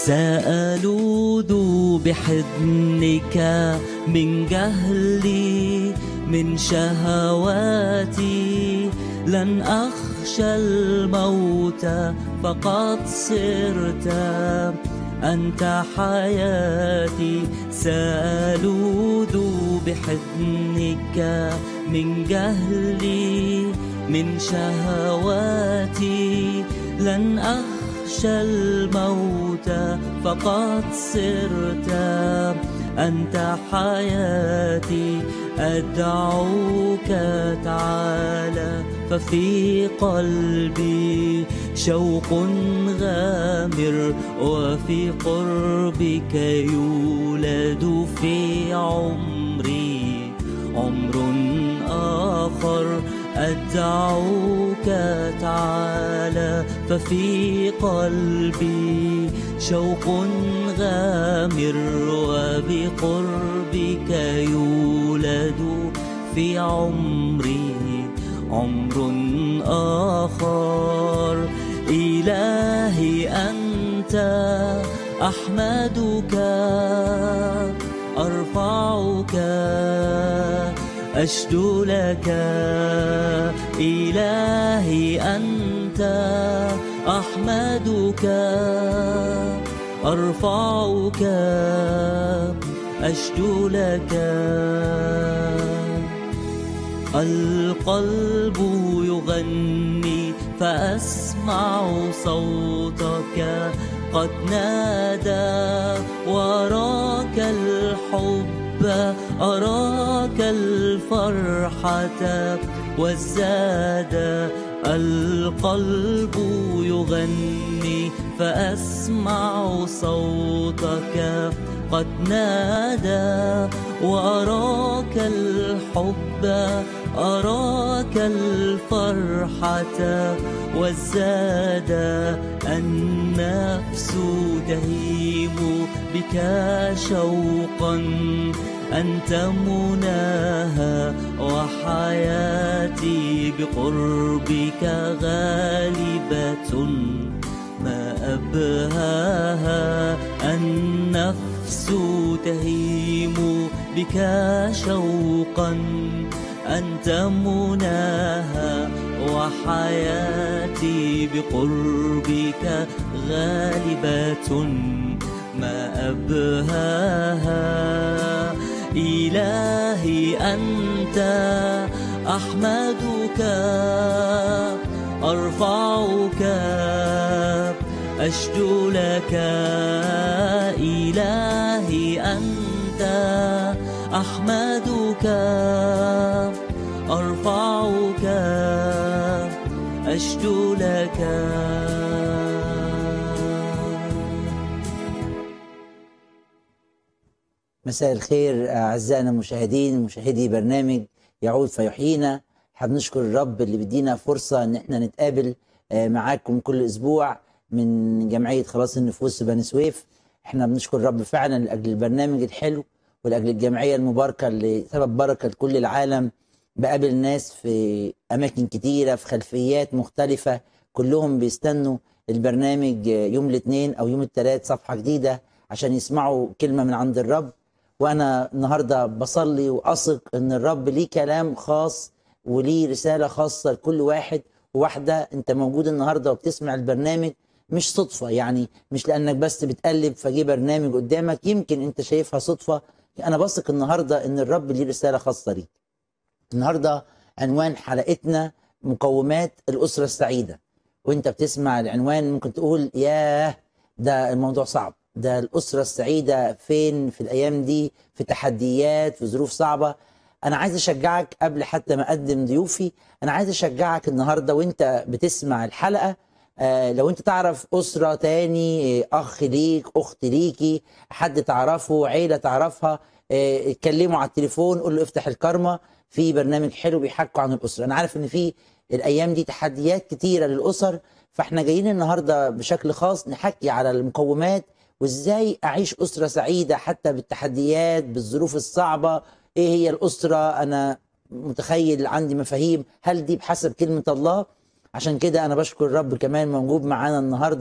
سألوذ بحضنك من جهلي من شهواتي لن أخشى الموت فقد صرت أنت حياتي سألوذ بحضنك من جهلي من شهواتي لن أخشى الموت فقد صرت أنت حياتي أدعوك تعالى ففي قلبي شوق غامر وفي قربك يولد في عمري عمر آخر أدعوك تعالى ففي قلبي شوق غامر وبقربك يولد في عمري عمر آخر إلهي أنت أحمدك أرفعك أشدو لك إلهي أنت أحمدك أرفعك أشدو لك القلب يغني فأسمع صوتك قد نادى وراك الحب أراك الفرحة والزاد القلب يغني فأسمع صوتك قد نادى وأراك الحب أراك الفرحة والزاد النفس تهيم بك شوقا أنت مناها وحياتي بقربك غالبة ما أبهاها النفس تهيم بك شوقا أنت مناها وحياتي بقربك غالبة ما أبهاها إلهي أنت أحمدك أرفعك أشدو لك إلهي أنت أحمدك أرفعك أشدو لك مساء الخير أعزائنا المشاهدين مشاهدي برنامج يعود فيحيينا احنا بنشكر الرب اللي بيدينا فرصة ان احنا نتقابل آه، معاكم كل اسبوع من جمعية خلاص النفوس بني سويف احنا بنشكر الرب فعلا لاجل البرنامج الحلو ولاجل الجمعية المباركة اللي سبب بركة لكل العالم بقابل ناس في اماكن كتيرة في خلفيات مختلفة كلهم بيستنوا البرنامج آه، يوم الاثنين او يوم الثلاث صفحة جديدة عشان يسمعوا كلمة من عند الرب وانا النهارده بصلي واثق ان الرب ليه كلام خاص وليه رساله خاصه لكل واحد وواحده انت موجود النهارده وبتسمع البرنامج مش صدفه يعني مش لانك بس بتقلب فجي برنامج قدامك يمكن انت شايفها صدفه انا بثق النهارده ان الرب ليه رساله خاصه ليك النهارده عنوان حلقتنا مقومات الاسره السعيده وانت بتسمع العنوان ممكن تقول ياه ده الموضوع صعب ده الأسرة السعيدة فين في الأيام دي في تحديات في ظروف صعبة أنا عايز أشجعك قبل حتى ما أقدم ضيوفي أنا عايز أشجعك النهاردة وأنت بتسمع الحلقة آه لو أنت تعرف أسرة تاني آه، أخ ليك أخت ليكي حد تعرفه عيلة تعرفها آه، اتكلموا على التليفون قول له افتح الكرمة في برنامج حلو بيحكوا عن الأسرة أنا عارف إن في الأيام دي تحديات كتيرة للأسر فاحنا جايين النهارده بشكل خاص نحكي على المقومات وازاي اعيش اسره سعيده حتى بالتحديات بالظروف الصعبه ايه هي الاسره انا متخيل عندي مفاهيم هل دي بحسب كلمه الله عشان كده انا بشكر الرب كمان موجود معانا النهارده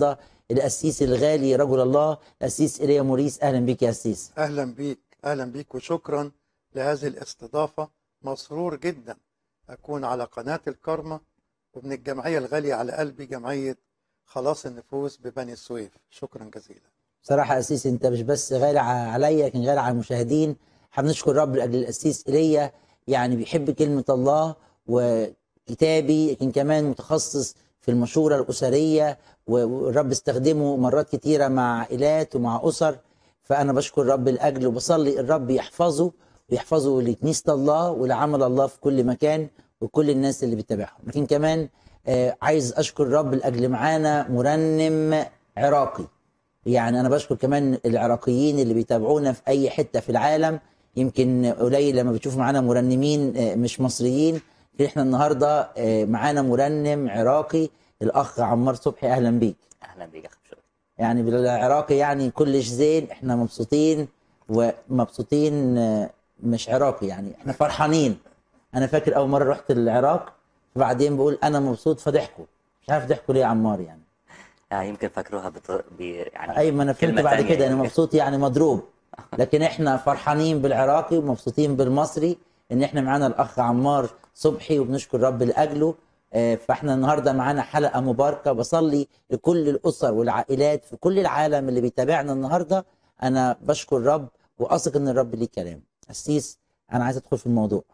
القسيس الغالي رجل الله القسيس ايليا موريس اهلا بيك يا قسيس اهلا بيك اهلا بيك وشكرا لهذه الاستضافه مسرور جدا اكون على قناه الكرمه ومن الجمعيه الغاليه على قلبي جمعيه خلاص النفوس ببني السويف شكرا جزيلا بصراحه يا قسيس انت مش بس غالي ع- عليا لكن غالي على المشاهدين احنا بنشكر الرب لاجل القسيس ايليا يعني بيحب كلمه الله وكتابي لكن كمان متخصص في المشوره الاسريه و- والرب استخدمه مرات كتيره مع عائلات ومع اسر فانا بشكر الرب لاجله وبصلي الرب يحفظه ويحفظه لكنيسه الله ولعمل الله في كل مكان وكل الناس اللي بتتابعهم لكن كمان آه، عايز اشكر الرب لاجل معانا مرنم عراقي يعني انا بشكر كمان العراقيين اللي بيتابعونا في اي حته في العالم يمكن قليل لما بتشوف معانا مرنمين آه، مش مصريين لكن احنا النهارده آه، معانا مرنم عراقي الاخ عمار صبحي اهلا بيك اهلا بيك يا اخي بشوي يعني بالعراقي يعني كلش زين احنا مبسوطين ومبسوطين آه، مش عراقي يعني احنا فرحانين انا فاكر اول مره رحت العراق بعدين بقول انا مبسوط فضحكوا مش عارف ضحكوا ليه يا عمار يعني آه يمكن فاكروها بط... ب... يعني اي ما انا فهمت كلمة بعد تانية كده انا يعني. مبسوط يعني مضروب لكن احنا فرحانين بالعراقي ومبسوطين بالمصري ان احنا معانا الاخ عمار صبحي وبنشكر رب لاجله آه، فاحنا النهارده معانا حلقه مباركه بصلي لكل الاسر والعائلات في كل العالم اللي بيتابعنا النهارده انا بشكر الرب واثق ان الرب ليه كلام قسيس انا عايز ادخل في الموضوع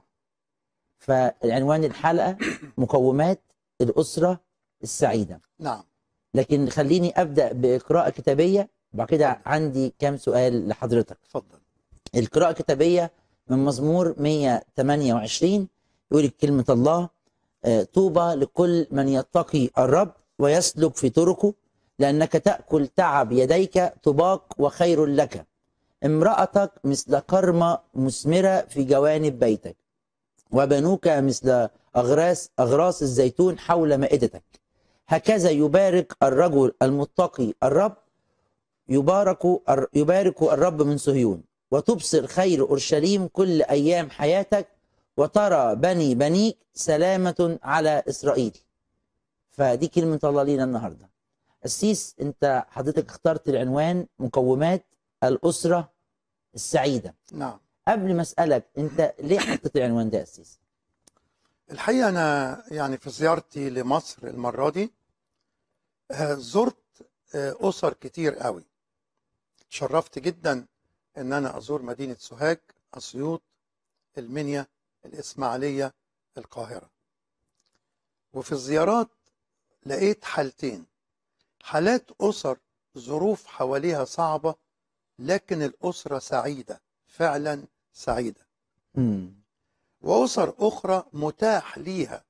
فعنوان الحلقه مقومات الاسره السعيده نعم لكن خليني ابدا بقراءه كتابيه وبعد كده عندي كام سؤال لحضرتك اتفضل القراءه الكتابيه من مزمور 128 يقول كلمه الله آه، طوبى لكل من يتقي الرب ويسلك في طرقه لانك تاكل تعب يديك طباق وخير لك امراتك مثل كرمه مثمره في جوانب بيتك وبنوك مثل اغراس اغراس الزيتون حول مائدتك هكذا يبارك الرجل المتقي الرب يبارك يبارك الرب من صهيون وتبصر خير اورشليم كل ايام حياتك وترى بني بنيك سلامه على اسرائيل فدي كلمه الله لينا النهارده السيس انت حضرتك اخترت العنوان مقومات الاسره السعيده نعم قبل ما اسالك انت ليه حطيت العنوان ده يا اسيس الحقيقه انا يعني في زيارتي لمصر المره دي آه، زرت آه، اسر كتير قوي تشرفت جدا ان انا ازور مدينه سوهاج اسيوط المنيا الاسماعيليه القاهره وفي الزيارات لقيت حالتين حالات اسر ظروف حواليها صعبه لكن الاسره سعيده فعلا سعيده امم وأسر أخرى متاح ليها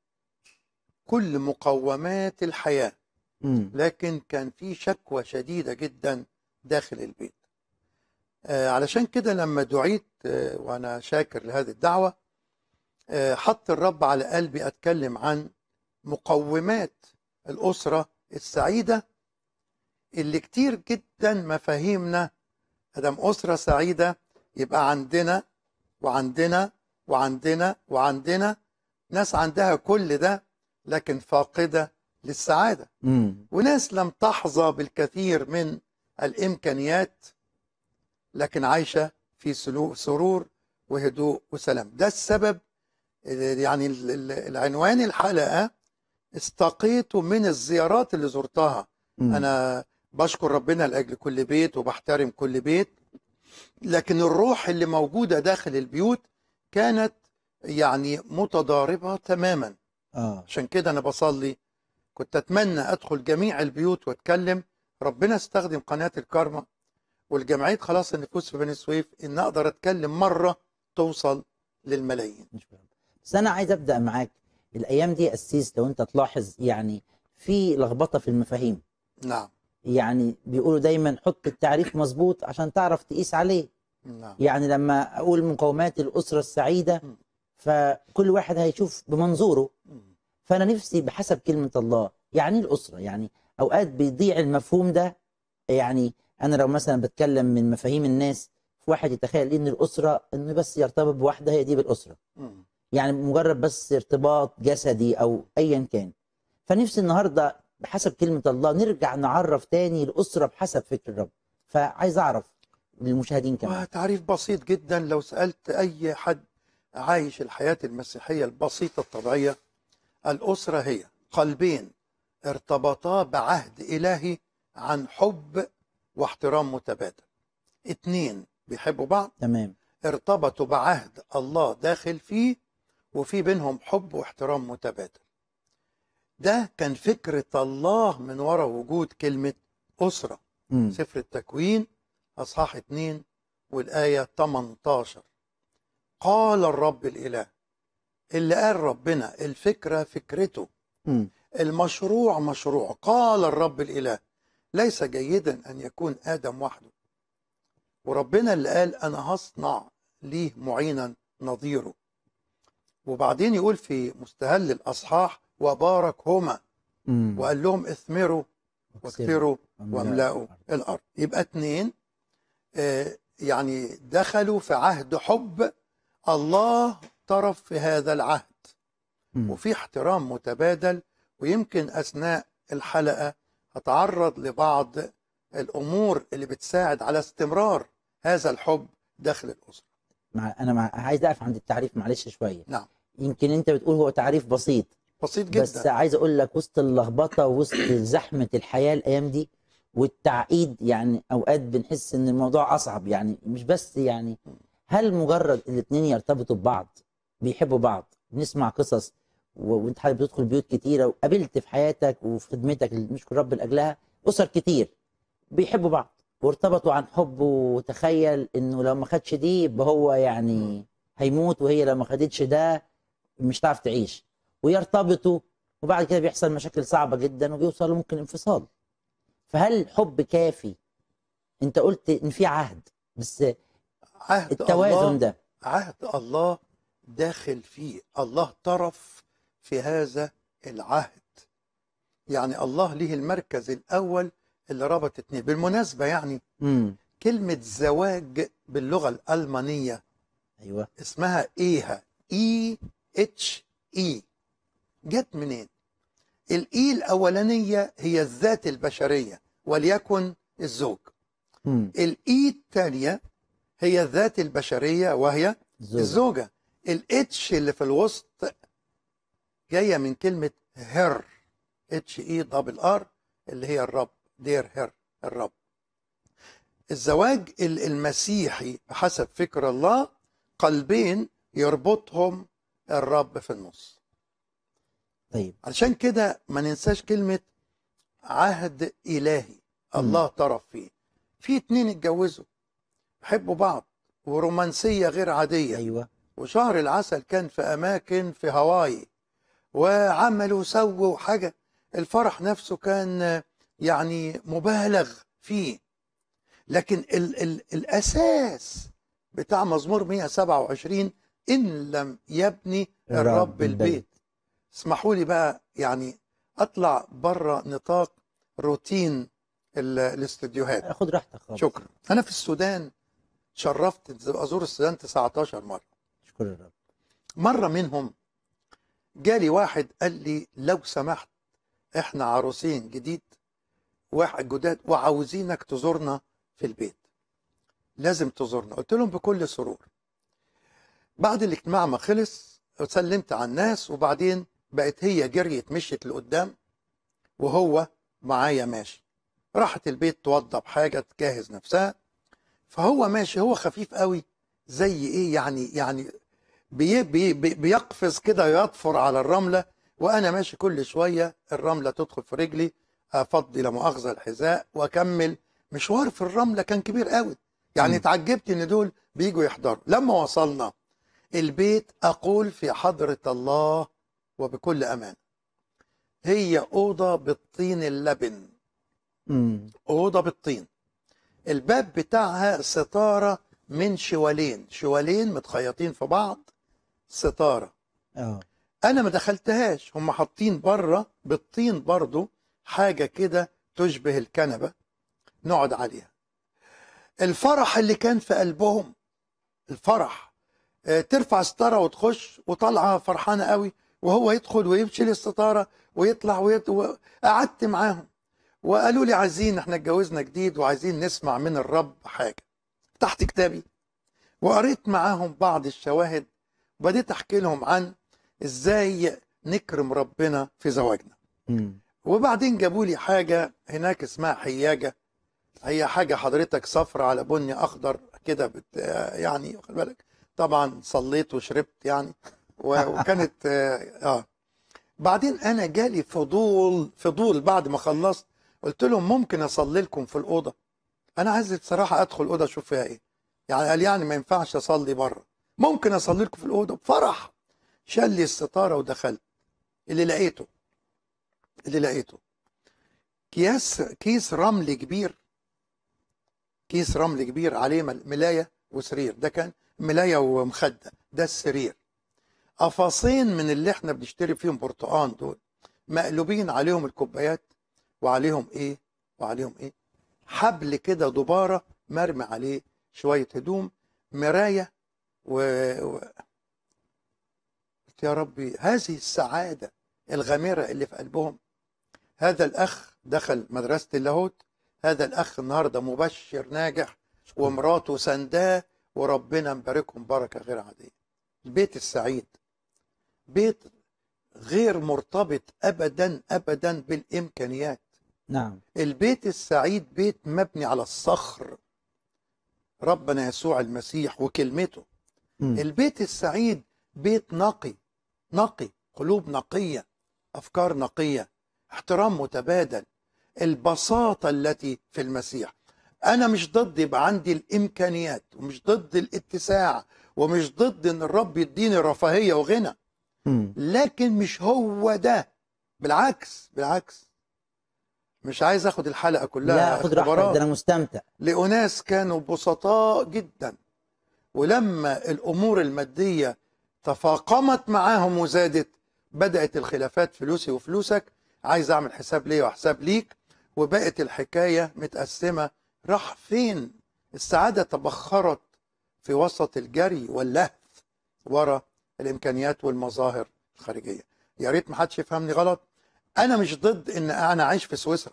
كل مقومات الحياة امم لكن كان في شكوى شديدة جدا داخل البيت آه علشان كده لما دعيت آه وأنا شاكر لهذه الدعوة آه حط الرب على قلبي أتكلم عن مقومات الأسرة السعيدة اللي كتير جدا مفاهيمنا ادم أسرة سعيدة يبقى عندنا وعندنا وعندنا وعندنا ناس عندها كل ده لكن فاقدة للسعادة امم وناس لم تحظى بالكثير من الإمكانيات لكن عايشة في سلو- سرور وهدوء وسلام ده السبب يعني ال- ال- العنوان الحلقة استقيته من الزيارات اللي زرتها انا بشكر ربنا لاجل كل بيت وبحترم كل بيت لكن الروح اللي موجوده داخل البيوت كانت يعني متضاربه تماما اه عشان كده انا بصلي كنت اتمنى ادخل جميع البيوت واتكلم ربنا استخدم قناه الكرمه والجمعيه خلاص النفوس في بني سويف ان اقدر اتكلم مره توصل للملايين مش فاهم. بس انا عايز ابدا معاك الايام دي اسيس لو انت تلاحظ يعني في لخبطه في المفاهيم نعم يعني بيقولوا دايما حط التعريف مظبوط عشان تعرف تقيس عليه نعم يعني لما اقول مقومات الاسره السعيده مم. فكل واحد هيشوف بمنظوره مم. فانا نفسي بحسب كلمه الله يعني ايه الاسره يعني اوقات بيضيع المفهوم ده يعني انا لو مثلا بتكلم من مفاهيم الناس في واحد يتخيل ان الاسره انه بس يرتبط بواحده هي دي بالاسره مم. يعني مجرد بس ارتباط جسدي او ايا كان فنفسي النهارده بحسب كلمه الله نرجع نعرف تاني الاسره بحسب فكر الرب فعايز اعرف للمشاهدين كمان وتعريف بسيط جدا لو سألت أي حد عايش الحياة المسيحية البسيطة الطبيعية الأسرة هي قلبين ارتبطا بعهد إلهي عن حب واحترام متبادل اتنين بيحبوا بعض تمام ارتبطوا بعهد الله داخل فيه وفي بينهم حب واحترام متبادل ده كان فكرة الله من وراء وجود كلمة أسرة مم. سفر التكوين أصحاح 2 والآية 18 قال الرب الإله اللي قال ربنا الفكرة فكرته مم. المشروع مشروع قال الرب الإله ليس جيدا أن يكون آدم وحده وربنا اللي قال أنا هصنع ليه معينا نظيره وبعدين يقول في مستهل الأصحاح وباركهما مم. وقال لهم اثمروا واكثروا واملأوا الأرض. الارض يبقى اتنين آه، يعني دخلوا في عهد حب الله طرف في هذا العهد مم. وفي احترام متبادل ويمكن اثناء الحلقه هتعرض لبعض الامور اللي بتساعد على استمرار هذا الحب داخل الاسره مع انا مع... عايز اقف عند التعريف معلش شويه نعم يمكن انت بتقول هو تعريف بسيط بسيط جدا بس عايز اقول لك وسط اللخبطه وسط زحمه الحياه الايام دي والتعقيد يعني اوقات بنحس ان الموضوع اصعب يعني مش بس يعني هل مجرد الاثنين يرتبطوا ببعض بيحبوا بعض بنسمع قصص و- وانت حضرتك بتدخل بيوت كتيره وقابلت في حياتك وفي خدمتك اللي نشكر رب لاجلها اسر كتير بيحبوا بعض وارتبطوا عن حب وتخيل انه لو ما خدش دي يبقى هو يعني هيموت وهي لو ما خدتش ده مش هتعرف تعيش ويرتبطوا وبعد كده بيحصل مشاكل صعبه جدا وبيوصلوا ممكن انفصال فهل الحب كافي انت قلت ان في عهد بس عهد التوازن الله ده عهد الله داخل فيه الله طرف في هذا العهد يعني الله ليه المركز الأول اللي ربط اتنين بالمناسبة يعني امم كلمة زواج باللغة الألمانية ايوه اسمها إيها إي اتش إي جت منين؟ الإي الأولانية هي الذات البشرية وليكن الزوج امم الإي الثانية هي الذات البشرية وهي الزوجة. الزوجة الاتش اللي في الوسط جاية من كلمة هر اتش اي دبل ار اللي هي الرب دير هر الرب الزواج ال- المسيحي بحسب فكر الله قلبين يربطهم الرب في النص طيب علشان كده ما ننساش كلمة عهد إلهي الله طرف فيه في اتنين اتجوزوا بيحبوا بعض ورومانسية غير عادية ايوه وشهر العسل كان في أماكن في هاواي وعملوا سووا حاجة الفرح نفسه كان يعني مبالغ فيه لكن ال ال الأساس بتاع مزمور 127 إن لم يبني الرب الرب البيت. البيت اسمحوا لي بقى يعني أطلع بره نطاق روتين ال- الاستوديوهات خد راحتك خالص شكرا أنا في السودان شرفت أزور السودان 19 مرة شكرا الرب مرة منهم جالي واحد قال لي لو سمحت احنا عروسين جديد واحد جداد وعاوزينك تزورنا في البيت لازم تزورنا قلت لهم بكل سرور بعد الاجتماع ما خلص سلمت على الناس وبعدين بقت هي جريت مشيت لقدام وهو معايا ماشي راحت البيت توضب حاجة تجهز نفسها فهو ماشي هو خفيف قوي زي ايه يعني يعني بي بي بي بيقفز كده يطفر على الرملة وأنا ماشي كل شوية الرملة تدخل في رجلي أفضي لا مؤاخذة الحذاء وأكمل مشوار في الرملة كان كبير قوي يعني مم. اتعجبت إن دول بيجوا يحضروا لما وصلنا البيت أقول في حضرة الله وبكل أمان هي أوضة بالطين اللبن امم أوضة بالطين الباب بتاعها ستارة من شوالين شوالين متخيطين في بعض ستارة اه أنا ما دخلتهاش هم حاطين بره بالطين برضو حاجة كده تشبه الكنبة نقعد عليها الفرح اللي كان في قلبهم الفرح آه، ترفع ستارة وتخش وطالعة فرحانة قوي وهو يدخل ويمشي للستاره ويطلع ويت... وقعدت معاهم وقالوا لي عايزين احنا اتجوزنا جديد وعايزين نسمع من الرب حاجه فتحت كتابي وقريت معاهم بعض الشواهد وبديت احكي لهم عن ازاي نكرم ربنا في زواجنا مم. وبعدين جابوا لي حاجه هناك اسمها حياجه هي حاجه حضرتك صفرة على بني اخضر كده بت... يعني واخد بالك طبعا صليت وشربت يعني و- وكانت اه آه. بعدين انا جالي فضول فضول بعد ما خلصت قلت لهم ممكن اصلي لكم في الاوضه انا عايز بصراحه ادخل الاوضه اشوف فيها ايه يعني قال يعني ما ينفعش اصلي بره ممكن اصلي لكم في الاوضه بفرح شال لي الستاره ودخلت اللي لقيته اللي لقيته كياس كيس رمل كبير كيس رمل كبير عليه مل- ملايه وسرير ده كان ملايه ومخده ده السرير قفصين من اللي احنا بنشتري فيهم برتقان دول مقلوبين عليهم الكوبايات وعليهم ايه وعليهم ايه حبل كده دباره مرمي عليه شويه هدوم مرايه و... و... قلت يا ربي هذه السعاده الغامره اللي في قلبهم هذا الاخ دخل مدرسه اللاهوت هذا الاخ النهارده مبشر ناجح ومراته سنداه وربنا مباركهم بركه غير عاديه البيت السعيد بيت غير مرتبط ابدا ابدا بالامكانيات نعم البيت السعيد بيت مبني على الصخر ربنا يسوع المسيح وكلمته مم. البيت السعيد بيت نقي نقي قلوب نقية أفكار نقية احترام متبادل البساطة التي في المسيح أنا مش ضد يبقى عندي الإمكانيات ومش ضد الاتساع ومش ضد إن الرب يديني رفاهية وغنى مم. لكن مش هو ده بالعكس بالعكس مش عايز اخد الحلقة كلها لا خد راحتك اختبارات. ده انا مستمتع لأناس كانوا بسطاء جدا ولما الأمور المادية تفاقمت معاهم وزادت بدأت الخلافات فلوسي وفلوسك عايز أعمل حساب ليا وحساب ليك وبقت الحكاية متقسمة راح فين السعادة تبخرت في وسط الجري واللهث ورا الإمكانيات والمظاهر الخارجية يا ريت محدش يفهمني غلط أنا مش ضد إن أنا أعيش في سويسرا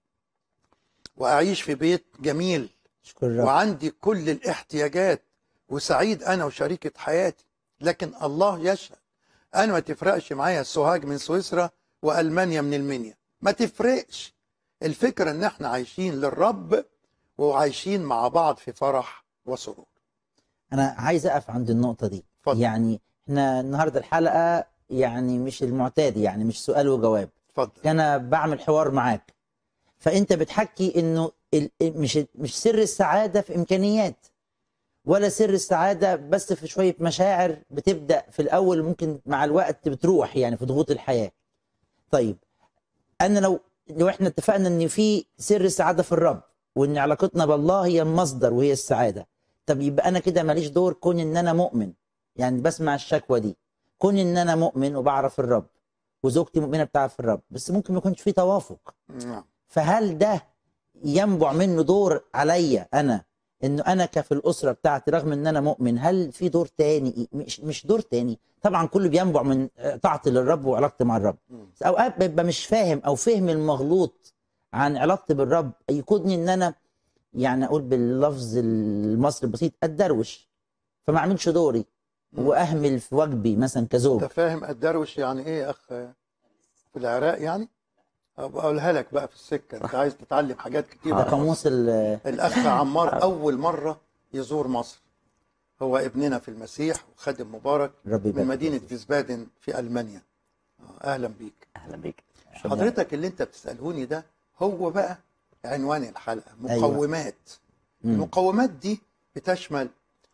وأعيش في بيت جميل اشكر الرب وعندي كل الاحتياجات وسعيد انا وشريكة حياتي لكن الله يشهد انا ما تفرقش معايا السوهاج من سويسرا والمانيا من المنيا ما تفرقش الفكرة ان احنا عايشين للرب وعايشين مع بعض في فرح وسرور انا عايز اقف عند النقطه دي اتفضل. يعني احنا النهارده الحلقه يعني مش المعتاد يعني مش سؤال وجواب اتفضل انا بعمل حوار معاك فانت بتحكي انه ال- مش مش سر السعاده في امكانيات ولا سر السعاده بس في شويه مشاعر بتبدا في الاول ممكن مع الوقت بتروح يعني في ضغوط الحياه طيب انا لو لو احنا اتفقنا ان في سر السعاده في الرب وان علاقتنا بالله هي المصدر وهي السعاده طب يبقى انا كده ماليش دور كون ان انا مؤمن يعني بسمع الشكوى دي كون ان انا مؤمن وبعرف الرب وزوجتي مؤمنه بتعرف الرب بس ممكن ما يكونش في توافق نعم فهل ده ينبع منه دور عليا انا انه انا كفي الاسره بتاعتي رغم ان انا مؤمن هل في دور تاني مش مش دور تاني طبعا كله بينبع من طاعتي للرب وعلاقتي مع الرب مم. بس اوقات ببقى مش فاهم او فهم المغلوط عن علاقتي بالرب يكونني ان انا يعني اقول باللفظ المصري البسيط اتدروش فما اعملش دوري مم. واهمل في واجبي مثلا كزوج انت فاهم الدروش يعني ايه يا اخ في العراق يعني أبقى اقولها لك بقى في السكة انت عايز تتعلم حاجات كتير ده قاموس ال- الأخ عمار أول مرة يزور مصر هو ابننا في المسيح وخادم مبارك الرب من يبارك مدينة فيسبادن في ألمانيا آه، أهلا بيك اهلا بيك حضرتك اللي أنت بتسألهوني ده هو بقى عنوان الحلقة أيوة. مقومات مم. المقومات دي بتشمل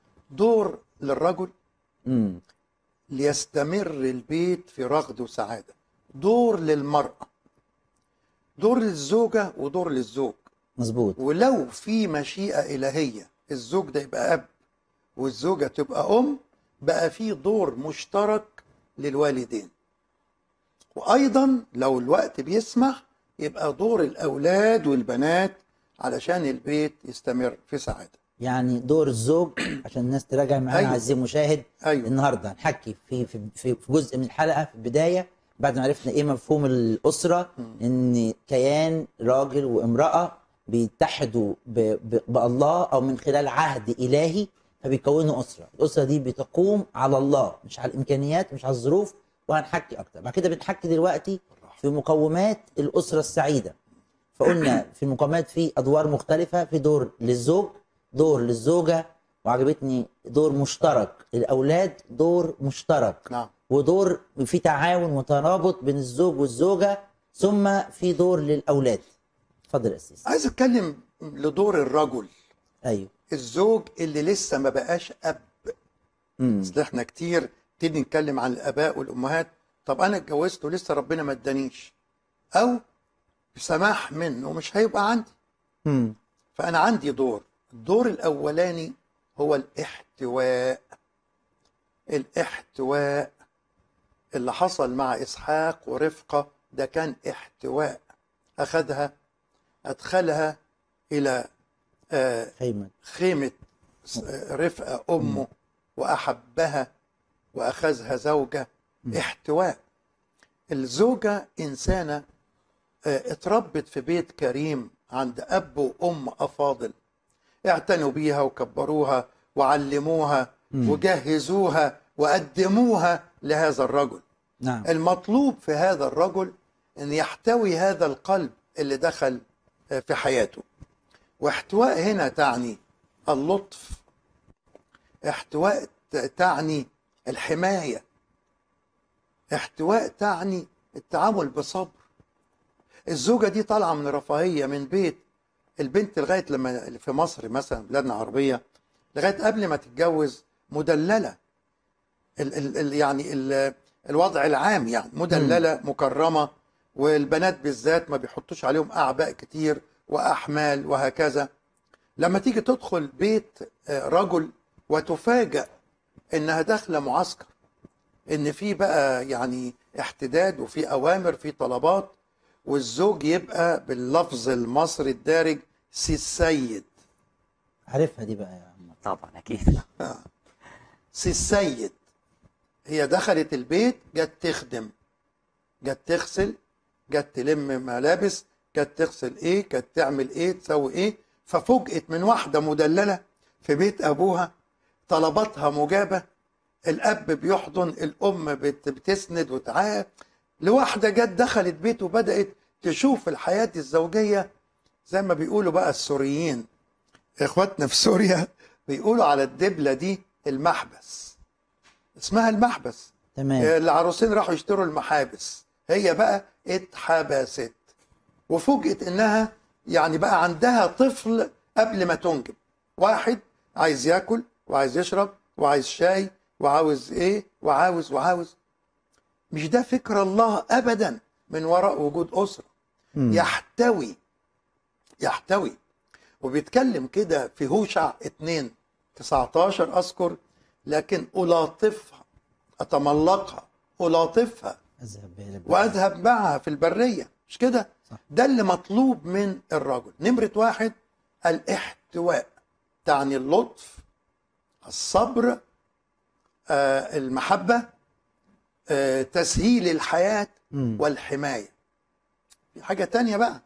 دور للرجل مم. ليستمر البيت في رغد وسعادة دور للمرأة دور للزوجة ودور للزوج مظبوط ولو في مشيئة إلهية الزوج ده يبقى أب والزوجة تبقى أم بقى في دور مشترك للوالدين وأيضا لو الوقت بيسمح يبقى دور الأولاد والبنات علشان البيت يستمر في سعادة يعني دور الزوج عشان الناس تراجع معانا أيوة. عزيزي المشاهد ايوه النهارده هنحكي في في في في جزء من الحلقه في البدايه بعد ما عرفنا ايه مفهوم الاسره ان كيان راجل وامراه بيتحدوا ب- ب- بالله او من خلال عهد الهي فبيكونوا اسره، الاسره دي بتقوم على الله مش على الامكانيات مش على الظروف وهنحكي اكتر، بعد كده بنحكي دلوقتي في مقومات الاسره السعيده. فقلنا في المقامات في ادوار مختلفه في دور للزوج دور للزوجه وعجبتني دور مشترك الاولاد دور مشترك نعم ودور في تعاون وترابط بين الزوج والزوجه ثم في دور للاولاد اتفضل يا اسيس عايز اتكلم لدور الرجل ايوه الزوج اللي لسه ما بقاش اب امم اصل احنا كتير تيجي نتكلم عن الاباء والامهات طب انا اتجوزت ولسه ربنا ما ادانيش او بسماح منه مش هيبقى عندي امم فانا عندي دور الدور الاولاني هو الاحتواء الاحتواء اللي حصل مع اسحاق ورفقه ده كان احتواء اخذها ادخلها الى آه، خيمه خيمة رفقة أمه وأحبها وأخذها زوجة احتواء الزوجة إنسانة آه، اتربت في بيت كريم عند أب وأم أفاضل اعتنوا بيها وكبروها وعلموها وجهزوها وقدموها لهذا الرجل نعم المطلوب في هذا الرجل ان يحتوي هذا القلب اللي دخل في حياته واحتواء هنا تعني اللطف احتواء ت- تعني الحمايه احتواء تعني التعامل بصبر الزوجه دي طالعه من رفاهيه من بيت البنت لغايه لما في مصر مثلا بلادنا العربيه لغايه قبل ما تتجوز مدلله ال ال ال يعني ال الوضع العام يعني مدلله مكرمه والبنات بالذات ما بيحطوش عليهم اعباء كتير واحمال وهكذا لما تيجي تدخل بيت آه، رجل وتفاجأ انها داخله معسكر ان في بقى يعني احتداد وفي اوامر في طلبات والزوج يبقى باللفظ المصري الدارج سي السيد عارفها دي بقى يا عم طبعا اكيد سي السيد هي دخلت البيت جت تخدم جت تغسل جت تلم ملابس جت تغسل ايه جت تعمل ايه تسوي ايه ففوجئت من واحده مدلله في بيت ابوها طلباتها مجابه الاب بيحضن الام بت- بتسند وتعاه لواحده جت دخلت بيت وبدات تشوف الحياه الزوجيه زي ما بيقولوا بقى السوريين اخواتنا في سوريا بيقولوا على الدبله دي المحبس اسمها المحبس تمام العروسين راحوا يشتروا المحابس هي بقى اتحبست وفوجئت انها يعني بقى عندها طفل قبل ما تنجب واحد عايز ياكل وعايز يشرب وعايز شاي وعاوز ايه وعاوز وعاوز مش ده فكر الله ابدا من وراء وجود اسره مم. يحتوي يحتوي وبيتكلم كده في هوشع 2 19 اذكر لكن الاطفها اتملقها الاطفها اذهب بها للبلد. واذهب معها في البريه مش كده صح. ده اللي مطلوب من الرجل نمره واحد الاحتواء تعني اللطف الصبر آه المحبه آه تسهيل الحياه مم. والحمايه في حاجه تانية بقى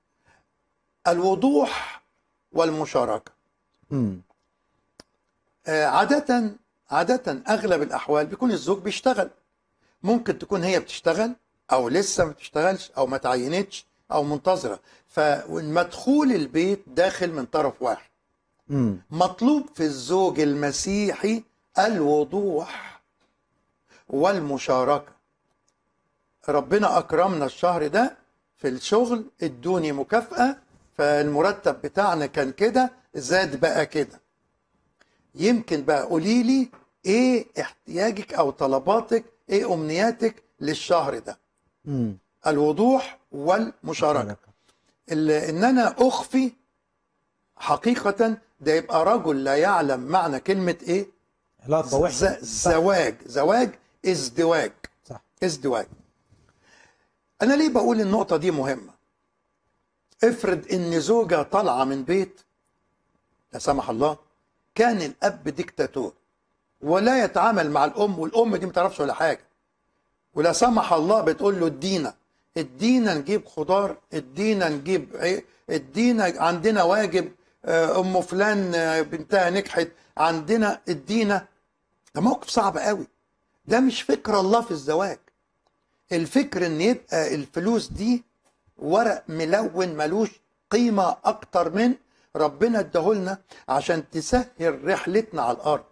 الوضوح والمشاركه مم. آه، عادة عادة أغلب الأحوال بيكون الزوج بيشتغل ممكن تكون هي بتشتغل أو لسه ما بتشتغلش أو ما تعينتش أو منتظرة فمدخول البيت داخل من طرف واحد مم. مطلوب في الزوج المسيحي الوضوح والمشاركة ربنا أكرمنا الشهر ده في الشغل ادوني مكافأة فالمرتب بتاعنا كان كده زاد بقى كده يمكن بقى قولي لي ايه احتياجك او طلباتك ايه امنياتك للشهر ده مم. الوضوح والمشاركة ال- ان انا اخفي حقيقة ده يبقى رجل لا يعلم معنى كلمة ايه علاقه وحشه ز- زواج زواج ازدواج صح ازدواج انا ليه بقول النقطة دي مهمة افرض ان زوجة طالعة من بيت لا سمح الله كان الاب ديكتاتور ولا يتعامل مع الام والام دي ما تعرفش ولا حاجه ولا سمح الله بتقول له ادينا ادينا نجيب خضار ادينا نجيب ايه ادينا عندنا واجب آه، ام فلان آه، بنتها نجحت عندنا ادينا ده موقف صعب قوي ده مش فكر الله في الزواج الفكر ان يبقى الفلوس دي ورق ملون ملوش قيمة اكتر من ربنا اداهولنا عشان تسهل رحلتنا على الارض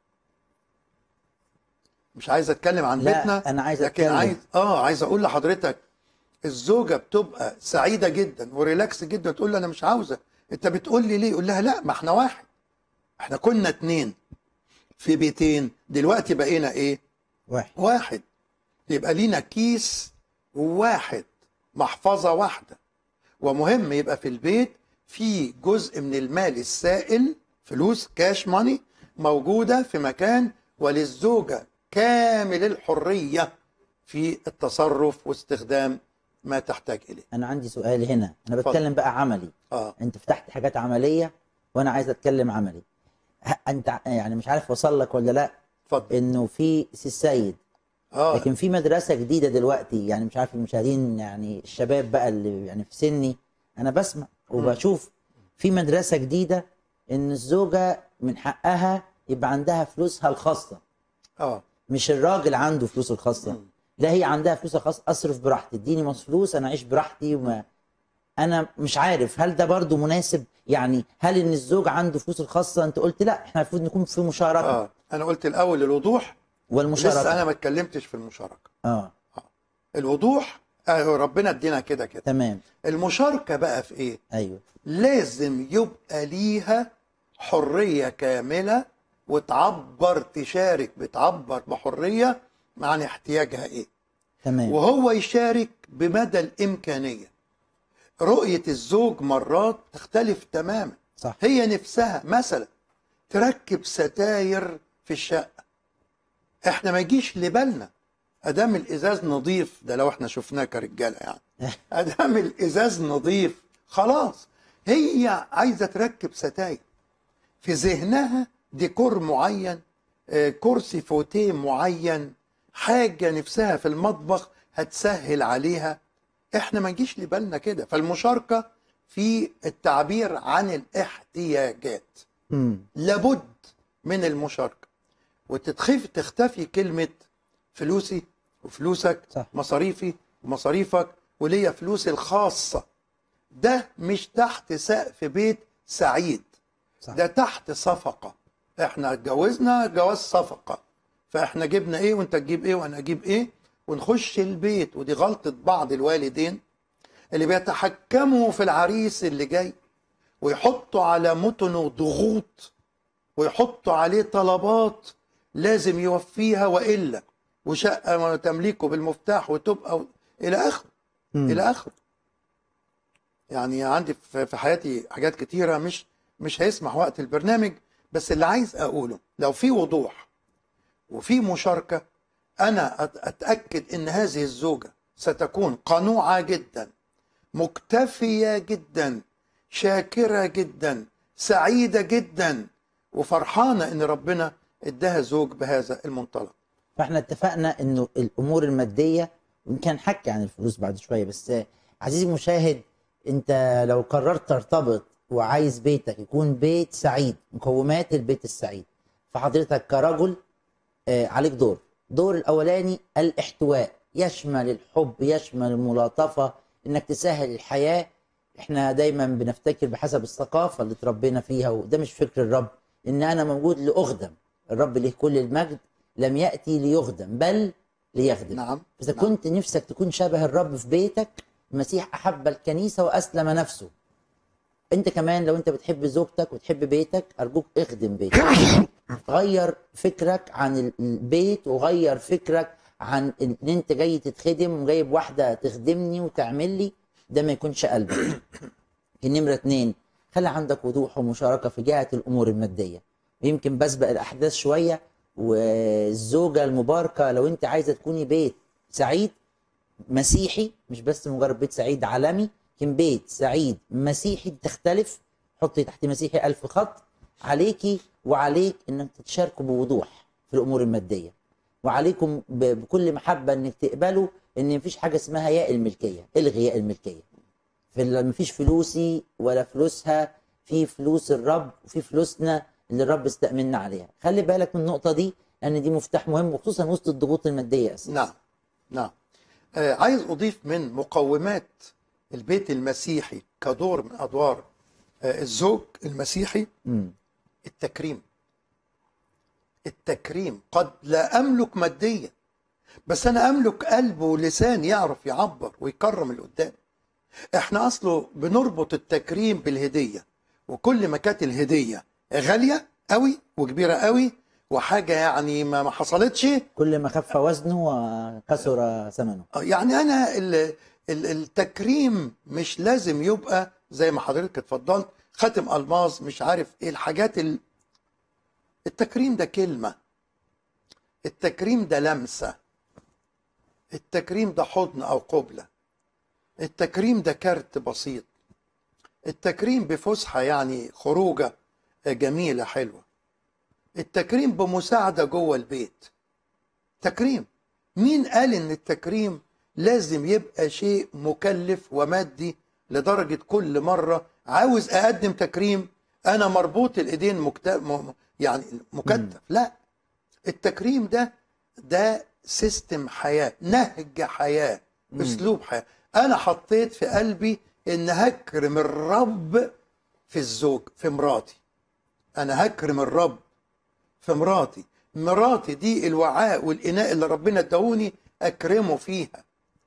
مش عايز اتكلم عن لا، بيتنا أنا عايز لكن أتكلم. عايز اه عايز اقول لحضرتك الزوجه بتبقى سعيده جدا وريلاكس جدا تقول له انا مش عاوزه انت بتقول لي ليه يقول لها لا ما احنا واحد احنا كنا اتنين في بيتين دلوقتي بقينا ايه واحد واحد يبقى لينا كيس واحد محفظة واحدة ومهم يبقى في البيت في جزء من المال السائل فلوس كاش ماني موجودة في مكان وللزوجة كامل الحرية في التصرف واستخدام ما تحتاج إليه انا عندي سؤال هنا انا اتفضل. بتكلم بقى عملي آه. انت فتحت حاجات عمليه وانا عايز اتكلم عملي ه- انت ع- يعني مش عارف وصل لك ولا لا اتفضل انه في سي السيد آه. لكن في مدرسه جديده دلوقتي يعني مش عارف المشاهدين يعني الشباب بقى اللي يعني في سني انا بسمع وبشوف في مدرسه جديده ان الزوجه من حقها يبقى عندها فلوسها الخاصه آه. مش الراجل عنده فلوس الخاصه مم. لا هي عندها فلوس الخاصه اصرف براحتي اديني مص فلوس انا اعيش براحتي وما انا مش عارف هل ده برضو مناسب يعني هل ان الزوج عنده فلوس الخاصه انت قلت لا احنا المفروض نكون في مشاركه آه. أنا قلت الأول الوضوح والمشاركه لسه أنا ما اتكلمتش في المشاركة اه الوضوح آه ربنا ادينا كده كده تمام المشاركة بقى في إيه؟ ايوه لازم يبقى ليها حرية كاملة وتعبر تشارك بتعبر بحرية عن احتياجها ايه تمام وهو يشارك بمدى الإمكانية رؤية الزوج مرات تختلف تماما صح هي نفسها مثلا تركب ستاير في الشقة احنا ما يجيش لبالنا ادام الازاز نظيف ده لو احنا شفناه كرجاله يعني ادام الازاز نظيف خلاص هي عايزه تركب ستاير في ذهنها ديكور معين آه، كرسي فوتيه معين حاجه نفسها في المطبخ هتسهل عليها احنا ما نجيش لبالنا كده فالمشاركه في التعبير عن الاحتياجات امم لابد من المشاركه وتتخف تختفي كلمه فلوسي وفلوسك صح. مصاريفي ومصاريفك وليا فلوسي الخاصه ده مش تحت سقف بيت سعيد صح ده تحت صفقه احنا اتجوزنا جواز صفقه فاحنا جبنا ايه وانت تجيب ايه وانا اجيب ايه ونخش البيت ودي غلطه بعض الوالدين اللي بيتحكموا في العريس اللي جاي ويحطوا على متنه ضغوط ويحطوا عليه طلبات لازم يوفيها والا وشقه تمليكه بالمفتاح وتبقى و... الى اخره مم. الى اخره يعني عندي في في حياتي حاجات كتيره مش مش هيسمح وقت البرنامج بس اللي عايز اقوله لو في وضوح وفي مشاركه انا أت- اتاكد ان هذه الزوجه ستكون قنوعه جدا مكتفيه جدا شاكره جدا سعيده جدا وفرحانه ان ربنا اداها زوج بهذا المنطلق فاحنا اتفقنا انه الامور الماديه ويمكن نحكي عن الفلوس بعد شويه بس آه، عزيزي المشاهد انت لو قررت ترتبط وعايز بيتك يكون بيت سعيد مقومات البيت السعيد فحضرتك كرجل آه، عليك دور دور الاولاني الاحتواء يشمل الحب يشمل الملاطفه انك تسهل الحياه احنا دايما بنفتكر بحسب الثقافه اللي اتربينا فيها وده مش فكر الرب ان انا موجود لاخدم الرب له كل المجد لم ياتي ليخدم بل ليخدم نعم اذا نعم. كنت نفسك تكون شبه الرب في بيتك المسيح احب الكنيسه واسلم نفسه انت كمان لو انت بتحب زوجتك وتحب بيتك ارجوك اخدم بيتك غير فكرك عن ال- البيت وغير فكرك عن ان انت جاي تتخدم وجايب واحده تخدمني وتعمل لي ده ما يكونش قلبك النمره اتنين خلي عندك وضوح ومشاركه في جهه الامور الماديه ويمكن بسبق الاحداث شويه والزوجه المباركه لو انت عايزه تكوني بيت سعيد مسيحي مش بس مجرد بيت سعيد عالمي لكن بيت سعيد مسيحي تختلف حطي تحت مسيحي ألف خط عليكي وعليك انك تتشاركوا بوضوح في الامور الماديه وعليكم ب- بكل محبه انك تقبلوا ان مفيش حاجه اسمها ياء الملكيه الغي ياء الملكيه في ال- مفيش فلوسي ولا فلوسها في فلوس الرب وفي فلوسنا اللي الرب استأمنا عليها خلي بالك من النقطه دي لان دي مفتاح مهم وخصوصا وسط الضغوط الماديه اساسا نعم نعم آه عايز أضيف من مقومات البيت المسيحي كدور من أدوار آه الزوج المسيحي مم. التكريم التكريم قد لا أملك ماديا بس أنا أملك قلب ولسان يعرف يعبر ويكرم اللي قدام احنا أصله بنربط التكريم بالهدية وكل ما كانت الهدية غالية قوي وكبيرة قوي وحاجة يعني ما ما حصلتش كل ما خف وزنه وكسر ثمنه آه، يعني انا ال- ال- التكريم مش لازم يبقى زي ما حضرتك اتفضلت خاتم الماظ مش عارف ايه الحاجات ال... التكريم ده كلمه التكريم ده لمسه التكريم ده حضن او قبله التكريم ده كارت بسيط التكريم بفسحه يعني خروجه جميله حلوه التكريم بمساعده جوه البيت تكريم مين قال ان التكريم لازم يبقى شيء مكلف ومادي لدرجة كل مرة عاوز اقدم تكريم انا مربوط الايدين مكت... م... يعني مكتف لا التكريم ده ده سيستم حياة نهج حياة اسلوب حياة انا حطيت في قلبي ان هكرم الرب في الزوج في مراتي انا هكرم الرب في مراتي مراتي دي الوعاء والإناء اللي ربنا اداهوني أكرمه فيها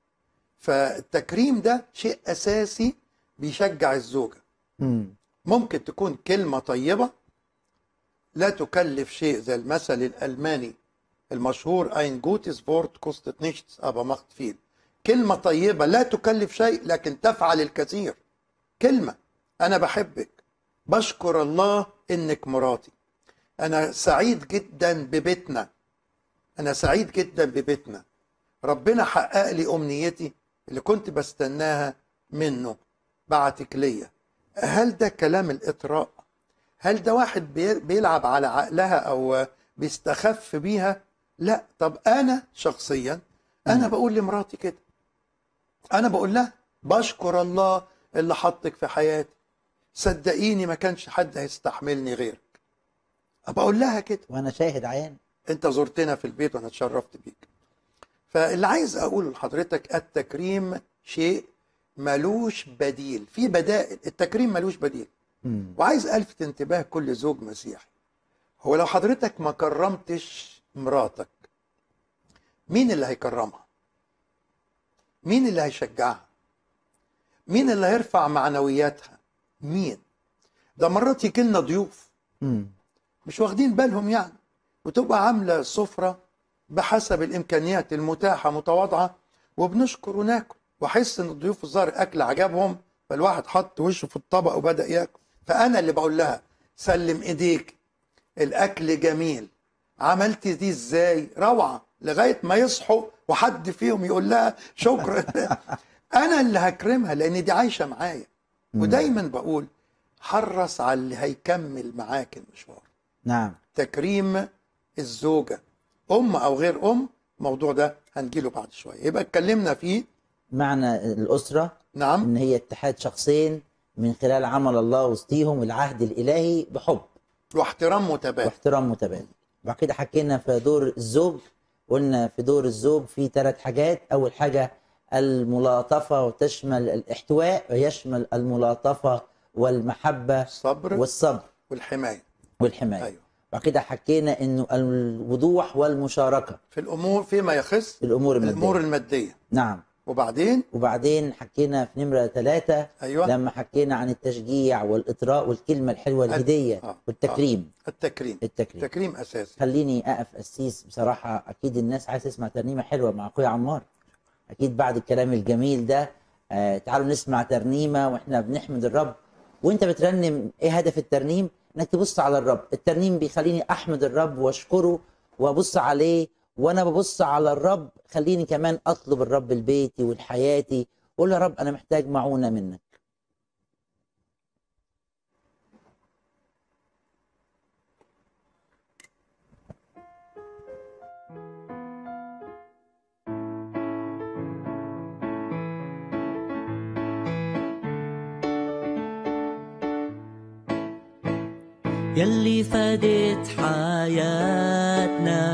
فالتكريم ده شيء أساسي بيشجع الزوجة مم. ممكن تكون كلمة طيبة لا تكلف شيء زي المثل الألماني المشهور ein gutes Wort kostet nichts aber macht viel كلمة طيبة لا تكلف شيء لكن تفعل الكثير كلمة أنا بحبك بشكر الله إنك مراتي أنا سعيد جدا ببيتنا أنا سعيد جدا ببيتنا ربنا حقق لي أمنيتي اللي كنت بستناها منه بعتك ليا هل ده كلام الإطراء هل ده واحد بي- بيلعب على عقلها أو بيستخف بيها لا طب أنا شخصيا أنا بقول لمراتي كده أنا بقول لها بشكر الله اللي حطك في حياتي صدقيني ما كانش حد هيستحملني غيرك بقول لها كده وانا شاهد عيان انت زرتنا في البيت وانا اتشرفت بيك فاللي عايز اقوله لحضرتك التكريم شيء ملوش بديل في بدائل التكريم ملوش بديل مم. وعايز الفت انتباه كل زوج مسيحي هو لو حضرتك ما كرمتش مراتك مين اللي هيكرمها مين اللي هيشجعها مين اللي هيرفع معنوياتها مين ده مرات يجيلنا ضيوف مم. مش واخدين بالهم يعني وتبقى عامله سفره بحسب الامكانيات المتاحه متواضعه وبنشكر وناكل واحس ان الضيوف الظاهر اكل عجبهم فالواحد حط وشه في الطبق وبدا ياكل فانا اللي بقول لها سلم ايديك الاكل جميل عملتي دي ازاي روعه لغايه ما يصحوا وحد فيهم يقول لها شكرا انا اللي هكرمها لان دي عايشه معايا ودايما بقول حرص على اللي هيكمل معاك المشوار نعم تكريم الزوجة أم أو غير أم الموضوع ده هنجيله بعد شوية يبقى اتكلمنا فيه معنى الاسره نعم ان هي اتحاد شخصين من خلال عمل الله وسطيهم العهد الالهي بحب واحترام متبادل واحترام متبادل بعد كده حكينا في دور الزوج قلنا في دور الزوج في ثلاث حاجات اول حاجه الملاطفه وتشمل الاحتواء ويشمل الملاطفه والمحبه الصبر والصبر والحماية والحمايه أيوه بعد كده حكينا انه الوضوح والمشاركه في الأمور فيما يخص في الامور الماديه الأمور المادية نعم وبعدين وبعدين حكينا في نمرة ثلاثة أيوه لما حكينا عن التشجيع والإطراء والكلمة الحلوة الهدية آه. والتكريم التكريم التكريم تكريم أساسي خليني أقف أسيس بصراحة أكيد الناس عايز تسمع ترنيمة حلوة مع أخويا عمار أكيد بعد الكلام الجميل ده آه تعالوا نسمع ترنيمة وإحنا بنحمد الرب وإنت بترنم إيه هدف الترنيم؟ إنك تبص على الرب الترنيم بيخليني أحمد الرب وأشكره وأبص عليه وأنا ببص على الرب خليني كمان أطلب الرب لبيتي ولحياتي قول يا رب أنا محتاج معونة منك يلي فادت حياتنا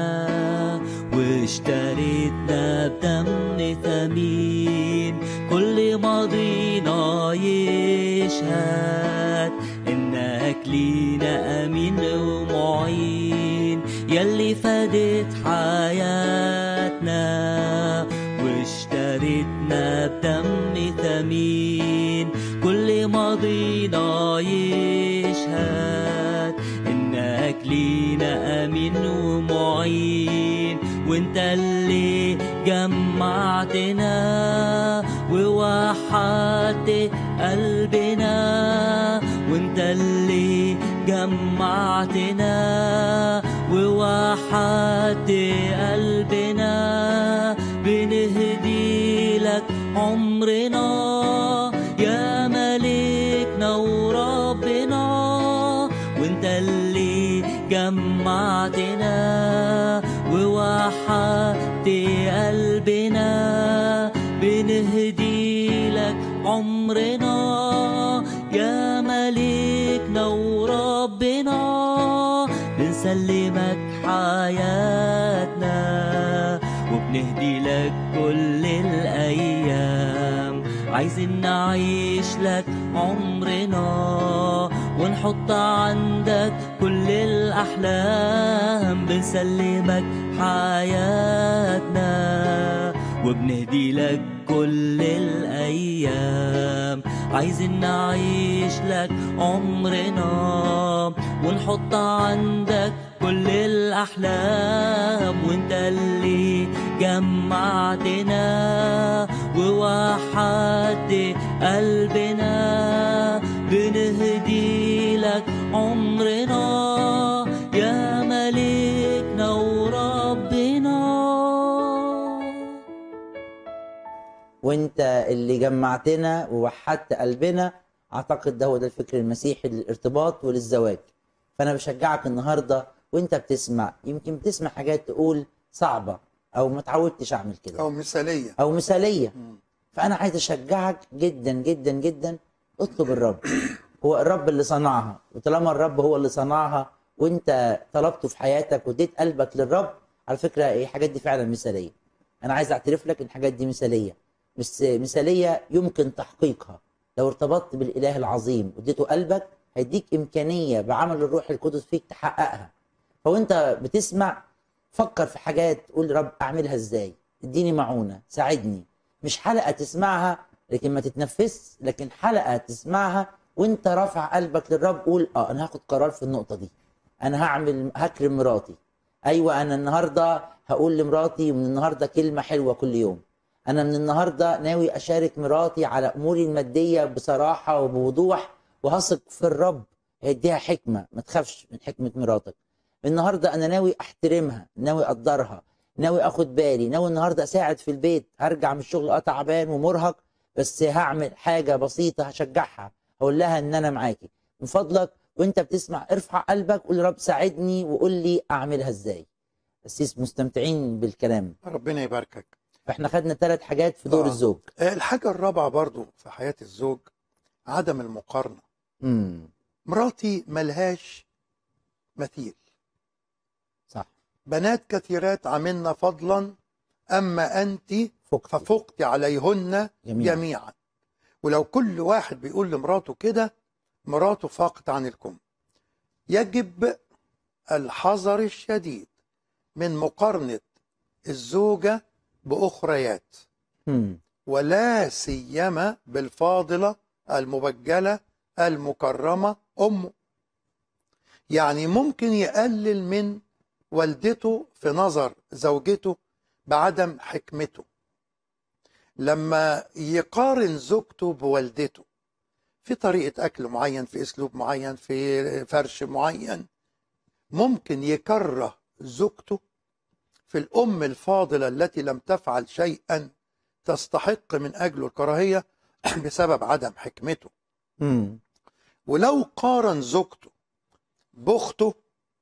واشتريتنا بدم ثمين كل ماضينا يشهد انك لينا امين ومعين يلي فادت حياتنا واشتريتنا بدم ثمين كل ماضينا يشهد انك لينا امين ومعين وانت اللي جمعتنا ووحدت قلبنا وانت اللي جمعتنا ووحدت قلبنا بنهدي لك عمرنا يا ملكنا وربنا وانت اللي جمعتنا ووحدت قلبنا بنهدي لك عمرنا يا ملكنا وربنا بنسلمك حياتنا وبنهدي لك كل الأيام عايزين نعيش لك عمرنا ونحط عندك كل الأحلام بنسلمك حياتنا وبنهدي لك كل الأيام عايزين نعيش لك عمرنا ونحط عندك كل الأحلام وانت اللي جمعتنا ووحدت قلبنا بنهدي لك عمرنا يا ملكنا وربنا وانت اللي جمعتنا ووحدت قلبنا اعتقد ده هو ده الفكر المسيحي للارتباط وللزواج فانا بشجعك النهارده وانت بتسمع يمكن بتسمع حاجات تقول صعبه او ما اتعودتش اعمل كده او مثاليه او مثاليه فانا عايز اشجعك جدا جدا جدا اطلب الرب هو الرب اللي صنعها وطالما الرب هو اللي صنعها وانت طلبته في حياتك واديت قلبك للرب على فكره ايه الحاجات دي فعلا مثاليه انا عايز اعترف لك ان الحاجات دي مثاليه مش مثاليه يمكن تحقيقها لو ارتبطت بالاله العظيم واديته قلبك هيديك امكانيه بعمل الروح القدس فيك تحققها فوانت بتسمع فكر في حاجات قول رب اعملها ازاي اديني معونه ساعدني مش حلقه تسمعها لكن ما تتنفس لكن حلقه تسمعها وانت رافع قلبك للرب قول اه انا هاخد قرار في النقطه دي انا هعمل هكرم مراتي ايوه انا النهارده هقول لمراتي من النهارده كلمه حلوه كل يوم انا من النهارده ناوي اشارك مراتي على اموري الماديه بصراحه وبوضوح وهثق في الرب هيديها حكمه ما تخافش من حكمه مراتك النهارده انا ناوي احترمها ناوي اقدرها ناوي اخد بالي ناوي النهارده اساعد في البيت هرجع من الشغل اه تعبان ومرهق بس هعمل حاجه بسيطه هشجعها هقول لها ان انا معاكي من فضلك وانت بتسمع ارفع قلبك قول يا رب ساعدني وقول لي اعملها ازاي بس مستمتعين بالكلام ربنا يباركك فاحنا خدنا ثلاث حاجات في دور آه. الزوج آه، الحاجه الرابعه برضو في حياه الزوج عدم المقارنه امم مراتي ملهاش مثيل صح بنات كثيرات عملن فضلا اما انت فوق ففقت عليهن جميل. جميعا ولو كل واحد بيقول لمراته كده مراته فاقت عن الكم يجب الحذر الشديد من مقارنة الزوجة بأخريات امم ولا سيما بالفاضلة المبجلة المكرمة أمه يعني ممكن يقلل من والدته في نظر زوجته بعدم حكمته لما يقارن زوجته بوالدته في طريقة أكل معين في أسلوب معين في فرش معين ممكن يكره زوجته في الأم الفاضلة التي لم تفعل شيئا تستحق من أجله الكراهية بسبب عدم حكمته امم ولو قارن زوجته بأخته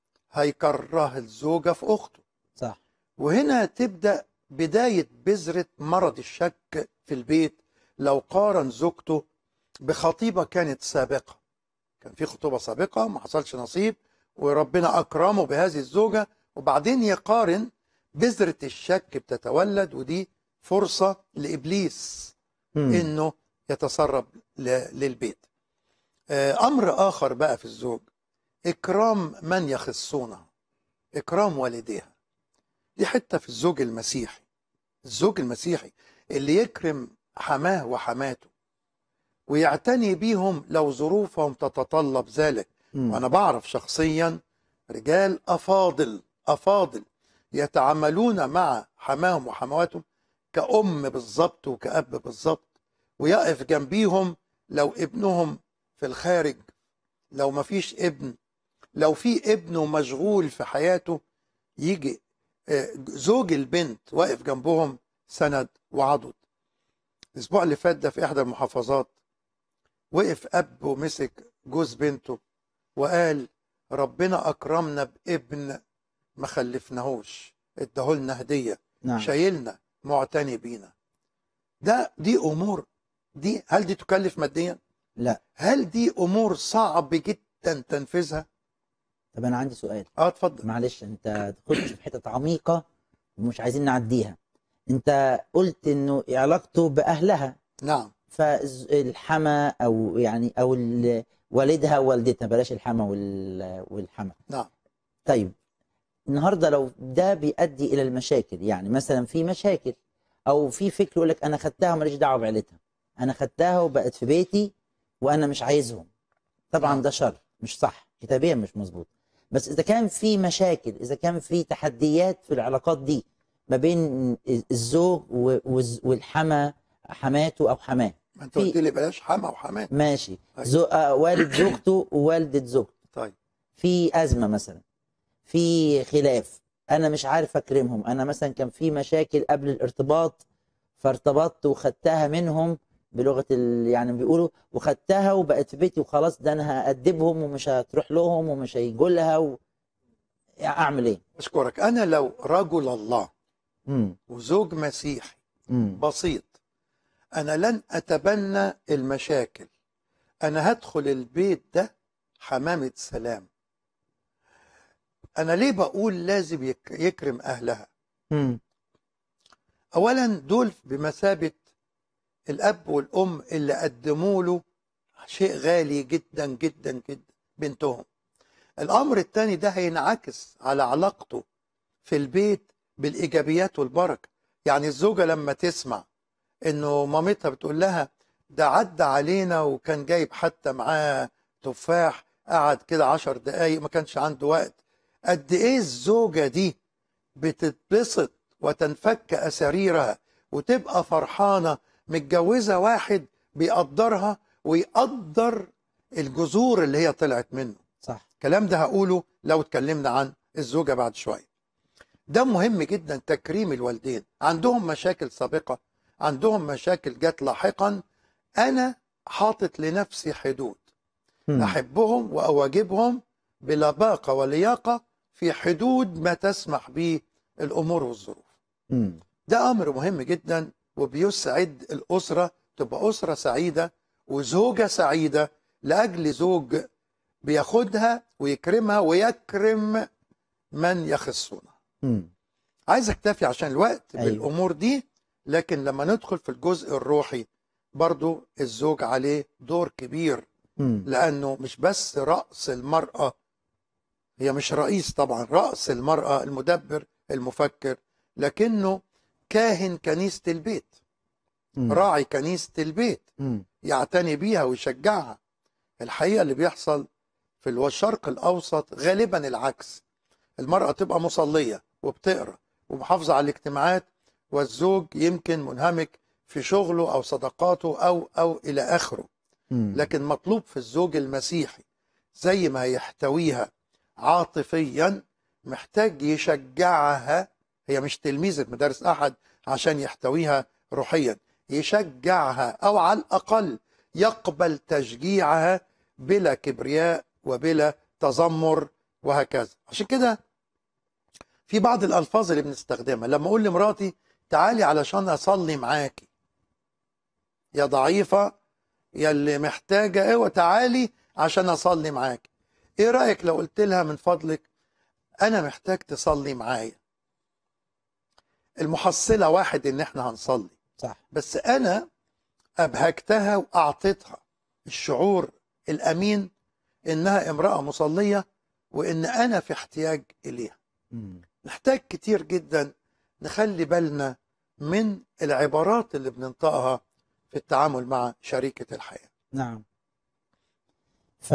هيكره الزوجة في أخته صح وهنا تبدأ بداية بذرة مرض الشك في البيت لو قارن زوجته بخطيبة كانت سابقة كان في خطوبة سابقة ما حصلش نصيب وربنا أكرمه بهذه الزوجة وبعدين يقارن بذرة الشك بتتولد ودي فرصة لإبليس مم. إنه يتسرب ل- للبيت آه، أمر آخر بقى في الزوج إكرام من يخصونه إكرام والديها دي حتة في الزوج المسيحي الزوج المسيحي اللي يكرم حماه وحماته ويعتني بيهم لو ظروفهم تتطلب ذلك مم. وانا بعرف شخصيا رجال افاضل افاضل يتعاملون مع حماهم وحمواتهم كأم بالظبط وكأب بالظبط ويقف جنبيهم لو ابنهم في الخارج لو ما فيش ابن لو في ابن مشغول في حياته يجي آه، زوج البنت واقف جنبهم سند وعضد الاسبوع اللي فات ده في احدى المحافظات وقف اب ومسك جوز بنته وقال ربنا اكرمنا بابن ما خلفناهوش اداهولنا هديه نعم شايلنا معتني بينا ده دي امور دي هل دي تكلف ماديا لا هل دي امور صعب جدا تنفيذها طب انا عندي سؤال اه اتفضل معلش انت تخش في حتة عميقة ومش عايزين نعديها انت قلت انه علاقته باهلها نعم فالحما او يعني او ال- والدها ووالدتها بلاش الحما وال- والحما نعم طيب النهارده لو ده بيؤدي الى المشاكل يعني مثلا في مشاكل او في فكر يقول لك انا خدتها وماليش دعوه بعيلتها انا خدتها وبقت في بيتي وانا مش عايزهم طبعا نعم. ده شر مش صح كتابيا مش مظبوط بس اذا كان في مشاكل اذا كان في تحديات في العلاقات دي ما بين الزوج و- والز- والحما حماته او حماه ما انت في- قلت لي بلاش حما وحماه ماشي أيوة. زو... آه والد زوجته ووالدة زوجته طيب في أزمة مثلا في خلاف أنا مش عارف أكرمهم أنا مثلا كان في مشاكل قبل الارتباط فارتبطت وخدتها منهم بلغة ال... يعني بيقولوا وخدتها وبقت في بيتي وخلاص ده أنا هأدبهم ومش هتروح لهم ومش هيجوا لها و... يعني أعمل إيه؟ اشكرك انا لو رجل الله مم. وزوج مسيحي مم. بسيط انا لن اتبنى المشاكل انا هدخل البيت ده حمامة سلام انا ليه بقول لازم يك- يكرم اهلها مم. اولا دول بمثابة الاب والام اللي قدموا له شيء غالي جدا جدا جدا بنتهم الامر الثاني ده هينعكس على علاقته في البيت بالايجابيات والبركه يعني الزوجه لما تسمع انه مامتها بتقول لها ده عدى علينا وكان جايب حتى معاه تفاح قعد كده عشر دقايق ما كانش عنده وقت قد ايه الزوجه دي بتتبسط وتنفك اساريرها وتبقى فرحانه متجوزه واحد بيقدرها ويقدر الجذور اللي هي طلعت منه صح الكلام ده هقوله لو اتكلمنا عن الزوجة بعد شوية ده مهم جدا تكريم الوالدين عندهم مشاكل سابقة عندهم مشاكل جت لاحقا أنا حاطط لنفسي حدود مم. أحبهم وأواجبهم بلباقة ولياقة في حدود ما تسمح به الأمور والظروف مم. ده أمر مهم جدا وبيسعد الأسرة تبقى أسرة سعيدة وزوجة سعيدة لأجل زوج بياخدها ويكرمها ويكرم من يخصونه مم. عايز اكتفي عشان الوقت أيوة. بالأمور دي لكن لما ندخل في الجزء الروحي برضو الزوج عليه دور كبير مم. لأنه مش بس رأس المرأة هي مش رئيس طبعا رأس المرأة المدبر المفكر لكنه كاهن كنيسة البيت مم. راعي كنيسة البيت مم. يعتني بيها ويشجعها الحقيقة اللي بيحصل في الشرق الأوسط غالبا العكس المرأة تبقى مصلية وبتقرأ ومحافظة على الاجتماعات والزوج يمكن منهمك في شغله أو صداقاته أو أو إلى آخره مم. لكن مطلوب في الزوج المسيحي زي ما يحتويها عاطفيا محتاج يشجعها هي مش تلميذة مدارس أحد عشان يحتويها روحيا يشجعها أو على الأقل يقبل تشجيعها بلا كبرياء وبلا تذمر وهكذا عشان كده في بعض الألفاظ اللي بنستخدمها لما أقول لمراتي تعالي علشان أصلي معاكي يا ضعيفة يا اللي محتاجة ايوه تعالي عشان أصلي معاكي ايه رايك لو قلت لها من فضلك انا محتاج تصلي معايا المحصله واحد ان احنا هنصلي صح بس انا ابهجتها واعطيتها الشعور الامين انها امراه مصليه وان انا في احتياج اليها مم. نحتاج كتير جدا نخلي بالنا من العبارات اللي بننطقها في التعامل مع شريكة الحياة نعم ف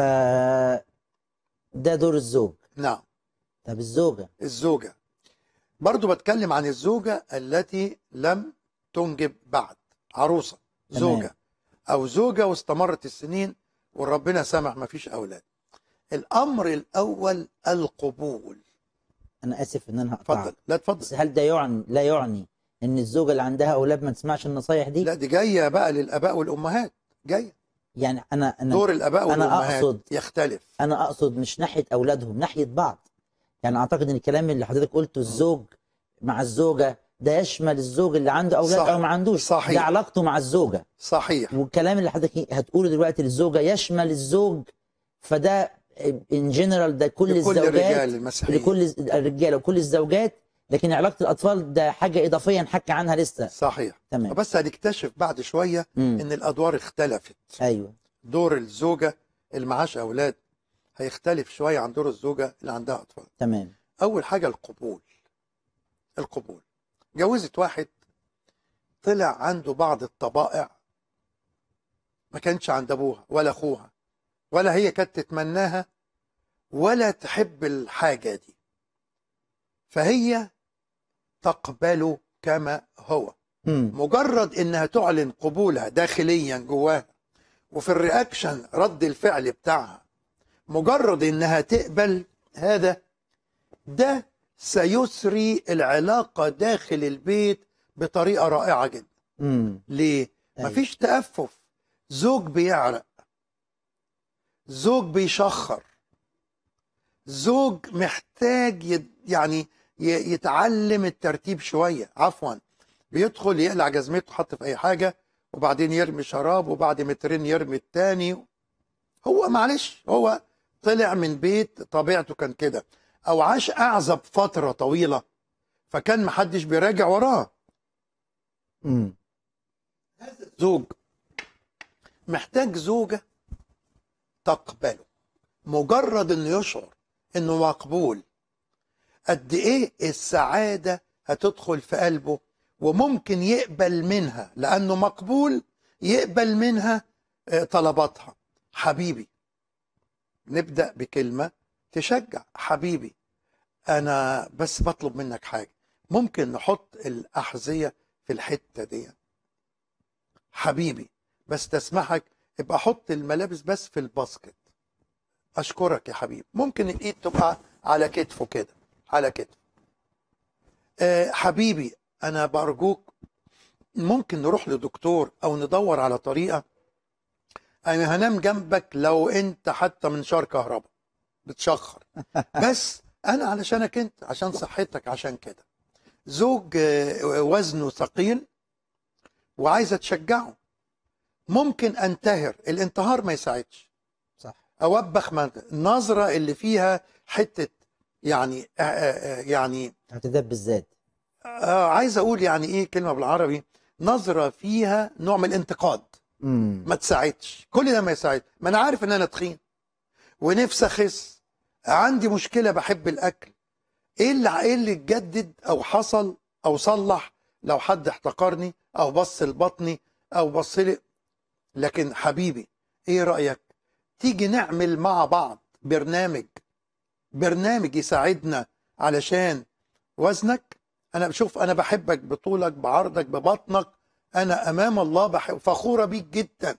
ده دور الزوج نعم طب الزوجة الزوجة برضو بتكلم عن الزوجة التي لم تنجب بعد عروسة تمام. زوجة أو زوجة واستمرت السنين وربنا سمح ما فيش أولاد الأمر الأول القبول أنا آسف إن أنا هقطعك اتفضل لا بس اتفضل هل ده يعني لا يعني إن الزوجة اللي عندها أولاد ما تسمعش النصايح دي؟ لا دي جاية بقى للآباء والأمهات جاية يعني أنا أنا دور الآباء أنا والأمهات أقصد- يختلف انا اقصد مش ناحيه اولادهم ناحيه بعض يعني اعتقد ان الكلام اللي حضرتك قلته الزوج مع الزوجه ده يشمل الزوج اللي عنده اولاد صح. او ما عندوش صحيح. ده علاقته مع الزوجه صحيح والكلام اللي حضرتك هتقوله دلوقتي للزوجه يشمل الزوج فده ان جنرال ده كل لكل الزوجات الرجال المسيحيين لكل الرجاله وكل الزوجات لكن علاقه الاطفال ده حاجه اضافيه نحكي عنها لسه صحيح تمام بس هنكتشف بعد شوية مم. إن الأدوار اختلفت ايوه دور الزوجة اللي معاش أولاد هيختلف شوية عن دور الزوجة اللي عندها أطفال تمام أول حاجة القبول القبول جوزت واحد طلع عنده بعض الطبائع ما كانش عند أبوها ولا أخوها ولا هي كانت تتمناها ولا تحب الحاجة دي فهي تقبله كما هو مم. مجرد انها تعلن قبولها داخليا جواها وفي الرياكشن رد الفعل بتاعها مجرد انها تقبل هذا ده سيسري العلاقة داخل البيت بطريقة رائعة جدا مم. ليه؟ أيوة. مفيش تأفف زوج بيعرق زوج بيشخر زوج محتاج يد يعني ي- يتعلم الترتيب شوية عفوا بيدخل يقلع جزمته حط في أي حاجة وبعدين يرمي شراب وبعد مترين يرمي التاني هو معلش هو طلع من بيت طبيعته كان كده أو عاش أعزب فترة طويلة فكان محدش بيراجع وراه مم. زوج محتاج زوجة تقبله مجرد انه يشعر انه مقبول قد ايه السعادة هتدخل في قلبه وممكن يقبل منها لانه مقبول يقبل منها آه، طلباتها حبيبي نبدأ بكلمة تشجع حبيبي انا بس بطلب منك حاجة ممكن نحط الأحذية في الحتة دي حبيبي بس تسمحك ابقى حط الملابس بس في الباسكت اشكرك يا حبيبي ممكن الايد تبقى على كتفه كده على كتفه أه حبيبي انا برجوك ممكن نروح لدكتور او ندور على طريقه انا هنام جنبك لو انت حتى من شار كهرباء بتشخر بس انا علشانك انت عشان صحتك عشان كده زوج آه، وزنه ثقيل وعايزه تشجعه ممكن انتهر الانتهار ما يساعدش صح اوبخ ما النظره اللي فيها حته يعني آه، آه، آه، يعني اعتداد بالذات آه عايز اقول يعني ايه كلمه بالعربي نظره فيها نوع من الانتقاد مم. ما تساعدش كل ده ما يساعد ما انا عارف ان انا تخين ونفسي اخس عندي مشكله بحب الاكل ايه اللي ايه اللي اتجدد او حصل او صلح لو حد احتقرني او بص لبطني او بص لي لكن حبيبي ايه رايك تيجي نعمل مع بعض برنامج برنامج يساعدنا علشان وزنك انا بشوف انا بحبك بطولك بعرضك ببطنك انا امام الله بحب فخوره بيك جدا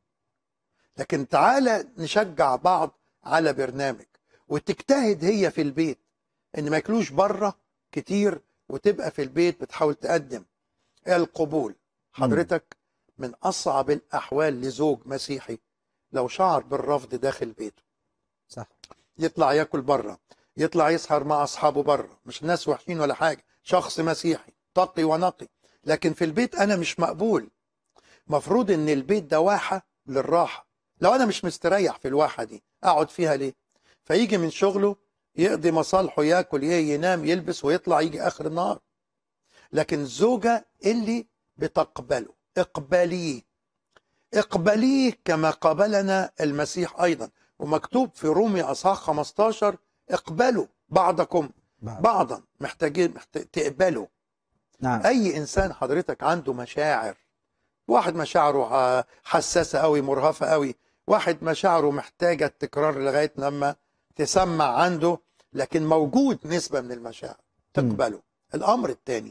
لكن تعالى نشجع بعض على برنامج وتجتهد هي في البيت ان ما ياكلوش بره كتير وتبقى في البيت بتحاول تقدم القبول حضرتك من اصعب الاحوال لزوج مسيحي لو شعر بالرفض داخل بيته صح يطلع ياكل بره يطلع يسهر مع اصحابه بره مش ناس وحشين ولا حاجه شخص مسيحي تقي ونقي لكن في البيت انا مش مقبول مفروض ان البيت ده واحه للراحه لو انا مش مستريح في الواحه دي اقعد فيها ليه فيجي من شغله يقضي مصالحه ياكل ي- ينام يلبس ويطلع يجي اخر النهار لكن الزوجه اللي بتقبله اقبليه اقبليه كما قابلنا المسيح ايضا ومكتوب في رومي اصحاح 15 اقبلوا بعضكم بعض. بعضا محتاجين محتاج تقبلوا نعم اي انسان حضرتك عنده مشاعر واحد مشاعره آه، حساسه قوي مرهفه قوي واحد مشاعره محتاجه التكرار لغايه لما تسمع عنده لكن موجود نسبه من المشاعر تقبله الامر الثاني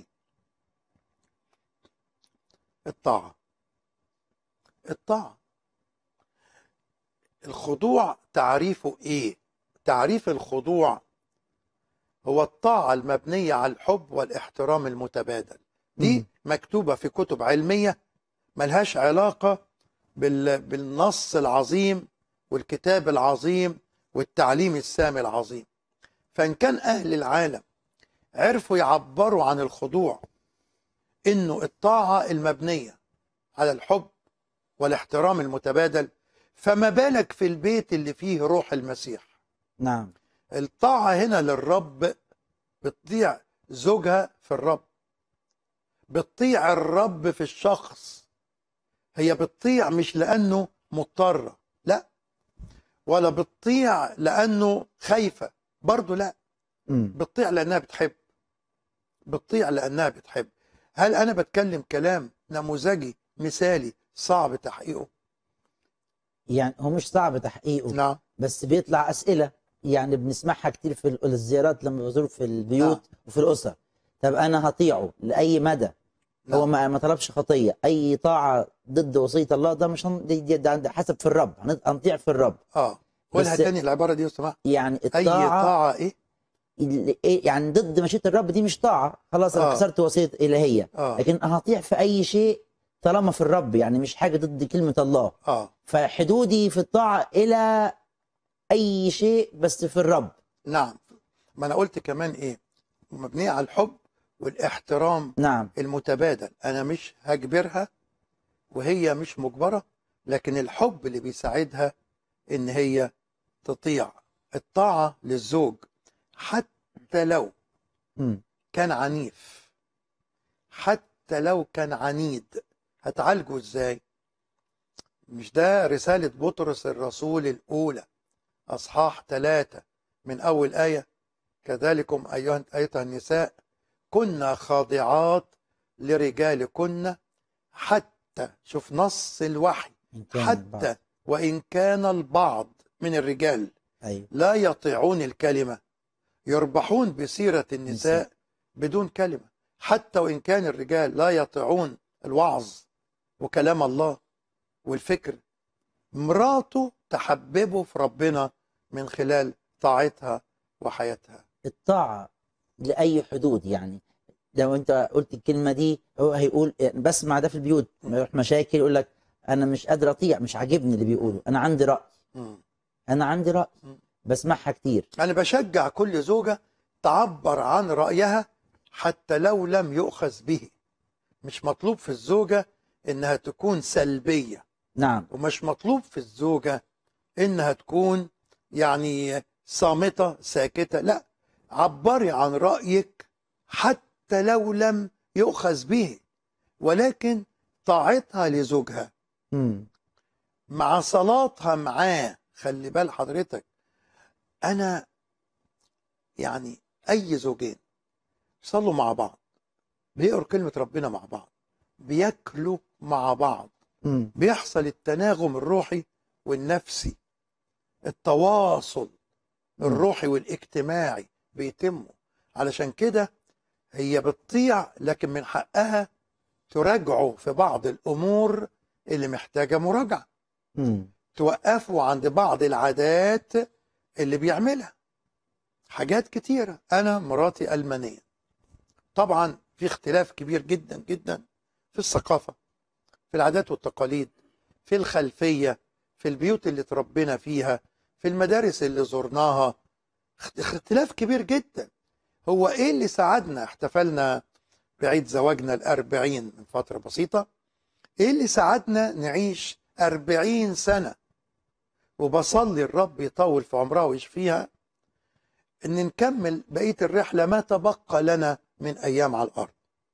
الطاعه الطاعه الخضوع تعريفه ايه تعريف الخضوع هو الطاعة المبنية على الحب والاحترام المتبادل دي مم. مكتوبة في كتب علمية ملهاش علاقة بال... بالنص العظيم والكتاب العظيم والتعليم السامي العظيم فإن كان أهل العالم عرفوا يعبروا عن الخضوع إنه الطاعة المبنية على الحب والاحترام المتبادل فما بالك في البيت اللي فيه روح المسيح نعم الطاعة هنا للرب بتطيع زوجها في الرب بتطيع الرب في الشخص هي بتطيع مش لأنه مضطرة لا ولا بتطيع لأنه خايفة برضو لا مم. بتطيع لأنها بتحب بتطيع لأنها بتحب هل أنا بتكلم كلام نموذجي مثالي صعب تحقيقه يعني هو مش صعب تحقيقه نعم بس بيطلع اسئله يعني بنسمعها كتير في ال- الزيارات لما بزور في البيوت نعم. وفي الاسر طب انا هطيعه لاي مدى نعم. هو ما ما طلبش خطيه اي طاعه ضد وصيه الله ده مش هن- دي- دي- ده ده حسب في الرب هن- هنطيع في الرب اه قولها بس- تاني العبارة دي لو سمحت يعني أي الطاعه طاعة إيه؟ اللي- إيه يعني ضد مشيئه الرب دي مش طاعه خلاص انا آه. كسرت وصيه الهيه آه لكن هطيع في اي شيء طالما في الرب يعني مش حاجه ضد كلمه الله آه فحدودي في الطاعه الى اي شيء بس في الرب نعم ما انا قلت كمان ايه مبنيه على الحب والاحترام نعم المتبادل انا مش هجبرها وهي مش مجبره لكن الحب اللي بيساعدها ان هي تطيع الطاعه للزوج حتى لو مم. كان عنيف حتى لو كان عنيد هتعالجه ازاي مش ده رسالة بطرس الرسول الأولى أصحاح ثلاثة من أول آية كذلكم أيها أيتها النساء كنا خاضعات لرجالكن حتى شوف نص الوحي إن كان حتى بعض. وإن كان البعض من الرجال ايوه لا يطيعون الكلمة يربحون بسيرة النساء بدون كلمة حتى وإن كان الرجال لا يطيعون الوعظ وكلام الله والفكر مراته تحببه في ربنا من خلال طاعتها وحياتها الطاعه لاي حدود يعني لو انت قلت الكلمه دي هو هيقول يعني بسمع ده في البيوت لما يروح مشاكل يقول لك انا مش قادر اطيع مش عاجبني اللي بيقوله انا عندي راي مم. انا عندي راي مم. بسمعها كتير أنا بشجع كل زوجة تعبر عن رأيها حتى لو لم يؤخذ به مش مطلوب في الزوجة إنها تكون سلبية نعم ومش مطلوب في الزوجة إنها تكون يعني صامتة ساكتة لا عبري عن رأيك حتى لو لم يؤخذ به ولكن طاعتها لزوجها مم. مع صلاتها معاه خلي بال حضرتك أنا يعني أي زوجين صلوا مع بعض بيقروا كلمة ربنا مع بعض بياكلوا مع بعض مم. بيحصل التناغم الروحي والنفسي التواصل الروحي والاجتماعي بيتموا علشان كده هي بتطيع لكن من حقها تراجعه في بعض الامور اللي محتاجه مراجعه مم. توقفوا عند بعض العادات اللي بيعملها حاجات كتيرة أنا مراتي ألمانية طبعا في اختلاف كبير جدا جدا في الثقافة في العادات والتقاليد في الخلفية في البيوت اللي تربينا فيها في المدارس اللي زرناها اخت- اختلاف كبير جدا هو ايه اللي ساعدنا احتفلنا بعيد زواجنا الأربعين من فترة بسيطة ايه اللي ساعدنا نعيش أربعين سنة وبصلي الرب يطول في عمرها ويشفيها ان نكمل بقيه الرحله ما تبقى لنا من ايام على الارض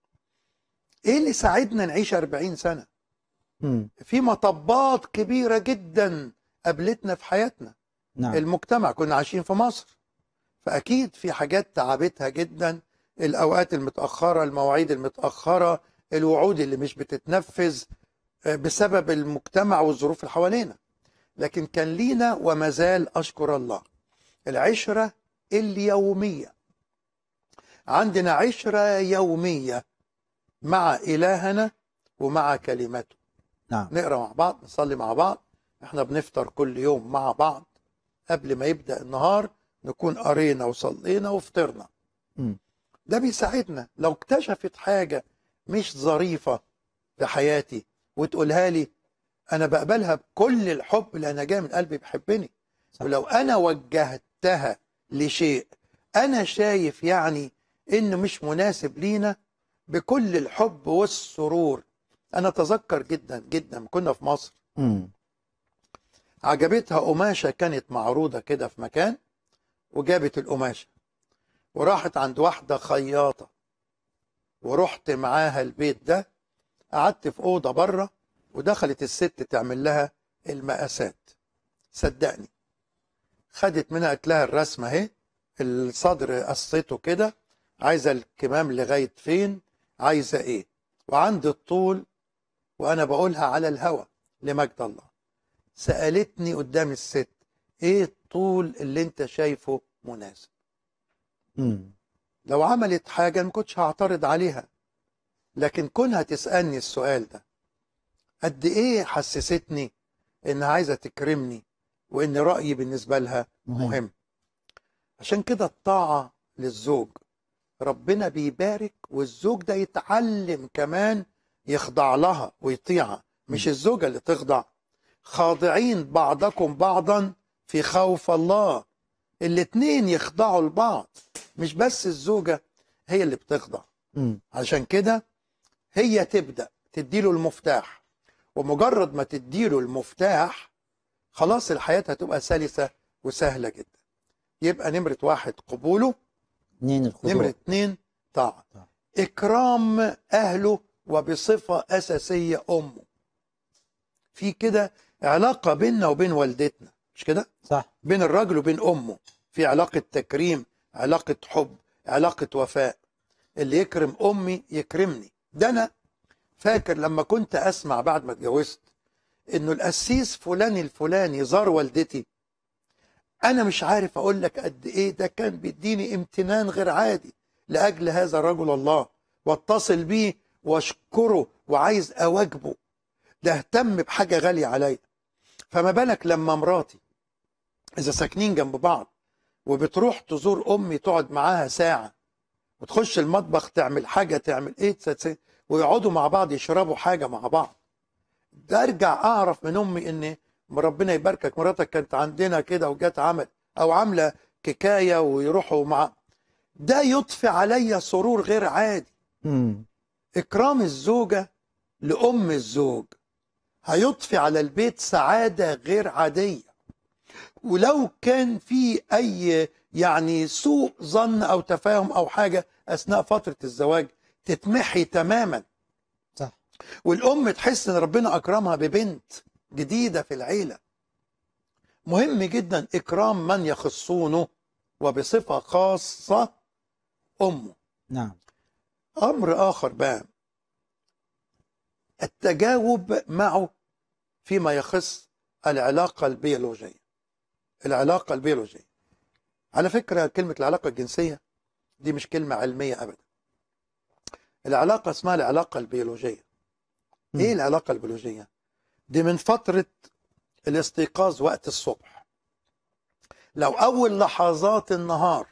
ايه اللي ساعدنا نعيش 40 سنه مم. في مطبات كبيره جدا قابلتنا في حياتنا نعم المجتمع كنا عايشين في مصر فاكيد في حاجات تعبتها جدا الاوقات المتاخره المواعيد المتاخره الوعود اللي مش بتتنفذ آه، بسبب المجتمع والظروف اللي حوالينا لكن كان لينا وما زال اشكر الله العشره اليوميه عندنا عشره يوميه مع الهنا ومع كلمته نعم نقرا مع بعض نصلي مع بعض احنا بنفطر كل يوم مع بعض قبل ما يبدا النهار نكون قرينا وصلينا وفطرنا مم. ده بيساعدنا لو اكتشفت حاجه مش ظريفه في حياتي وتقولها لي انا بقبلها بكل الحب لان جاي من قلبي بيحبني صح. ولو انا وجهتها لشيء انا شايف يعني انه مش مناسب لينا بكل الحب والسرور انا اتذكر جدا جدا كنا في مصر مم. عجبتها قماشه كانت معروضه كده في مكان وجابت القماشه وراحت عند واحده خياطه ورحت معاها البيت ده قعدت في اوضه بره ودخلت الست تعمل لها المقاسات صدقني خدت منها قالت لها الرسمه اهي الصدر قصته كده عايزه الكمام لغايه فين عايزه ايه وعند الطول وانا بقولها على الهوى لمجد الله سالتني قدام الست ايه الطول اللي انت شايفه مناسب مم. لو عملت حاجه ما كنتش هعترض عليها لكن كونها تسالني السؤال ده قد ايه حسستني انها عايزه تكرمني وان رايي بالنسبه لها مهم. مهم عشان كده الطاعه للزوج ربنا بيبارك والزوج ده يتعلم كمان يخضع لها ويطيعها مش الزوجه اللي تخضع خاضعين بعضكم بعضا في خوف الله الاتنين يخضعوا لبعض مش بس الزوجه هي اللي بتخضع مم. عشان كده هي تبدا تديله المفتاح ومجرد ما تديله المفتاح خلاص الحياه هتبقى سلسه وسهله جدا يبقى نمره واحد قبوله اتنين الخضوع نمره اتنين طاعه طاعة. اكرام اهله وبصفه اساسيه امه في كده علاقه بيننا وبين والدتنا مش كده صح بين الراجل وبين امه في علاقه تكريم علاقه حب علاقه وفاء اللي يكرم امي يكرمني ده انا فاكر لما كنت اسمع بعد ما اتجوزت انه القسيس فلان الفلاني زار والدتي انا مش عارف اقول لك قد ايه ده كان بيديني امتنان غير عادي لاجل هذا رجل الله واتصل بيه واشكره وعايز اواجبه ده اهتم بحاجه غاليه عليا فما بالك لما مراتي اذا ساكنين جنب بعض وبتروح تزور امي تقعد معاها ساعه وتخش المطبخ تعمل حاجه تعمل ايه تس- ويقعدوا مع بعض يشربوا حاجه مع بعض ده ارجع اعرف من امي ان ربنا يباركك مراتك كانت عندنا كده وجت عمل او عامله كيكايه ويروحوا مع ده يضفي عليا سرور غير عادي مم. إكرام الزوجة لأم الزوج هيضفي على البيت سعادة غير عادية ولو كان في أي يعني سوء ظن أو تفاهم أو حاجة أثناء فترة الزواج تتمحي تماما صح والأم تحس إن ربنا أكرمها ببنت جديدة في العيلة مهم جدا إكرام من يخصونه وبصفة خاصة أمه نعم امر اخر بقى التجاوب معه فيما يخص العلاقه البيولوجيه العلاقه البيولوجيه على فكره كلمه العلاقه الجنسيه دي مش كلمه علميه ابدا العلاقه اسمها العلاقه البيولوجيه مم. ايه العلاقه البيولوجيه دي من فتره الاستيقاظ وقت الصبح لو اول لحظات النهار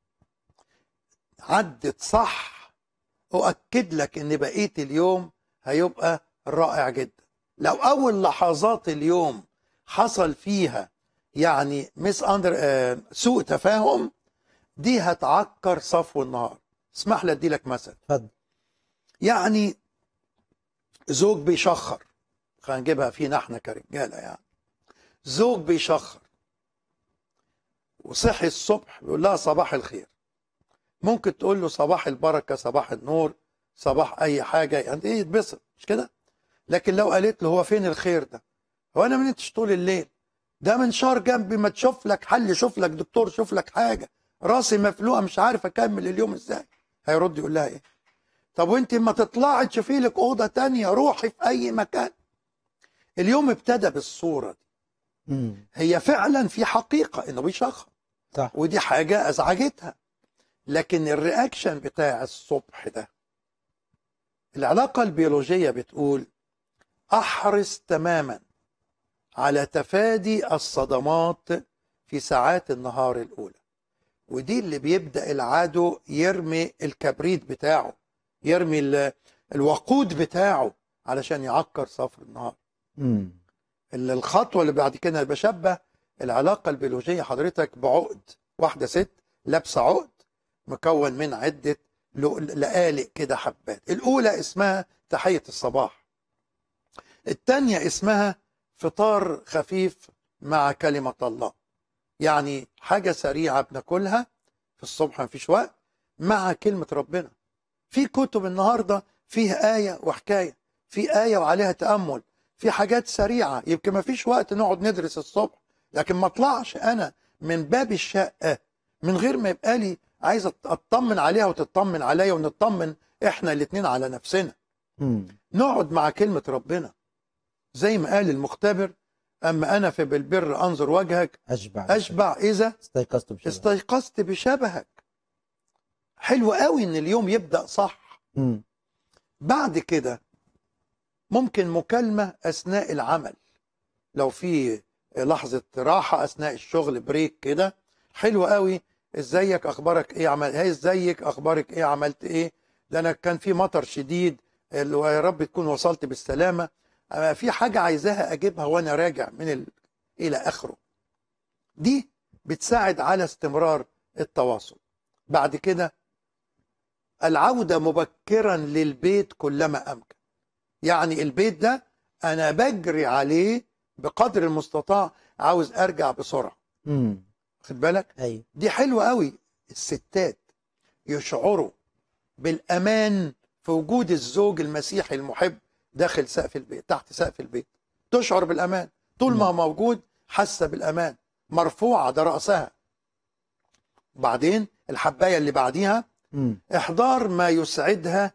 عدت صح أؤكد لك إن بقية اليوم هيبقى رائع جدا لو أول لحظات اليوم حصل فيها يعني مس أندر آه سوء تفاهم دي هتعكر صفو النهار اسمح لي أدي لك مثل اتفضل يعني زوج بيشخر خلينا نجيبها فينا احنا كرجاله يعني زوج بيشخر وصحي الصبح بيقول لها صباح الخير ممكن تقول له صباح البركه صباح النور صباح اي حاجه يعني ايه يتبسط مش كده لكن لو قالت له هو فين الخير ده هو انا ما نمتش طول الليل ده منشار جنبي ما تشوف لك حل شوف لك دكتور شوف لك حاجه راسي مفلوقه مش عارف اكمل اليوم ازاي هيرد يقول لها ايه طب وانت ما تطلعي تشوفي لك اوضه تانية روحي في اي مكان اليوم ابتدى بالصوره دي مم. هي فعلا في حقيقه انه بيشخر صح ودي حاجه ازعجتها لكن الرياكشن بتاع الصبح ده العلاقه البيولوجيه بتقول احرص تماما على تفادي الصدمات في ساعات النهار الاولى ودي اللي بيبدا العدو يرمي الكبريت بتاعه يرمي ال- الوقود بتاعه علشان يعكر صفر النهار مم. ال- الخطوه اللي بعد كده بشبه العلاقه البيولوجيه حضرتك بعقد واحده ست لابسه عقد مكون من عده لق- لقالق كده حبات الاولى اسمها تحيه الصباح الثانيه اسمها فطار خفيف مع كلمه الله يعني حاجه سريعه بناكلها في الصبح مفيش وقت مع كلمه ربنا في كتب النهارده فيه ايه وحكايه في ايه وعليها تامل في حاجات سريعه يمكن ما فيش وقت نقعد ندرس الصبح لكن ما اطلعش انا من باب الشقه من غير ما يبقى لي عايز أط- اطمن عليها وتطمن عليا ونطمن احنا الاتنين على نفسنا مم. نقعد مع كلمه ربنا زي ما قال المختبر اما انا في بالبر انظر وجهك اشبع اشبع اذا استيقظت بشبع استيقظت بشبهك حلو قوي ان اليوم يبدا صح مم. بعد كده ممكن مكالمة أثناء العمل لو في لحظة راحة أثناء الشغل بريك كده حلو قوي ازيك اخبارك ايه عمل هي ازيك اخبارك ايه عملت ايه ده انا كان في مطر شديد اللي هو يا رب تكون وصلت بالسلامة أما في حاجة عايزاها اجيبها وانا راجع من ال... الى اخره دي بتساعد على استمرار التواصل بعد كده العودة مبكرا للبيت كلما أمكن يعني البيت ده أنا بجري عليه بقدر المستطاع عاوز أرجع بسرعة مم. خد بالك ايوه دي حلوة قوي الستات يشعروا بالأمان في وجود الزوج المسيحي المحب داخل سقف البيت تحت سقف البيت تشعر بالأمان طول ما هو موجود حاسة بالأمان مرفوعة ده رأسها بعدين الحباية اللي بعديها مم. احضار ما يسعدها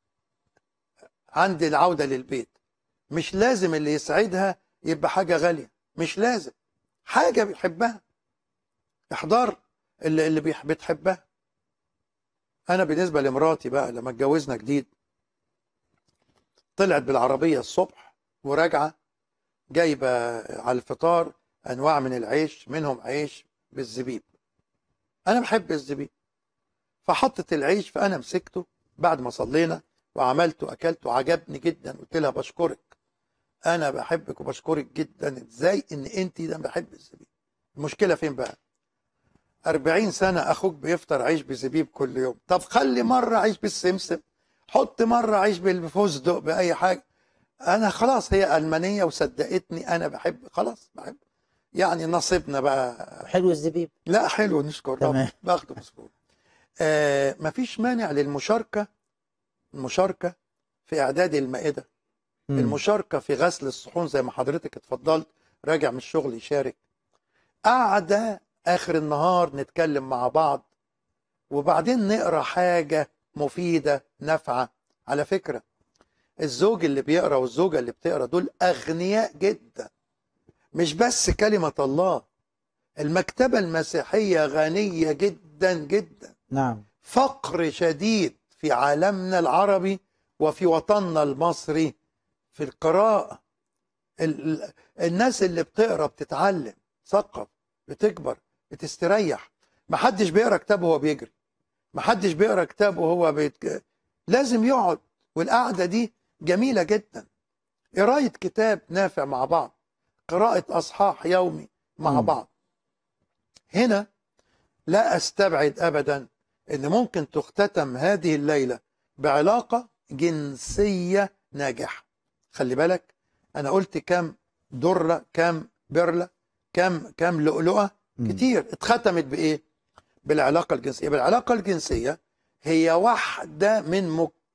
عند العودة للبيت مش لازم اللي يسعدها يبقى حاجة غالية مش لازم حاجة بيحبها احضار اللي, اللي بيح- بتحبها انا بالنسبة لمراتي بقى لما اتجوزنا جديد طلعت بالعربية الصبح وراجعة جايبة على الفطار انواع من العيش منهم عيش بالزبيب انا بحب الزبيب فحطت العيش فانا مسكته بعد ما صلينا وعملته اكلته عجبني جدا قلت لها بشكرك انا بحبك وبشكرك جدا ازاي ان انت ده بحب الزبيب المشكله فين بقى 40 سنه اخوك بيفطر عيش بزبيب كل يوم طب خلي مره عيش بالسمسم حط مره عيش بالفستق باي حاجه انا خلاص هي المانيه وصدقتني انا بحب خلاص بحب يعني نصيبنا بقى حلو الزبيب لا حلو نشكر تمام. رب باخده مسكون آه مفيش مانع للمشاركة المشاركة في إعداد المائدة مم. المشاركة في غسل الصحون زي ما حضرتك اتفضلت راجع من الشغل يشارك قعدة آخر النهار نتكلم مع بعض وبعدين نقرا حاجة مفيدة نافعة على فكرة الزوج اللي بيقرا والزوجة اللي بتقرا دول أغنياء جدا مش بس كلمة الله المكتبة المسيحية غنية جدا جدا نعم فقر شديد في عالمنا العربي وفي وطننا المصري في القراءة ال- ال- الناس اللي بتقرا بتتعلم تثقف بتكبر بتستريح محدش بيقرا كتاب وهو بيجري محدش بيقرا كتاب وهو بيت... لازم يقعد والقعدة دي جميلة جدا قراية كتاب نافع مع بعض قراءة أصحاح يومي مع مم. بعض هنا لا أستبعد أبدا أن ممكن تختتم هذه الليلة بعلاقة جنسية ناجحة خلي بالك أنا قلت كام درة كام برلة كام كام لؤلؤه مم. كتير اتختمت بايه بالعلاقه الجنسيه بالعلاقه الجنسيه هي واحده من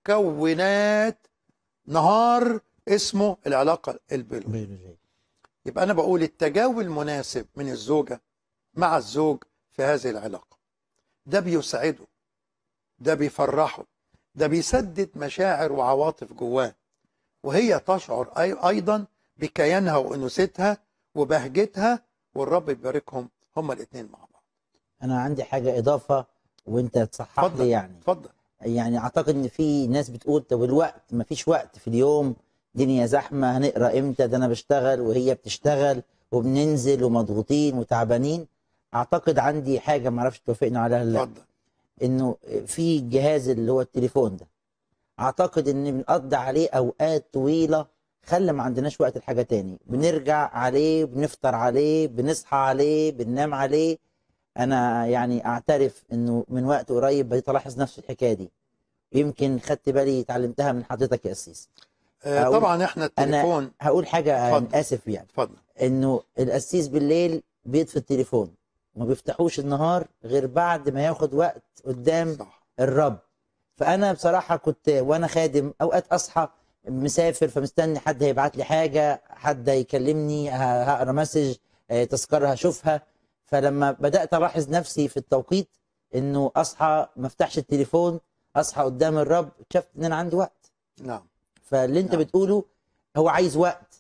مكونات نهار اسمه العلاقه البيولوجيه بيولوجية. يبقى انا بقول التجاوب المناسب من الزوجه مع الزوج في هذه العلاقه ده بيسعده ده بيفرحه ده بيسدد مشاعر وعواطف جواه وهي تشعر أي- ايضا بكيانها وانوثتها وبهجتها والرب يباركهم هما الاثنين مع بعض انا عندي حاجه اضافه وانت تصحح اتفضل. لي يعني اتفضل يعني اعتقد ان في ناس بتقول طب الوقت ما فيش وقت في اليوم دنيا زحمه هنقرا امتى ده انا بشتغل وهي بتشتغل وبننزل ومضغوطين وتعبانين اعتقد عندي حاجه ما اعرفش توافقنا عليها ولا لا اتفضل انه في الجهاز اللي هو التليفون ده اعتقد ان بنقضي عليه اوقات طويله خلى ما عندناش وقت لحاجه تاني بنرجع عليه بنفطر عليه بنصحى عليه بننام عليه انا يعني اعترف انه من وقت قريب بديت الاحظ نفس الحكايه دي يمكن خدت بالي اتعلمتها من حضرتك يا اسيس آه أقول- طبعا احنا التليفون هقول حاجه اتفضل. أنا اسف يعني اتفضل انه القسيس بالليل بيطفي التليفون وما بيفتحوش النهار غير بعد ما ياخد وقت قدام صح الرب فانا بصراحه كنت وانا خادم اوقات اصحى مسافر فمستني حد هيبعت لي حاجه حد يكلمني ه- هقرا مسج آه، تذكره هشوفها فلما بدات الاحظ نفسي في التوقيت انه اصحى ما افتحش التليفون اصحى قدام الرب اكتشفت ان انا عندي وقت نعم فاللي انت نعم. بتقوله هو عايز وقت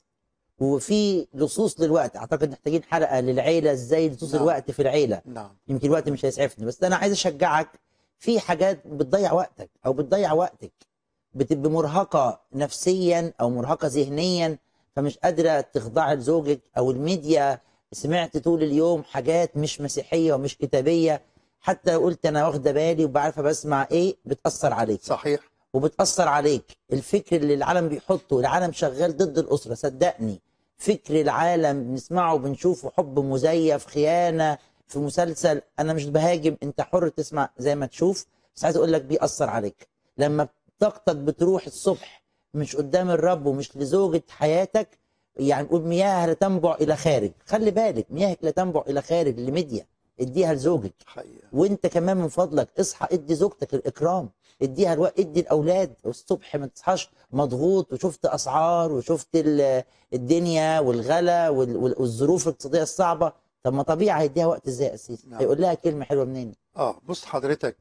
وفي لصوص للوقت اعتقد محتاجين حلقه للعيله ازاي لصوص نعم. الوقت في العيله نعم يمكن الوقت مش هيسعفني بس انا عايز اشجعك في حاجات بتضيع وقتك او بتضيع وقتك بتبقى مرهقه نفسيا او مرهقه ذهنيا فمش قادره تخضعي لزوجك او الميديا سمعت طول اليوم حاجات مش مسيحيه ومش كتابيه حتى لو قلت انا واخده بالي وبعرفه بسمع ايه بتاثر عليك صحيح وبتأثر عليك الفكر اللي العالم بيحطه العالم شغال ضد الأسرة صدقني فكر العالم بنسمعه وبنشوفه حب مزيف خيانة في مسلسل أنا مش بهاجم أنت حر تسمع زي ما تشوف بس عايز أقول لك بيأثر عليك لما طاقتك بتروح الصبح مش قدام الرب ومش لزوجة حياتك يعني نقول مياه لا تنبع إلى خارج خلي بالك مياهك لا تنبع إلى خارج لميديا اديها لزوجك حقيقة وانت كمان من فضلك اصحى ادي زوجتك الاكرام اديها الوقت ادي الاولاد الصبح ما تصحاش مضغوط وشفت اسعار وشفت ال- الدنيا والغلا وال- وال- والظروف الاقتصاديه الصعبه طب ما طبيعي هيديها وقت ازاي يا اسيس نعم. هيقول لها كلمه حلوه منين اه بص حضرتك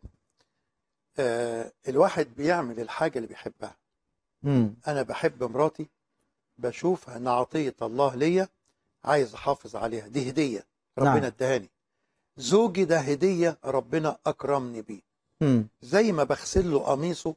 آه الواحد بيعمل الحاجة اللي بيحبها امم أنا بحب مراتي بشوفها إن عطية الله ليا عايز أحافظ عليها دي هدية ربنا نعم. ادهاني زوجي ده هدية ربنا أكرمني بيه امم زي ما بغسل له قميصه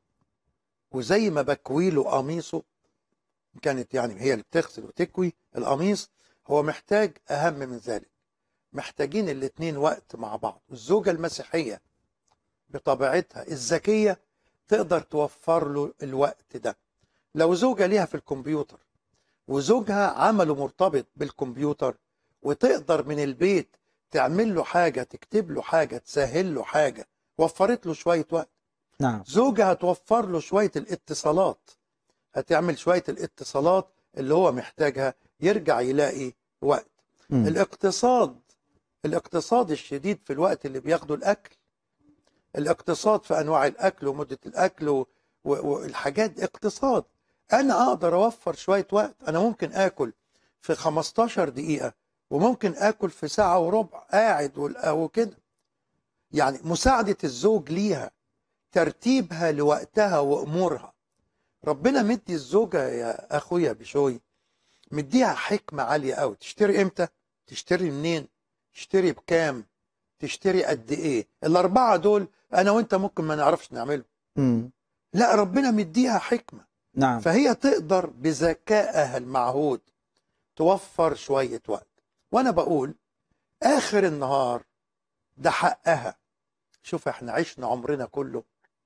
وزي ما بكوي له قميصه كانت يعني هي اللي بتغسل وتكوي القميص هو محتاج أهم من ذلك محتاجين الاتنين وقت مع بعض الزوجة المسيحية بطبيعتها الذكية تقدر توفر له الوقت ده لو زوجة ليها في الكمبيوتر وزوجها عمله مرتبط بالكمبيوتر وتقدر من البيت تعمل له حاجة تكتب له حاجة تسهل له حاجة وفرت له شوية وقت نعم زوجها هتوفر له شوية الاتصالات هتعمل شوية الاتصالات اللي هو محتاجها يرجع يلاقي وقت مم. الاقتصاد الاقتصاد الشديد في الوقت اللي بياخده الأكل الاقتصاد في أنواع الأكل ومدة الأكل و- و- والحاجات دي اقتصاد أنا أقدر أوفر شوية وقت أنا ممكن آكل في 15 دقيقة وممكن آكل في ساعة وربع قاعد وال- وكده يعني مساعدة الزوج ليها ترتيبها لوقتها وأمورها ربنا مدي الزوجة يا أخويا بشوي مديها حكمة عالية أوي تشتري إمتى تشتري منين تشتري بكام تشتري قد إيه الأربعة دول أنا وأنت ممكن ما نعرفش نعملهم مم. لا ربنا مديها حكمة نعم فهي تقدر بذكائها المعهود توفر شوية وقت وأنا بقول آخر النهار ده حقها شوف احنا عشنا عمرنا كله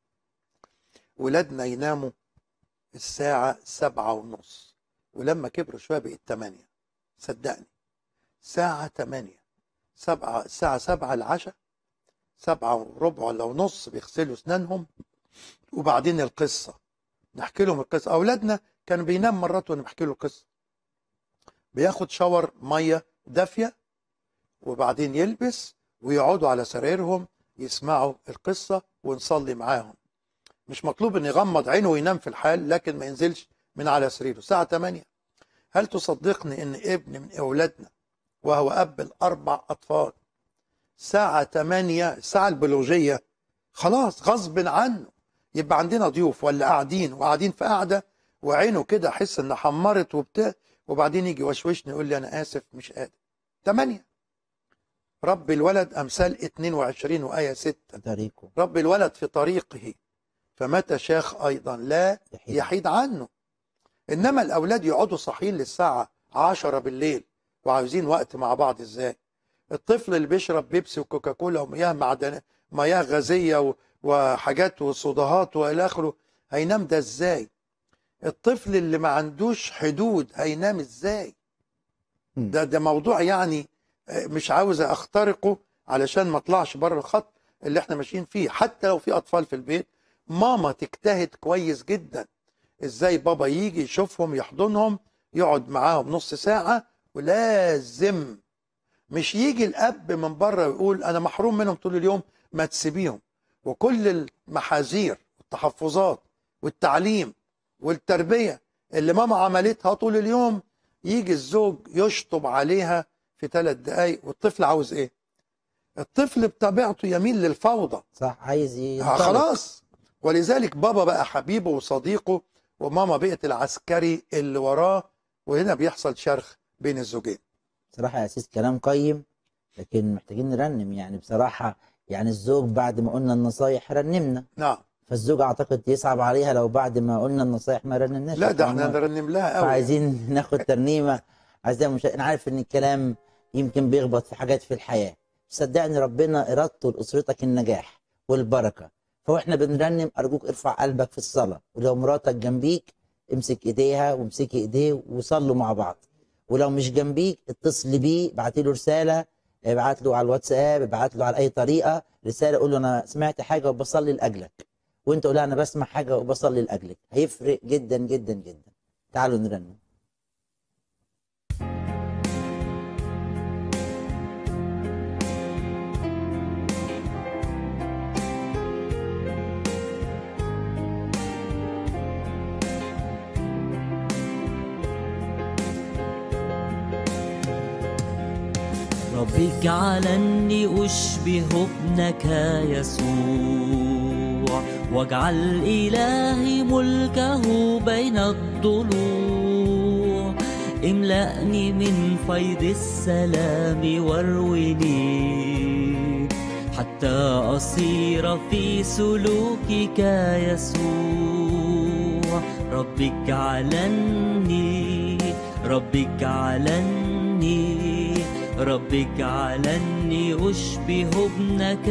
ولادنا يناموا الساعة سبعة ونص ولما كبروا شوية بقت تمانية صدقني ساعة تمانية سبعة الساعة سبعة العشاء سبعة وربع ولا ونص بيغسلوا اسنانهم وبعدين القصة نحكي لهم القصة أولادنا كانوا بينام مرات وأنا بحكي له القصة بياخد شاور مية دافية وبعدين يلبس ويقعدوا على سريرهم يسمعوا القصة ونصلي معاهم مش مطلوب ان يغمض عينه وينام في الحال لكن ما ينزلش من على سريره الساعة 8 هل تصدقني ان ابن من اولادنا وهو اب الاربع اطفال الساعة 8 الساعة البيولوجية خلاص غصب عنه يبقى عندنا ضيوف ولا قاعدين وقاعدين في قاعدة وعينه كده احس ان حمرت وبتاع وبعدين يجي وشوشني يقول لي انا اسف مش قادر 8 رب الولد امثال 22 وايه 6 طريقه رب الولد في طريقه فمتى شاخ ايضا لا يحيد. يحيد عنه انما الاولاد يقعدوا صاحيين للساعه 10 بالليل وعاوزين وقت مع بعض ازاي الطفل اللي بيشرب بيبسي وكوكاكولا ومياه معدنيه مياه غازيه و- وحاجات وصدهات والى اخره هينام ده ازاي الطفل اللي ما عندوش حدود هينام ازاي مم. ده ده موضوع يعني آه، مش عاوز اخترقه علشان ما اطلعش بره الخط اللي احنا ماشيين فيه حتى لو في اطفال في البيت ماما تجتهد كويس جدا ازاي بابا يجي يشوفهم يحضنهم يقعد معاهم نص ساعة ولازم مش يجي الاب من بره ويقول انا محروم منهم طول اليوم ما تسيبيهم وكل المحاذير والتحفظات والتعليم والتربية اللي ماما عملتها طول اليوم يجي الزوج يشطب عليها في ثلاث دقايق والطفل عاوز ايه الطفل بطبيعته يميل للفوضى صح عايز آه، ينطلق خلاص ولذلك بابا بقى حبيبه وصديقه وماما بقت العسكري اللي وراه وهنا بيحصل شرخ بين الزوجين بصراحة يا أسيس كلام قيم لكن محتاجين نرنم يعني بصراحة يعني الزوج بعد ما قلنا النصايح رنمنا نعم فالزوج أعتقد يصعب عليها لو بعد ما قلنا النصايح ما رنمناش لا ده احنا طبعاً. نرنم لها قوي فعايزين ناخد ترنيمة أعزائي المشاهدين أنا عارف إن الكلام يمكن بيخبط في حاجات في الحياة صدقني ربنا إرادته لأسرتك النجاح والبركة فواحنا بنرنم أرجوك ارفع قلبك في الصلاة ولو مراتك جنبيك امسك إيديها وامسكي إيديه وصلوا مع بعض ولو مش جنبيك اتصل بيه ابعتي له رسالة ابعت له على الواتساب ابعت له على أي طريقة رسالة قول له أنا سمعت حاجة وبصلي لأجلك وأنت قول لها أنا بسمع حاجة وبصلي لأجلك هيفرق جدا جدا جدا تعالوا نرنم ربي اجعلني أشبه ابنك يسوع واجعل إلهي ملكه بين الضلوع املأني من فيض السلام وارويني حتى أصير في سلوكك يسوع ربي اجعلني ربي اجعلني ربي اجعلني أشبه ابنك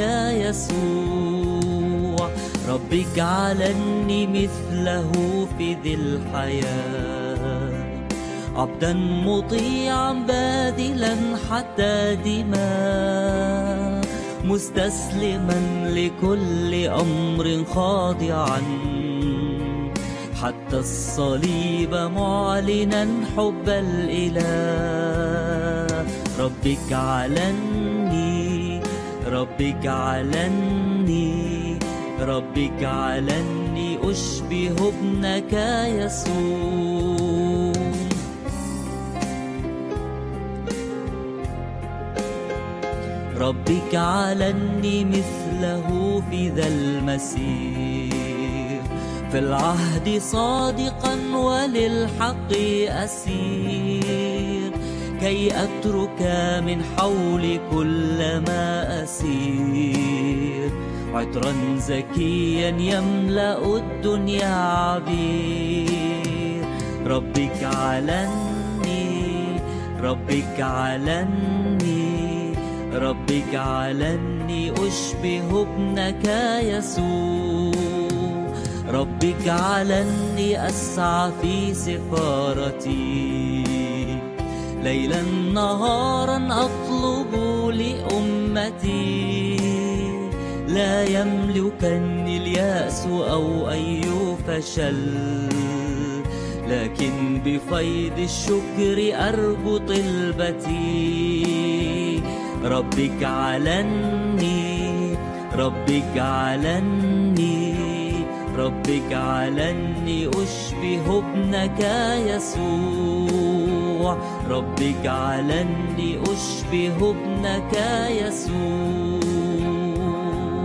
يسوع ربي اجعلني مثله في ذي الحياة عبدا مطيعا باذلا حتى دماء مستسلما لكل أمر خاضعا حتى الصليب معلنا حب الإله ربي اجعلني ربي اجعلني ربي اجعلني أشبه ابنك يسوع ربي اجعلني مثله في ذا المسير في العهد صادقا وللحق أسير كي أترك من حولي كل ما أسير عطرا زكيا يملأ الدنيا عبير ربي اجعلني ربي اجعلني ربي اجعلني أشبه ابنك يسوع ربي اجعلني أسعى في سفارتي ليلا نهارا أطلب لأمتي لا يملكني اليأس أو أي فشل لكن بفيض الشكر أرجو طلبتي رب اجعلني رب اجعلني رب اجعلني أشبه ابنك يسوع رب اجعلني أشبه ابنك يسوع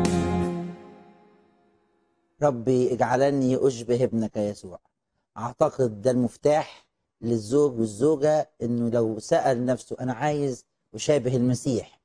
ربي اجعلني اشبه ابنك يسوع اعتقد ده المفتاح للزوج والزوجه انه لو سال نفسه انا عايز اشابه المسيح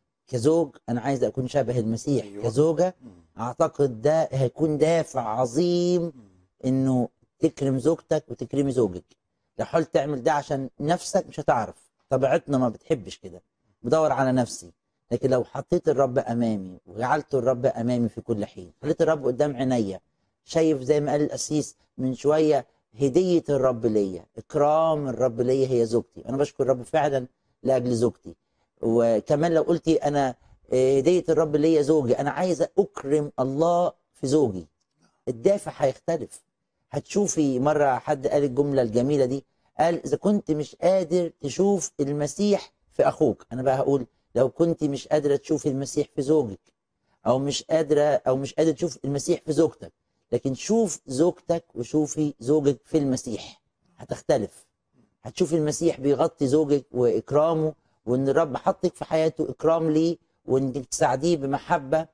كزوج انا عايز اكون شبه المسيح أيوة. كزوجه اعتقد ده هيكون دافع عظيم انه تكرم زوجتك وتكرمي زوجك لو حاولت تعمل ده عشان نفسك مش هتعرف طبيعتنا ما بتحبش كده بدور على نفسي لكن لو حطيت الرب امامي وجعلت الرب امامي في كل حين خليت الرب قدام عينيا شايف زي ما قال القسيس من شويه هديه الرب ليا اكرام الرب ليا هي زوجتي انا بشكر الرب فعلا لاجل زوجتي وكمان لو قلتي انا آه، هديه الرب ليا زوجي انا عايزه اكرم الله في زوجي الدافع هيختلف هتشوفي مره حد قال الجمله الجميله دي قال اذا كنت مش قادر تشوف المسيح في اخوك انا بقى هقول لو كنت مش قادره تشوفي المسيح في زوجك او مش قادره او مش قادر تشوف المسيح في زوجتك لكن شوف زوجتك وشوفي زوجك في المسيح هتختلف هتشوفي المسيح بيغطي زوجك واكرامه وان الرب حطك في حياته اكرام ليه وانك تساعديه بمحبه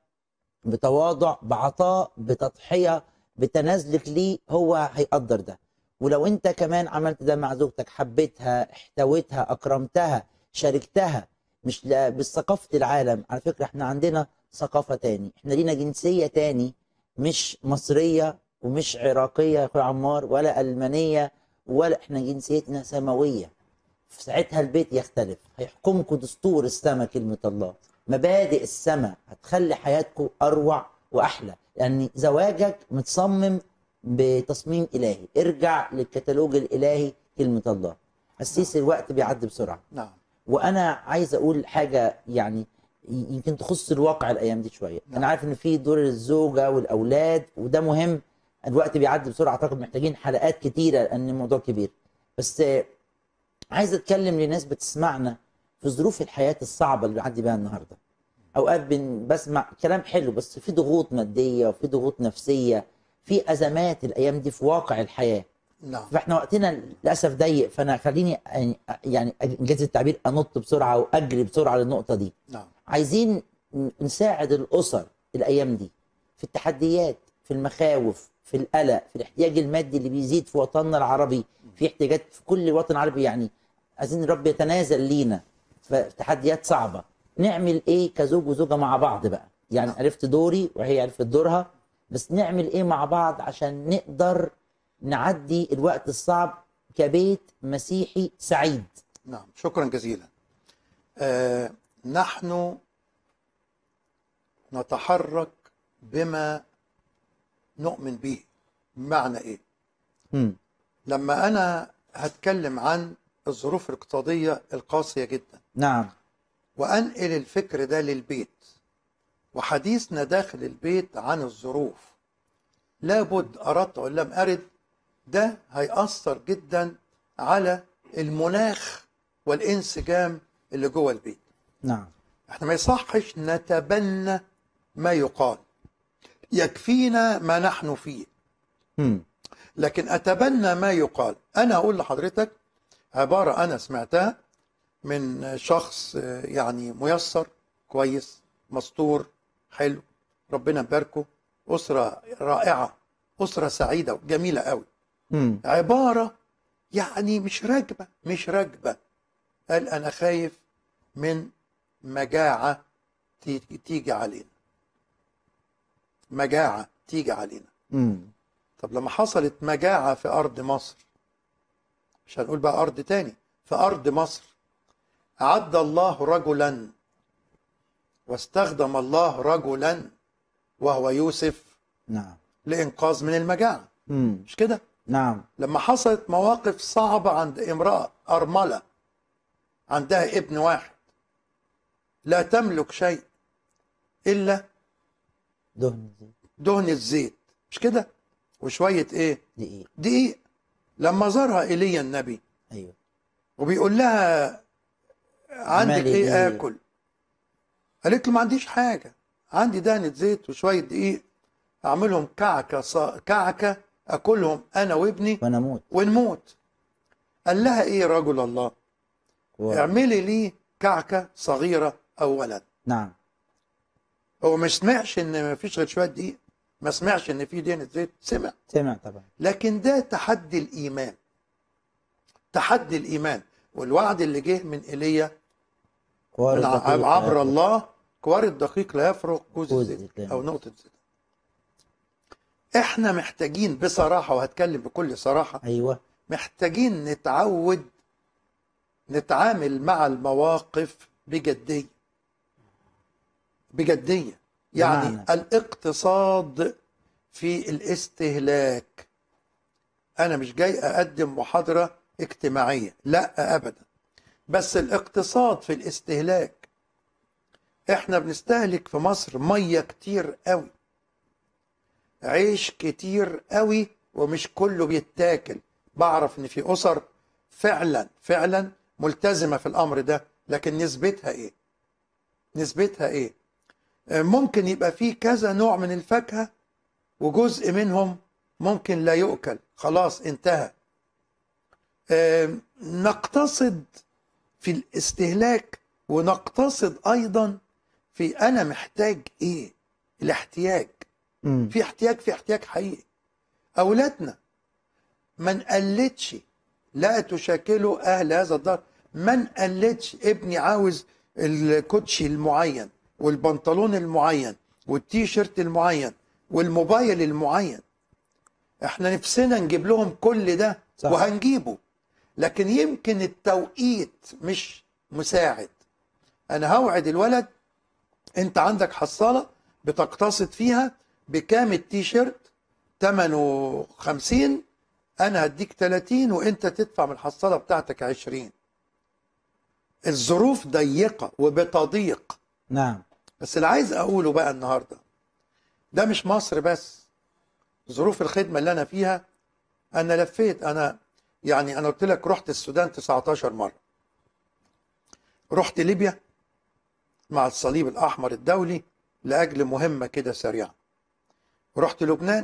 بتواضع بعطاء بتضحيه بتنازلك ليه هو هيقدر ده ولو انت كمان عملت ده مع زوجتك حبيتها احتويتها اكرمتها شاركتها مش لا- بالثقافه العالم على فكره احنا عندنا ثقافه تاني احنا لينا جنسيه تاني مش مصريه ومش عراقيه يا اخويا عمار ولا المانيه ولا احنا جنسيتنا سماويه في ساعتها البيت يختلف هيحكمكم دستور السماء كلمة الله مبادئ السماء هتخلي حياتكم أروع وأحلى لأن زواجك متصمم بتصميم إلهي ارجع للكتالوج الإلهي كلمة الله قسيس الوقت بيعدي بسرعة نعم وانا عايز اقول حاجه يعني يمكن تخص الواقع الايام دي شويه نعم. انا عارف ان في دور الزوجه والاولاد وده مهم الوقت بيعدي بسرعه اعتقد محتاجين حلقات كتيره لان الموضوع كبير بس آه، عايز اتكلم لناس بتسمعنا في ظروف الحياه الصعبه اللي بنعدي بيها النهارده اوقات بن- بسمع كلام حلو بس في ضغوط ماديه وفي ضغوط نفسيه في ازمات الايام دي في واقع الحياه نعم فاحنا وقتنا للاسف ضيق فانا خليني يعني يعني انجاز التعبير انط بسرعه واجري بسرعه للنقطه دي نعم عايزين نساعد الاسر الايام دي في التحديات في المخاوف في القلق في الاحتياج المادي اللي بيزيد في وطننا العربي في احتياجات في كل الوطن العربي يعني عايزين الرب يتنازل لينا في تحديات صعبه نعمل ايه كزوج وزوجه مع بعض بقى يعني عرفت دوري وهي عرفت دورها بس نعمل ايه مع بعض عشان نقدر نعدي الوقت الصعب كبيت مسيحي سعيد نعم شكرا جزيلا آه نحن نتحرك بما نؤمن به بمعنى ايه مم. لما انا هتكلم عن الظروف الاقتصاديه القاسيه جدا نعم وانقل الفكر ده للبيت وحديثنا داخل البيت عن الظروف لابد اردت او لم ارد ده هيأثر جدا على المناخ والانسجام اللي جوه البيت نعم احنا ما يصحش نتبنى ما يقال يكفينا ما نحن فيه مم. لكن اتبنى ما يقال انا اقول لحضرتك عباره انا سمعتها من شخص آه، يعني ميسر كويس مستور حلو ربنا يباركه اسره رائعه اسره سعيده وجميله قوي مم. عباره يعني مش راكبه مش راكبه قال انا خايف من مجاعه تيجي تيجي علينا مجاعه تيجي علينا مم. طب لما حصلت مجاعة في أرض مصر مش هنقول بقى أرض تاني في أرض مصر أعد الله رجلا واستخدم الله رجلا وهو يوسف نعم لإنقاذ من المجاعة مم. مش كده نعم لما حصلت مواقف صعبة عند امرأة أرملة عندها ابن واحد لا تملك شيء إلا دهن زيت دهن الزيت مش كده وشوية إيه دقيق دقيق لما زارها ايليا النبي ايوه وبيقول لها عندك عمالي ايه إيه؟ اكل قالت له ما عنديش حاجه عندي دهنه زيت وشويه دقيق اعملهم كعكه ص... كعكه اكلهم انا وابني وانا اموت ونموت قال لها ايه رجل الله و... اعملي لي كعكه صغيره اولا نعم هو ما سمعش ان ما فيش غير شويه دقيق ما سمعش ان في دهنه زيت سمع سمع طبعا لكن ده تحدي الايمان تحدي الايمان والوعد اللي جه من ايليا كوار من الدقيق ع- عبر لا الله كوار الدقيق لا يفرق كوز كوز الزيت الزيت. او نقطه زيت احنا محتاجين بصراحه وهتكلم بكل صراحه ايوه محتاجين نتعود نتعامل مع المواقف بجديه بجديه يعني بمعنى؟ الاقتصاد في الاستهلاك انا مش جاي اقدم محاضره اجتماعيه لا ابدا بس الاقتصاد في الاستهلاك احنا بنستهلك في مصر ميه كتير قوي عيش كتير قوي ومش كله بيتاكل بعرف ان في اسر فعلا فعلا ملتزمه في الامر ده لكن نسبتها ايه نسبتها ايه آه، ممكن يبقى في كذا نوع من الفاكهه وجزء منهم ممكن لا يؤكل خلاص انتهى آه، نقتصد في الاستهلاك ونقتصد ايضا في انا محتاج ايه الاحتياج امم في احتياج في احتياج حقيقي اولادنا ما نقلدش لا تشاكلوا اهل هذا الدار ما نقلدش ابني عاوز الكوتشي المعين والبنطلون المعين والتيشيرت المعين والموبايل المعين احنا نفسنا نجيب لهم كل ده صح. وهنجيبه لكن يمكن التوقيت مش مساعد انا هوعد الولد انت عندك حصاله بتقتصد فيها بكام التيشيرت ثمنه 50 انا هديك 30 وانت تدفع من الحصاله بتاعتك 20 الظروف ضيقه وبتضيق نعم بس اللي عايز اقوله بقى النهارده ده مش مصر بس ظروف الخدمه اللي انا فيها انا لفيت انا يعني انا قلت لك رحت السودان 19 مره رحت ليبيا مع الصليب الاحمر الدولي لاجل مهمه كده سريعه رحت لبنان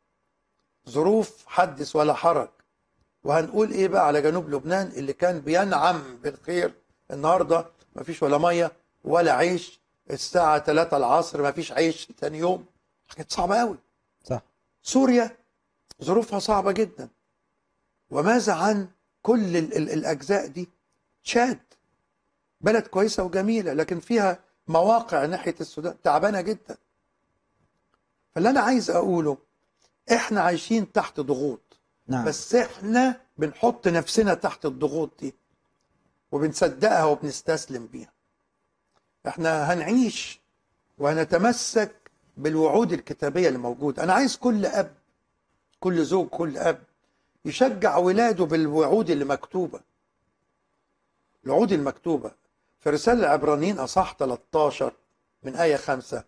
ظروف حدث ولا حرج وهنقول ايه بقى على جنوب لبنان اللي كان بينعم بالخير النهارده مفيش ولا ميه ولا عيش الساعه 3 العصر مفيش عيش تاني يوم كانت صعبه قوي صح سوريا ظروفها صعبة جدا وماذا عن كل ال ال الأجزاء دي تشاد بلد كويسة وجميلة لكن فيها مواقع ناحية السودان تعبانة جدا فاللي أنا عايز أقوله إحنا عايشين تحت ضغوط نعم بس إحنا بنحط نفسنا تحت الضغوط دي وبنصدقها وبنستسلم بيها إحنا هنعيش وهنتمسك بالوعود الكتابية اللي موجودة أنا عايز كل أب كل زوج كل أب يشجع ولاده بالوعود اللي مكتوبة الوعود المكتوبة في رسالة العبرانيين أصح 13 من آية 5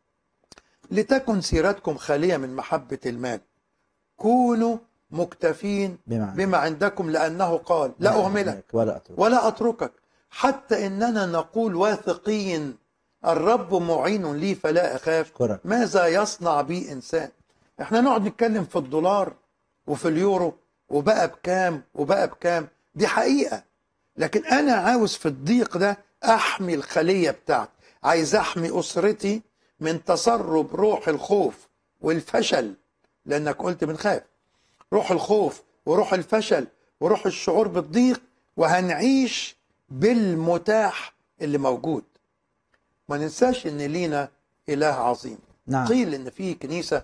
لتكن سيرتكم خالية من محبة المال كونوا مكتفين بمعنى بما عندكم لأنه قال لا أهملك ولا أترك ولا أتركك حتى إننا نقول واثقين الرب معين لي فلا أخاف أشكرك ماذا يصنع بي إنسان احنا نقعد نتكلم في الدولار وفي اليورو وبقى بكام وبقى بكام دي حقيقة لكن أنا عاوز في الضيق ده أحمي الخلية بتاعتي عايز أحمي أسرتي من تسرب روح الخوف والفشل لأنك قلت بنخاف روح الخوف وروح الفشل وروح الشعور بالضيق وهنعيش بالمتاح اللي موجود ما ننساش ان لينا اله عظيم نعم قيل ان في كنيسه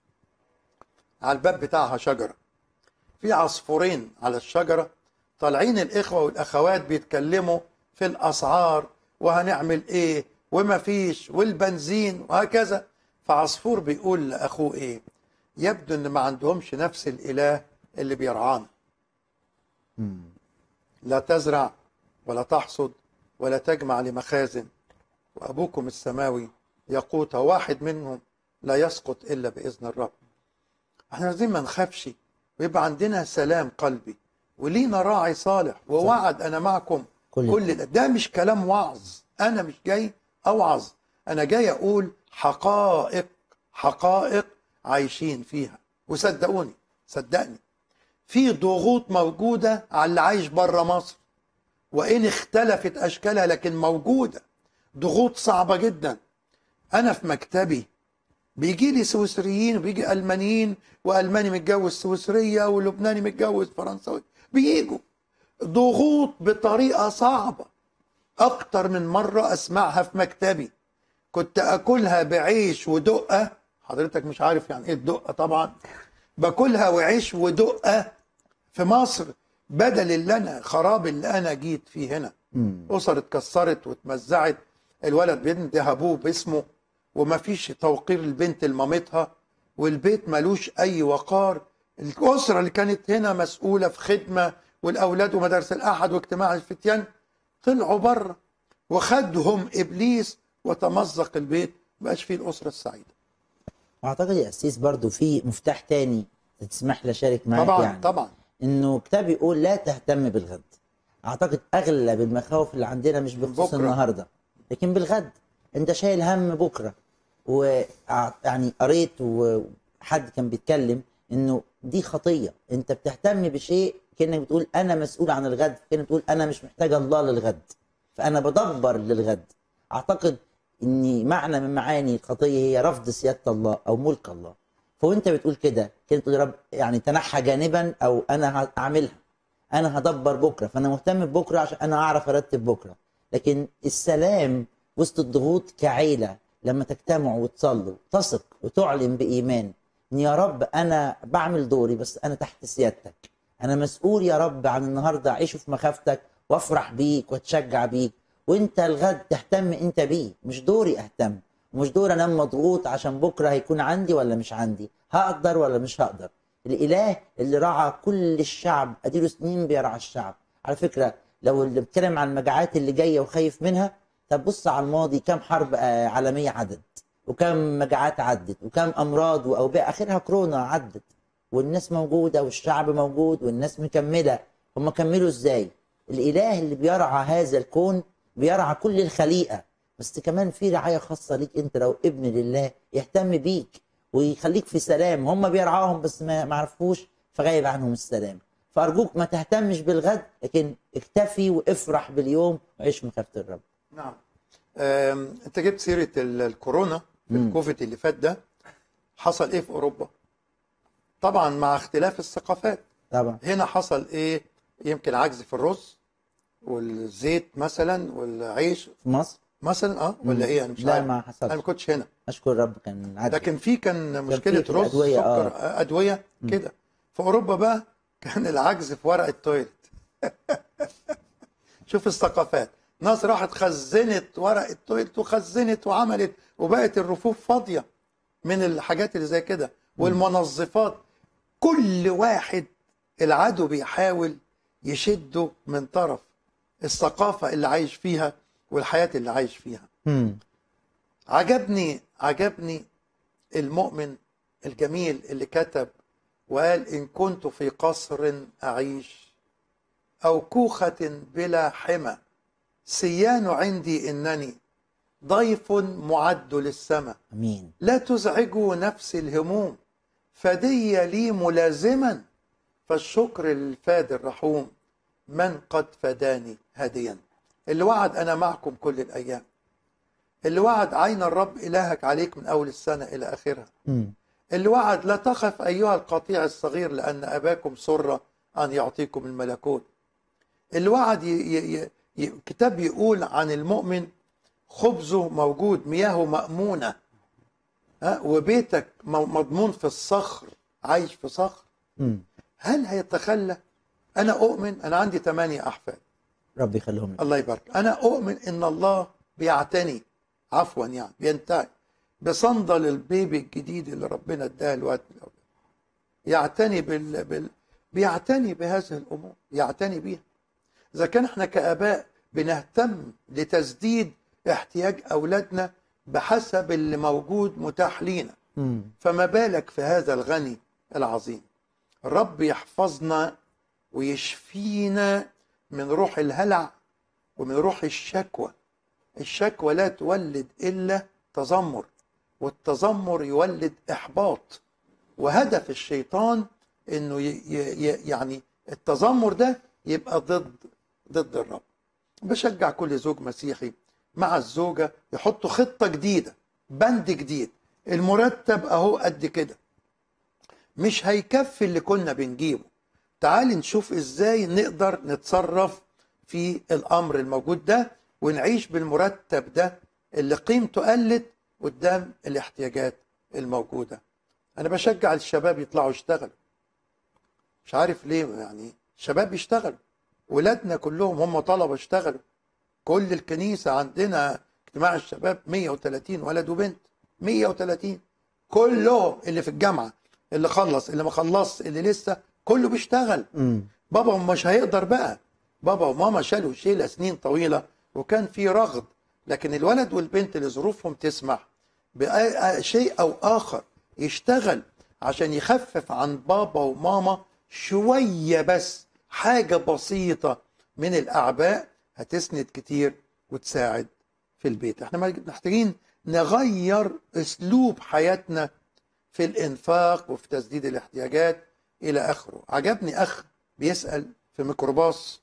على الباب بتاعها شجره في عصفورين على الشجره طالعين الاخوه والاخوات بيتكلموا في الاسعار وهنعمل ايه وما فيش والبنزين وهكذا فعصفور بيقول لاخوه ايه يبدو ان ما عندهمش نفس الاله اللي بيرعانا مم. لا تزرع ولا تحصد ولا تجمع لمخازن وأبوكم السماوي يقوت واحد منهم لا يسقط إلا بإذن الرب احنا عايزين ما نخافش ويبقى عندنا سلام قلبي ولينا راعي صالح ووعد انا معكم كل كل ده ده مش كلام وعظ انا مش جاي اوعظ انا جاي اقول حقائق حقائق عايشين فيها وصدقوني صدقني في ضغوط موجوده على اللي عايش بره مصر وان اختلفت اشكالها لكن موجوده ضغوط صعبه جدا انا في مكتبي بيجي لي سويسريين وبيجي المانيين والماني متجوز سويسريه ولبناني متجوز فرنساوي بيجوا ضغوط بطريقه صعبه اكتر من مره اسمعها في مكتبي كنت اكلها بعيش ودقه حضرتك مش عارف يعني ايه الدقه طبعا باكلها وعيش ودقه في مصر بدل اللي انا خراب اللي انا جيت فيه هنا مم. اسر اتكسرت واتمزعت الولد بينده ابوه باسمه وما فيش توقير البنت لمامتها والبيت ملوش اي وقار الاسره اللي كانت هنا مسؤوله في خدمه والاولاد ومدارس الاحد واجتماع الفتيان طلعوا بره وخدهم ابليس وتمزق البيت مبقاش فيه الاسره السعيده واعتقد يا اسيس برضو في مفتاح تاني تسمح لي اشارك معاك طبعا يعني طبعا انه كتاب يقول لا تهتم بالغد اعتقد اغلب المخاوف اللي عندنا مش بخصوص بكرة. النهارده لكن بالغد انت شايل هم بكره ويعني قريت وحد كان بيتكلم انه دي خطيه انت بتهتم بشيء كانك بتقول انا مسؤول عن الغد كانك بتقول انا مش محتاج الله للغد فانا بدبر للغد اعتقد ان معنى من معاني الخطيه هي رفض سياده الله او ملك الله فوانت بتقول كده كنت تقول يا رب يعني تنحى جانبا او انا هعملها انا هدبر بكره فانا مهتم ببكره عشان انا اعرف ارتب بكره لكن السلام وسط الضغوط كعيله لما تجتمعوا وتصلوا تثق وتعلن بايمان ان يا رب انا بعمل دوري بس انا تحت سيادتك انا مسؤول يا رب عن النهارده اعيشه في مخافتك وافرح بيك واتشجع بيك وانت الغد تهتم انت بيه مش دوري اهتم ومش دوري انام مضغوط عشان بكره هيكون عندي ولا مش عندي هقدر ولا مش هقدر الاله اللي رعى كل الشعب اديله سنين بيرعى الشعب على فكره لو اللي بيتكلم عن المجاعات اللي جايه وخايف منها طب بص على الماضي كم حرب آه، عالميه عدت وكم مجاعات عدت وكم امراض واوبئه اخرها كورونا عدت والناس موجوده والشعب موجود والناس مكمله هم كملوا ازاي الاله اللي بيرعى هذا الكون بيرعى كل الخليقه بس كمان في رعايه خاصه ليك انت لو ابن لله يهتم بيك ويخليك في سلام هم بيرعاهم بس ما ما عرفوش فغايب عنهم السلام فارجوك ما تهتمش بالغد لكن اكتفي وافرح باليوم وعيش من خافه الرب نعم آم، انت جبت سيره ال- الكورونا مم. الكوفيد اللي فات ده حصل ايه في اوروبا طبعا مع اختلاف الثقافات طبعا هنا حصل ايه يمكن عجز في الرز والزيت مثلا والعيش في مصر مثلا اه ولا ايه انا مش لا عارف ما انا ما حصلش كنتش هنا اشكر الرب كان عادي لكن في كان مشكله في رز الأدوية، سكر آه. آه. ادويه كده في اوروبا بقى كان العجز في ورق التويلت شوف الثقافات ناس راحت خزنت ورق التويلت وخزنت وعملت وبقت الرفوف فاضيه من الحاجات اللي زي كده والمنظفات كل واحد العدو بيحاول يشده من طرف الثقافه اللي عايش فيها والحياه اللي عايش فيها مم. عجبني عجبني المؤمن الجميل اللي كتب وقال إن كنت في قصر أعيش أو كوخة بلا حمى سيان عندي إنني ضيف معد للسماء امين لا تزعجوا نفس الهموم فدي لي ملازما فالشكر للفاد الرحوم من قد فداني هاديا اللي وعد أنا معكم كل الأيام اللي وعد عين الرب إلهك عليك من أول السنة إلى آخرها مم. اللي وعد لا تخف أيها القطيع الصغير لأن أباكم سر أن يعطيكم الملكوت اللي وعد ي... ي... ي... ي... كتاب يقول عن المؤمن خبزه موجود مياهه مأمونة ها وبيتك م- مضمون في الصخر عايش في صخر مم. هل هيتخلى أنا أؤمن أنا عندي ثمانية أحفاد ربي يخليهم لك الله يبارك انا اؤمن ان الله بيعتني عفوا يعني بينتهي بصندل البيبي الجديد اللي ربنا اداه الوقت من الاولاد يعتني بال... بال... بيعتني بهذه الامور يعتني بيها اذا كان احنا كاباء بنهتم لتسديد احتياج اولادنا بحسب اللي موجود متاح لينا مم. فما بالك في هذا الغني العظيم الرب يحفظنا ويشفينا من روح الهلع ومن روح الشكوى الشكوى لا تولد الا تذمر والتذمر يولد احباط وهدف الشيطان انه ي ي يعني التذمر ده يبقى ضد ضد الرب بشجع كل زوج مسيحي مع الزوجة يحطوا خطة جديدة بند جديد المرتب اهو قد كده مش هيكفي اللي كنا بنجيبه تعال نشوف ازاي نقدر نتصرف في الامر الموجود ده ونعيش بالمرتب ده اللي قيمته قلت قدام الاحتياجات الموجودة انا بشجع الشباب يطلعوا يشتغلوا مش عارف ليه يعني الشباب يشتغلوا ولادنا كلهم هم طلبة اشتغلوا كل الكنيسة عندنا اجتماع الشباب 130 ولد وبنت 130 كلهم اللي في الجامعة اللي خلص اللي ما خلص اللي لسه كله بيشتغل مم. بابا مش هيقدر بقى بابا وماما شالوا شيلة سنين طويلة وكان في رغد لكن الولد والبنت اللي ظروفهم تسمح بشيء أو آخر يشتغل عشان يخفف عن بابا وماما شوية بس حاجة بسيطة من الأعباء هتسند كتير وتساعد في البيت احنا محتاجين نغير اسلوب حياتنا في الانفاق وفي تسديد الاحتياجات الى اخره عجبني اخ بيسال في ميكروباص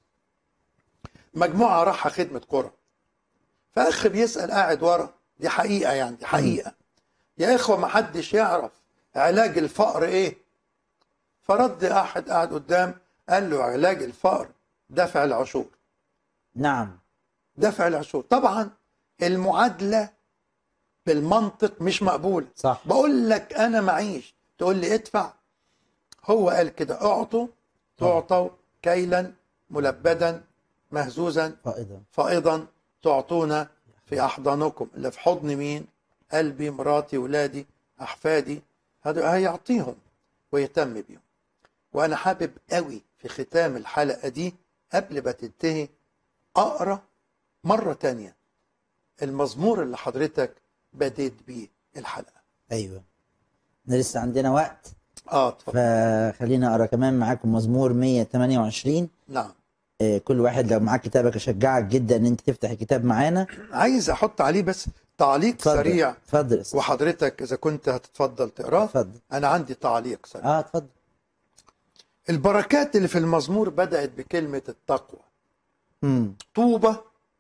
مجموعه راحه خدمه قرى فاخ بيسال قاعد ورا دي حقيقه يعني دي حقيقه يا اخوه ما حدش يعرف علاج الفقر ايه فرد احد قاعد قدام قال له علاج الفقر دفع العشور نعم دفع العشور طبعا المعادله بالمنطق مش مقبوله صح بقول لك انا معيش تقول لي ادفع هو قال كده اعطوا تعطوا كيلا ملبدا مهزوزا فائضة فائضا تعطونا في احضانكم اللي في حضن مين قلبي مراتي ولادي احفادي هذا هيعطيهم ويهتم بيهم وانا حابب قوي في ختام الحلقه دي قبل ما تنتهي اقرا مره تانية المزمور اللي حضرتك بديت بيه الحلقه ايوه احنا لسه عندنا وقت اه اتفضل فخلينا اقرا كمان معاكم مزمور 128 نعم آه، كل واحد لو معاك كتابك اشجعك جدا ان انت تفتح الكتاب معانا عايز احط عليه بس تعليق اتفضل سريع اتفضل يا أستاذ. وحضرتك اذا كنت هتتفضل تقراه اتفضل انا عندي تعليق سريع اه اتفضل البركات اللي في المزمور بدات بكلمه التقوى امم طوبى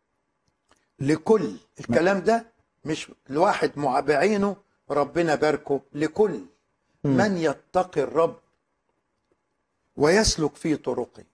لكل الكلام ده مش الواحد مع بعينه ربنا باركه لكل مم. من يتقي الرب ويسلك في طرقه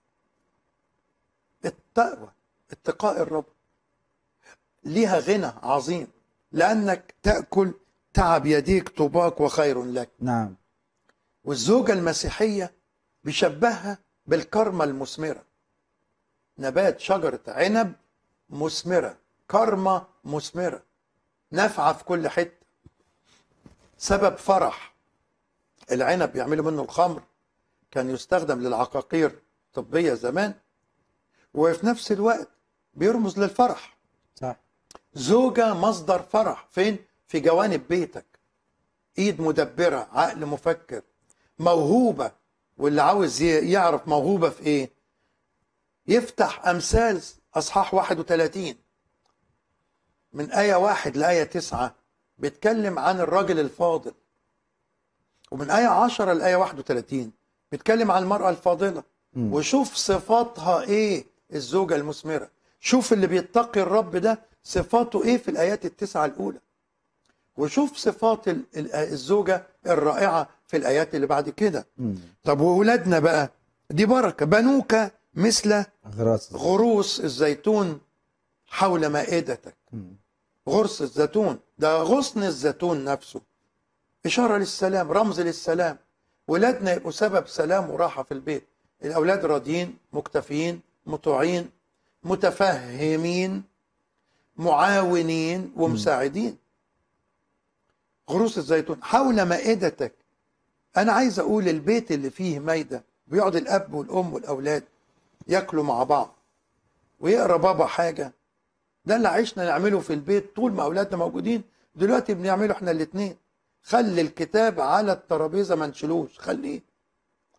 التقوى اتقاء الرب ليها غنى عظيم لأنك تأكل تعب يديك طوباك وخير لك نعم والزوجة المسيحية بيشبهها بالكرمة المثمرة نبات شجرة عنب مثمرة كرمة مثمرة نافعة في كل حتة سبب فرح العنب بيعملوا منه الخمر كان يستخدم للعقاقير طبية زمان وفي نفس الوقت بيرمز للفرح صح زوجة مصدر فرح فين؟ في جوانب بيتك ايد مدبرة عقل مفكر موهوبة واللي عاوز ي- يعرف موهوبة في ايه يفتح امثال اصحاح 31 من آية واحد لآية تسعة بيتكلم عن الراجل الفاضل ومن آية 10 لآية 31 بيتكلم عن المرأة الفاضلة مم. وشوف صفاتها ايه الزوجة المثمرة شوف اللي بيتقي الرب ده صفاته ايه في الآيات التسعة الأولى وشوف صفات ال- ال- الزوجة الرائعة في الآيات اللي بعد كده امم طب وولادنا بقى دي بركة بنوك مثل غراس غروس الزيتون حول مائدتك مم. غرس الزيتون ده غصن الزيتون نفسه إشارة للسلام رمز للسلام ولادنا يبقوا سبب سلام وراحة في البيت الأولاد راضيين مكتفيين مطوعين متفهمين معاونين ومساعدين غروس الزيتون حول مائدتك أنا عايز أقول البيت اللي فيه مايدة بيقعد الأب والأم والأولاد ياكلوا مع بعض ويقرا بابا حاجة ده اللي عشنا نعمله في البيت طول ما أولادنا موجودين دلوقتي بنعمله احنا الاتنين خلي الكتاب على الترابيزة ما نشيلوش خليه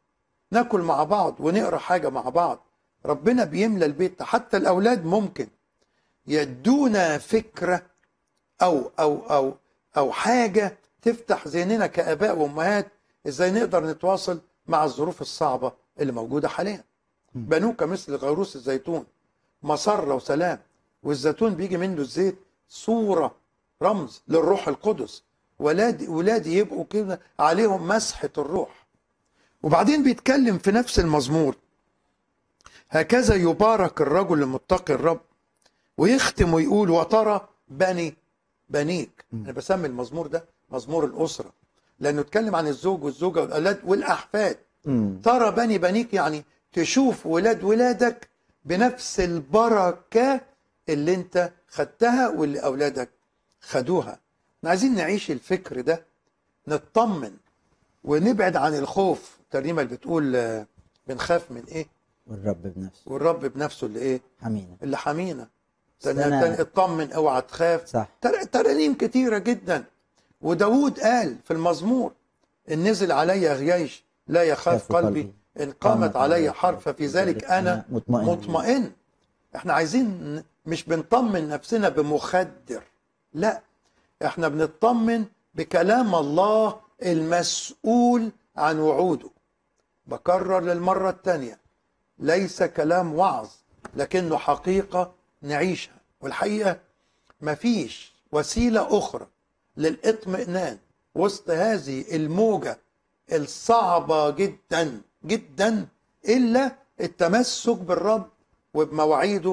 ناكل مع بعض ونقرا حاجه مع بعض ربنا بيملى البيت حتى الاولاد ممكن يدونا فكره او او او او حاجه تفتح ذهننا كاباء وامهات ازاي نقدر نتواصل مع الظروف الصعبه اللي موجوده حاليا بنوك مثل غروس الزيتون مسره وسلام والزيتون بيجي منه الزيت صوره رمز للروح القدس ولادي ولادي يبقوا كده عليهم مسحه الروح وبعدين بيتكلم في نفس المزمور هكذا يبارك الرجل المتقي الرب ويختم ويقول وترى بني بنيك انا بسمي المزمور ده مزمور الاسره لانه اتكلم عن الزوج والزوجه والاولاد والاحفاد مم. ترى بني بنيك يعني تشوف ولاد ولادك بنفس البركه اللي انت خدتها واللي اولادك خدوها احنا عايزين نعيش الفكر ده نطمن ونبعد عن الخوف الترنيمه اللي بتقول آه، بنخاف من ايه والرب بنفسه والرب بنفسه اللي ايه حمينا اللي حمينا بس تن- أنا- تن- اطمن اوعى تخاف صح تر- ترانيم كتيرة جدا وداود قال في المزمور إن نزل علي غياش لا يخاف خاف قلبي قلبي. إن قامت علي حرب ففي ذلك أنا مطمئن مطمئن احنا عايزين ن- مش بنطمن نفسنا بمخدر لا احنا بنطمن بكلام الله المسؤول عن وعوده بكرر للمرة الثانية ليس كلام وعظ لكنه حقيقة نعيشها والحقيقة مفيش وسيلة أخرى للاطمئنان وسط هذه الموجة الصعبة جدا جدا إلا التمسك بالرب وبمواعيده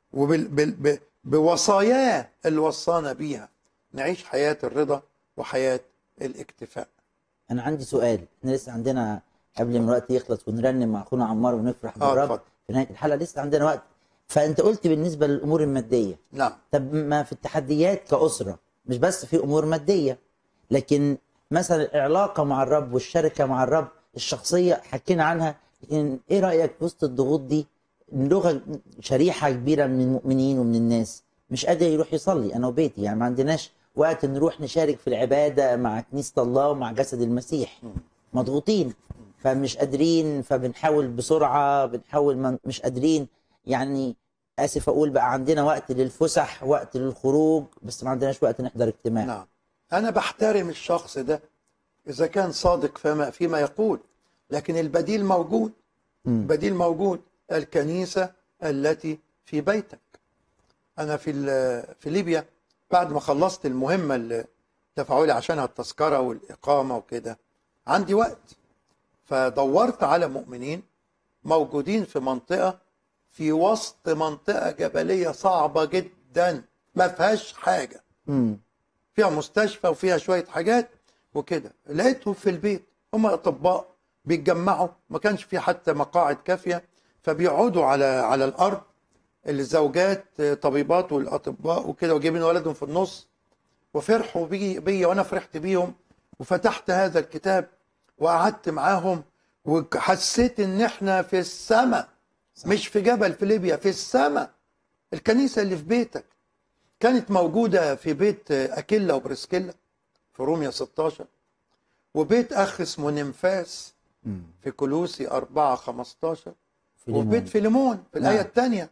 وبوصاياه اللي وصانا بيها نعيش حياة الرضا وحياة الاكتفاء انا عندي سؤال احنا لسه عندنا قبل ما الوقت يخلص ونرنم مع اخونا عمار ونفرح آه، بالرب اتفضل. في نهايه الحلقه لسه عندنا وقت فانت قلت بالنسبه للامور الماديه نعم طب ما في التحديات كأسرة مش بس في أمور مادية لكن مثلا العلاقة مع الرب والشركة مع الرب الشخصية حكينا عنها لكن إيه رأيك في وسط الضغوط دي لغة شريحة كبيرة من المؤمنين ومن الناس مش قادر يروح يصلي أنا وبيتي يعني ما عندناش وقت نروح نشارك في العبادة مع كنيسة الله ومع جسد المسيح مضغوطين فمش قادرين فبنحاول بسرعة بنحاول ما مش قادرين يعني اسف اقول بقى عندنا وقت للفسح وقت للخروج بس ما عندناش وقت نحضر اجتماع نعم أنا بحترم الشخص ده إذا كان صادق فيما فيما يقول لكن البديل موجود مم. البديل موجود الكنيسة التي في بيتك أنا في ال- في ليبيا بعد ما خلصت المهمة اللي دفعوا لي عشانها التذكرة والإقامة وكده عندي وقت فدورت على مؤمنين موجودين في منطقة في وسط منطقة جبلية صعبة جدا ما فيهاش حاجة مم. فيها مستشفى وفيها شويه حاجات وكده لقيتهم في البيت هم اطباء بيتجمعوا ما كانش في حتى مقاعد كافيه فبيقعدوا على على الارض الزوجات طبيبات والاطباء وكده وجايبين ولدهم في النص وفرحوا بي بيا وانا فرحت بيهم وفتحت هذا الكتاب وقعدت معاهم وحسيت ان احنا في السماء مش في جبل في ليبيا في السماء الكنيسه اللي في بيتك كانت موجودة في بيت أكيلا وبرسكيلا في روميا 16 وبيت أخ اسمه نمفاس مم. في كلوسي 4 15 فيليمون. وبيت فيليمون في الآية نعم. الثانية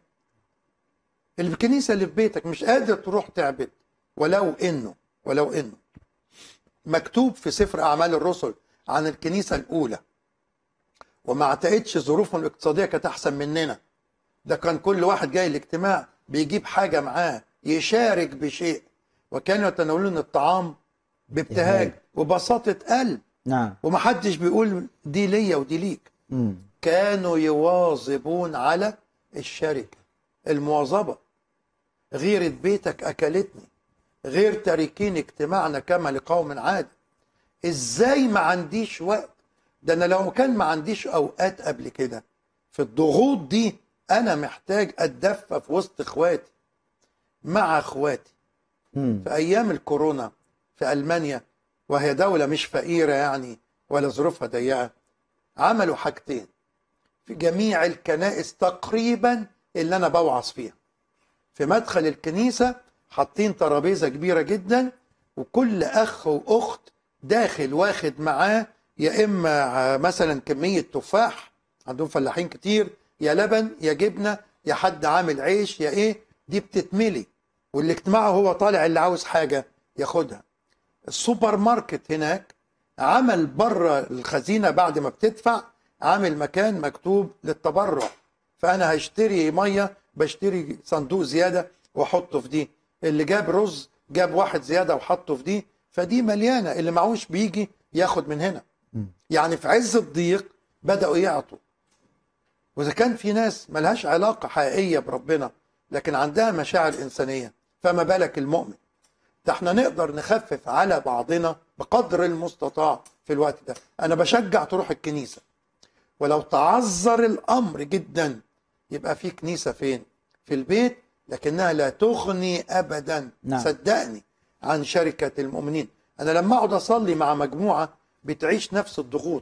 الكنيسة اللي في بيتك مش قادر تروح تعبد ولو إنه ولو إنه مكتوب في سفر أعمال الرسل عن الكنيسة الأولى وما اعتقدش ظروفهم الاقتصادية كانت أحسن مننا ده كان كل واحد جاي الاجتماع بيجيب حاجة معاه يشارك بشيء وكانوا يتناولون الطعام بابتهاج ابتهاج. وبساطة قلب نعم ومحدش بيقول دي ليا ودي ليك مم. كانوا يواظبون على الشركة المواظبة غيرة بيتك أكلتني غير تاركين اجتماعنا كما لقوم عاد ازاي ما عنديش وقت ده انا لو كان ما عنديش اوقات قبل كده في الضغوط دي انا محتاج اتدفى في وسط اخواتي مع اخواتي مم. في ايام الكورونا في المانيا وهي دوله مش فقيره يعني ولا ظروفها ضيقه عملوا حاجتين في جميع الكنائس تقريبا اللي انا بوعظ فيها في مدخل الكنيسه حاطين ترابيزه كبيره جدا وكل اخ واخت داخل واخد معاه يا اما آه، مثلا كميه تفاح عندهم فلاحين كتير يا لبن يا جبنه يا حد عامل عيش يا ايه دي بتتملي والاجتماع هو طالع اللي عاوز حاجه ياخدها السوبر ماركت هناك عمل بره الخزينه بعد ما بتدفع عامل مكان مكتوب للتبرع فانا هشتري ميه بشتري صندوق زياده واحطه في دي اللي جاب رز جاب واحد زياده وحطه في دي فدي مليانه اللي معهوش بيجي ياخد من هنا يعني في عز الضيق بداوا يعطوا واذا كان في ناس ملهاش علاقه حقيقيه بربنا لكن عندها مشاعر انسانيه فما بالك المؤمن ده احنا نقدر نخفف على بعضنا بقدر المستطاع في الوقت ده انا بشجع تروح الكنيسه ولو تعذر الامر جدا يبقى في كنيسه فين في البيت لكنها لا تغني ابدا نعم. صدقني عن شركه المؤمنين انا لما اقعد اصلي مع مجموعه بتعيش نفس الضغوط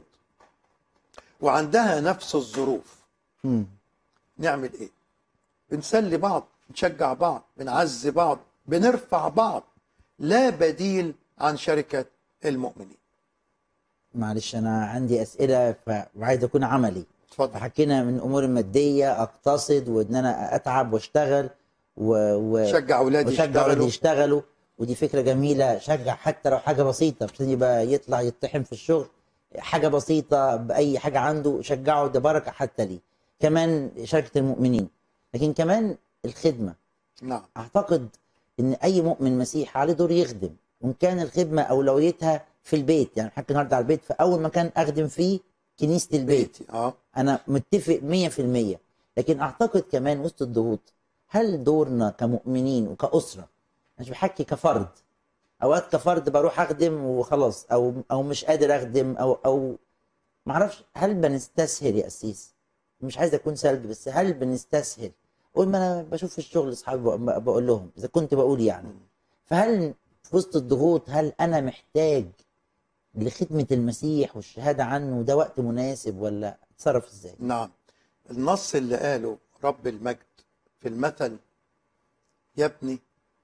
وعندها نفس الظروف مم. نعمل ايه بنسلي بعض نشجع بعض بنعزي بعض بنرفع بعض لا بديل عن شركه المؤمنين معلش انا عندي اسئله ف- وعايز اكون عملي اتفضل فحكينا من امور ماديه اقتصد وان انا اتعب واشتغل و... و... شجع اولادي وشجع اولادي يشتغلوا يشتغلوا ودي فكره جميله شجع حتى لو حاجه بسيطه مش لازم يبقى يطلع يطحن في الشغل حاجه بسيطه باي حاجه عنده شجعه ده بركه حتى ليه كمان شركه المؤمنين لكن كمان الخدمه نعم اعتقد ان اي مؤمن مسيح عليه دور يخدم وان كان الخدمه اولويتها في البيت يعني حكي النهارده على البيت فاول مكان اخدم فيه كنيسه البيت بيتي اه انا متفق 100% لكن اعتقد كمان وسط الضغوط هل دورنا كمؤمنين وكاسره أنا مش بحكي كفرد اوقات كفرد بروح اخدم وخلاص او او مش قادر اخدم او او ما اعرفش هل بنستسهل يا قسيس مش عايز اكون سلبي بس هل بنستسهل قول ما انا بشوف في الشغل اصحابي بق- بقول لهم اذا كنت بقول يعني فهل في وسط الضغوط هل انا محتاج لخدمه المسيح والشهاده عنه ده وقت مناسب ولا اتصرف ازاي؟ نعم النص اللي قاله رب المجد في المثل يا ابني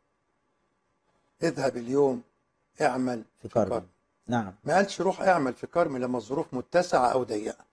اذهب اليوم اعمل في كرم نعم ما قالش روح اعمل في كرم لما الظروف متسعة أو ضيقة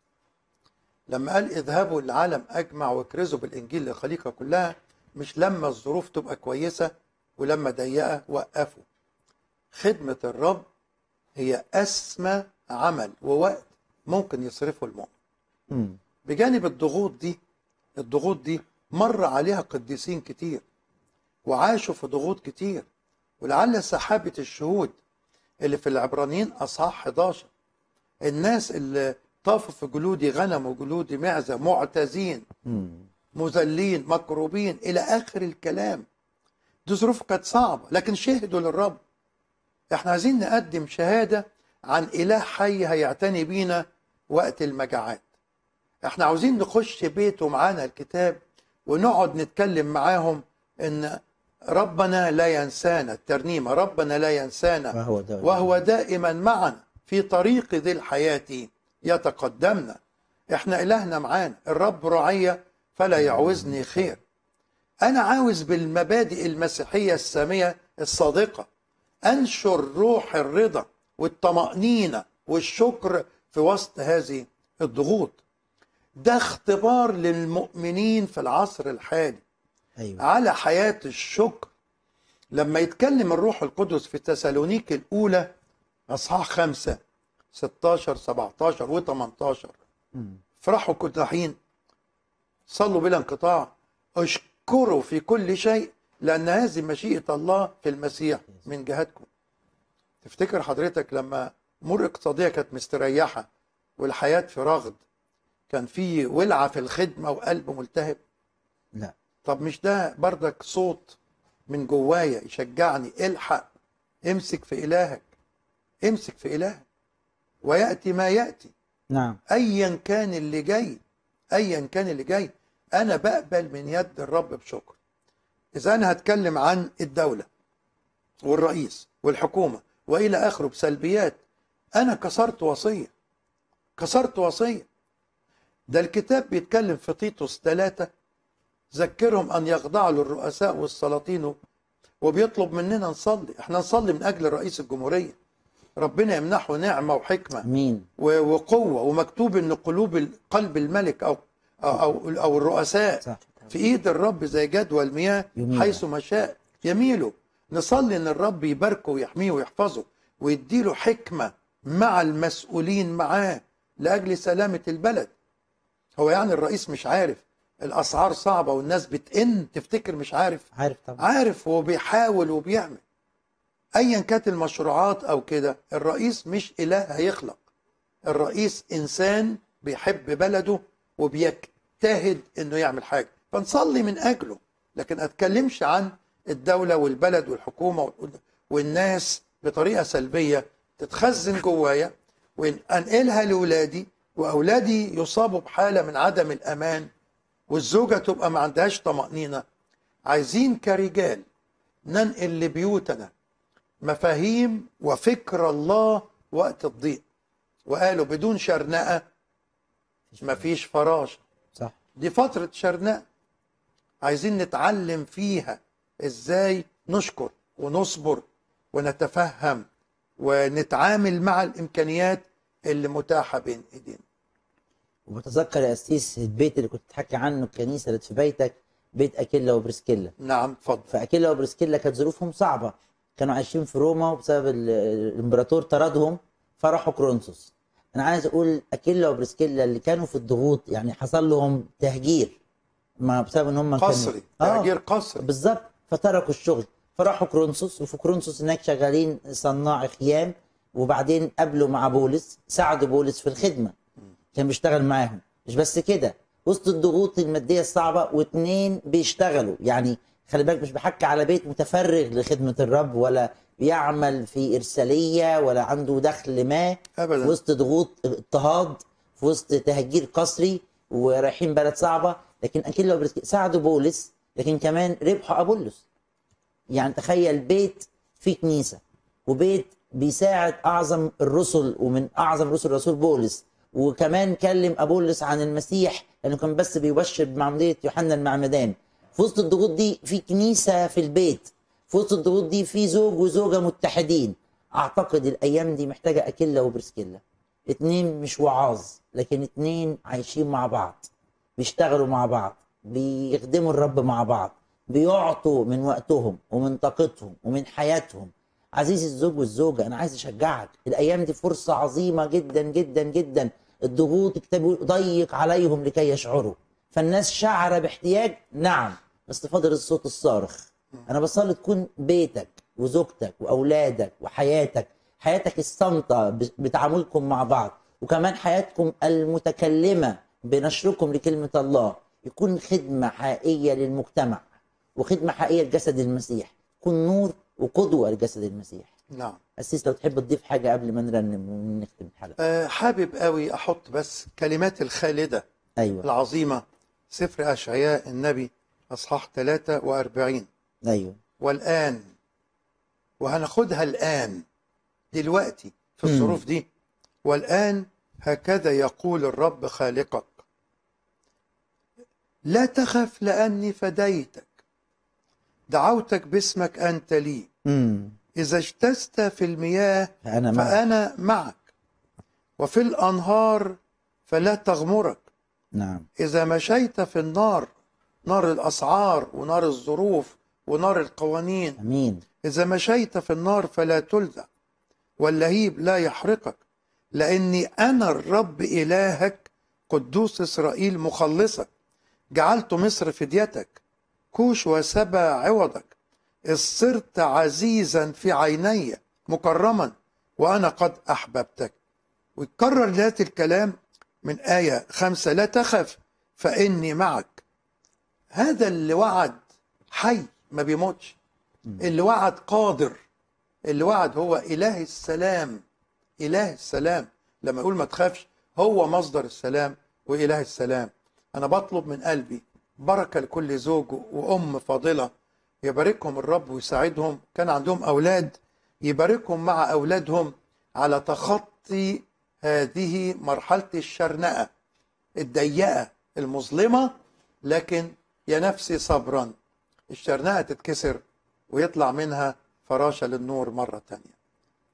لما قال اذهبوا للعالم أجمع واكرزوا بالإنجيل للخليقة كلها مش لما الظروف تبقى كويسة ولما ضيقة وقفوا خدمة الرب هي أسمى عمل ووقت ممكن يصرفه المؤمن مم. بجانب الضغوط دي الضغوط دي مر عليها قديسين كتير وعاشوا في ضغوط كتير ولعل سحابة الشهود اللي في العبرانيين أصحاح 11 الناس اللي طافوا في جلود غنم وجلود معزة معتزين مم. مذلين مكروبين إلى آخر الكلام دي ظروف كانت صعبة لكن شهدوا للرب احنا عايزين نقدم شهادة عن إله حي هيعتني بينا وقت المجاعات احنا عاوزين نخش بيته معانا الكتاب ونقعد نتكلم معاهم ان ربنا لا ينسانا الترنيمة ربنا لا ينسانا وهو ده وهو دائما معنا في طريق ذي الحياة يتقدمنا احنا إلهنا معانا الرب رعية فلا يعوزني خير أنا عاوز بالمبادئ المسيحية السامية الصادقة أنشر روح الرضا والطمأنينة والشكر في وسط هذه الضغوط ده اختبار للمؤمنين في العصر الحالي ايوه على حياة الشكر لما يتكلم الروح القدس في تسالونيك الأولى أصحاح خمسة 16 17 و 18 مم. افرحوا كل حين صلوا بلا انقطاع اشكروا في كل شيء لأن هذه مشيئة الله في المسيح من جهتكم تفتكر حضرتك لما أمور اقتصادية كانت مستريحة والحياة في رغد كان في ولعة في الخدمة وقلب ملتهب لا طب مش ده بردك صوت من جوايا يشجعني الحق امسك في إلهك امسك في إلهك ويأتي ما يأتي نعم ايا كان اللي جاي ايا كان اللي جاي انا بقبل من يد الرب بشكر اذا انا هتكلم عن الدوله والرئيس والحكومه والى اخره بسلبيات انا كسرت وصيه كسرت وصيه ده الكتاب بيتكلم في تيتوس ثلاثة ذكرهم أن يخضعوا للرؤساء والسلاطين وبيطلب مننا نصلي احنا نصلي من أجل رئيس الجمهورية ربنا يمنحه نعمة وحكمة امين و- وقوة ومكتوب ان قلوب ال- قلب الملك او او او, أو الرؤساء صح في ايد الرب زي جدول المياه يميل. حيث ما شاء يميله نصلي ان الرب يباركه ويحميه ويحفظه ويديله حكمة مع المسؤولين معاه لاجل سلامة البلد هو يعني الرئيس مش عارف الاسعار صعبة والناس بتئن تفتكر مش عارف عارف طبعا عارف هو بيحاول وبيعمل ايا كانت المشروعات او كده الرئيس مش اله هيخلق الرئيس انسان بيحب بلده وبيجتهد انه يعمل حاجه فنصلي من اجله لكن اتكلمش عن الدوله والبلد والحكومه وال- والناس بطريقه سلبيه تتخزن جوايا وانقلها لاولادي واولادي يصابوا بحاله من عدم الامان والزوجه تبقى ما عندهاش طمانينه عايزين كرجال ننقل لبيوتنا مفاهيم وفكر الله وقت الضيق وقالوا بدون شرنقة مفيش فراشة صح دي فترة شرنقة عايزين نتعلم فيها ازاي نشكر ونصبر ونتفهم ونتعامل مع الامكانيات اللي متاحة بين ايدينا وبتذكر يا أسيس البيت اللي كنت تحكي عنه الكنيسة اللي في بيتك بيت أكيلا وبرسكيلا نعم اتفضل فأكيلا وبرسكيلا كانت ظروفهم صعبة كانوا عايشين في روما وبسبب ال- الإمبراطور طردهم فراحوا كرونسوس أنا عايز أقول أكيلا وبرسكيلا اللي كانوا في الضغوط يعني حصل لهم تهجير ما بسبب إن هم كانوا قصري آه. تهجير قصري بالظبط فتركوا الشغل فراحوا كرونسوس وفي كرونسوس هناك شغالين صناع خيام وبعدين قابلوا مع بولس ساعدوا بولس في الخدمه كان بيشتغل معاهم مش بس كده وسط الضغوط الماديه الصعبه واتنين بيشتغلوا يعني خلي بالك مش بحكي على بيت متفرغ لخدمه الرب ولا بيعمل في ارساليه ولا عنده دخل ما أبداً. في وسط ضغوط اضطهاد في وسط تهجير قسري ورايحين بلد صعبه لكن اكيد لو برسك- ساعدوا بولس لكن كمان ربحوا ابولس يعني تخيل بيت فيه كنيسه وبيت بيساعد اعظم الرسل ومن اعظم رسل الرسول بولس وكمان كلم ابولس عن المسيح لانه كان بس بيبشر بمعموديه يوحنا المعمدان في وسط الضغوط دي في كنيسه في البيت في وسط الضغوط دي في زوج وزوجه متحدين اعتقد الايام دي محتاجه اكيلا وبرسكيلا اتنين مش وعاظ لكن اتنين عايشين مع بعض بيشتغلوا مع بعض بيخدموا الرب مع بعض بيعطوا من وقتهم ومن طاقتهم ومن حياتهم عزيزي الزوج والزوجة أنا عايز أشجعك الأيام دي فرصة عظيمة جدا جدا جدا الضغوط الكتاب بيقول ضيق عليهم لكي يشعروا فالناس شعر باحتياج نعم بس فاضل الصوت الصارخ أنا بصلي تكون بيتك وزوجتك وأولادك وحياتك حياتك الصامتة ب- بتعاملكم مع بعض وكمان حياتكم المتكلمة بنشركم لكلمة الله يكون خدمة حقيقية للمجتمع وخدمة حقيقية لجسد المسيح يكون نور وقدوة لجسد المسيح نعم أسيس لو تحب تضيف حاجة قبل ما نرنم ونختم الحلقة أه حابب قوي احط بس كلمات الخالده أيوة العظيمه سفر اشعياء النبي اصحاح 43 أيوة والآن وهناخدها الآن دلوقتي في مم. الظروف دي والآن هكذا يقول الرب خالقك لا تخف لأني فديتك دعوتك باسمك أنت لي امم إذا اجتزت في المياه فأنا معك فأنا معك وفي الأنهار فلا تغمرك نعم إذا مشيت في النار نار الأسعار ونار الظروف ونار القوانين أمين إذا مشيت في النار فلا تلدع واللهيب لا يحرقك لأني أنا الرب إلهك قدوس إسرائيل مخلصك جعلت مصر فديتك كوش وسبا عوضك إذ صرت عزيزا في عيني مكرما وأنا قد أحببتك ويتكرر ذات الكلام من آية خمسة لا تخف فإني معك هذا اللي وعد حي ما بيموتش اللي وعد قادر اللي وعد هو إله السلام إله السلام لما يقول ما تخافش هو مصدر السلام وإله السلام أنا بطلب من قلبي بركة لكل زوج وأم فاضلة يباركهم الرب ويساعدهم كان عندهم أولاد يباركهم مع أولادهم على تخطي هذه مرحلة الشرنقة الضيقة المظلمة لكن يا نفسي صبرا الشرنقة تتكسر ويطلع منها فراشة للنور مرة تانية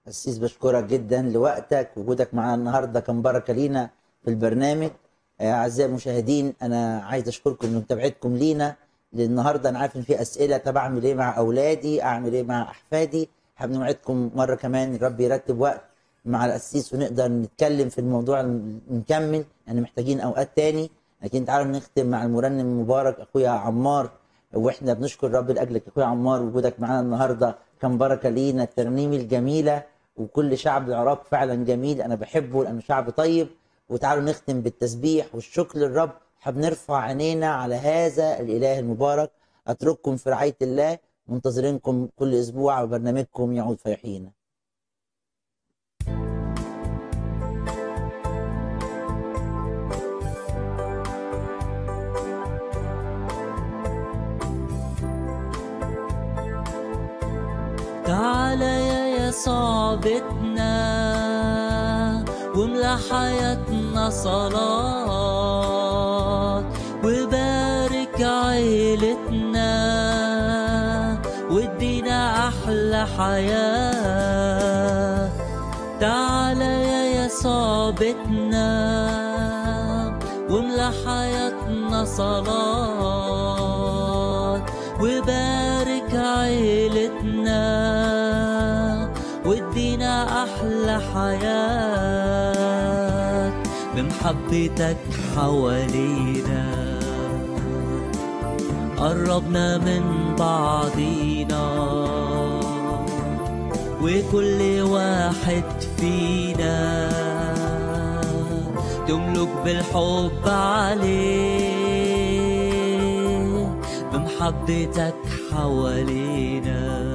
أسيس بشكرك جدا لوقتك وجودك معانا النهارده كان بركه لينا في البرنامج آه، اعزائي المشاهدين انا عايز اشكركم لمتابعتكم لينا النهارده انا عارف ان في اسئله طب اعمل ايه مع اولادي اعمل ايه مع احفادي حابب نوعدكم مره كمان الرب يرتب وقت مع القسيس ونقدر نتكلم في الموضوع نكمل يعني محتاجين اوقات تاني لكن تعالوا نختم مع المرنم المبارك اخويا عمار واحنا بنشكر رب لاجلك اخويا عمار وجودك معانا النهارده كان بركه لينا الترنيم الجميله وكل شعب العراق فعلا جميل انا بحبه لانه شعب طيب وتعالوا نختم بالتسبيح والشكر للرب حاب نرفع عينينا على هذا الاله المبارك اترككم في رعايه الله منتظرينكم كل اسبوع وبرنامجكم يعود فيحيينا تعال يا يسوع بيتنا واملى حياتنا صلاة وبارك عيلتنا وادينا أحلى حياة تعال يا يسوع بيتنا واملى حياتنا صلاة وبارك عيلتنا وادينا أحلى حياة بمحبتك حوالينا قربنا من بعضينا وكل واحد فينا تملك بالحب عليه بمحبتك حوالينا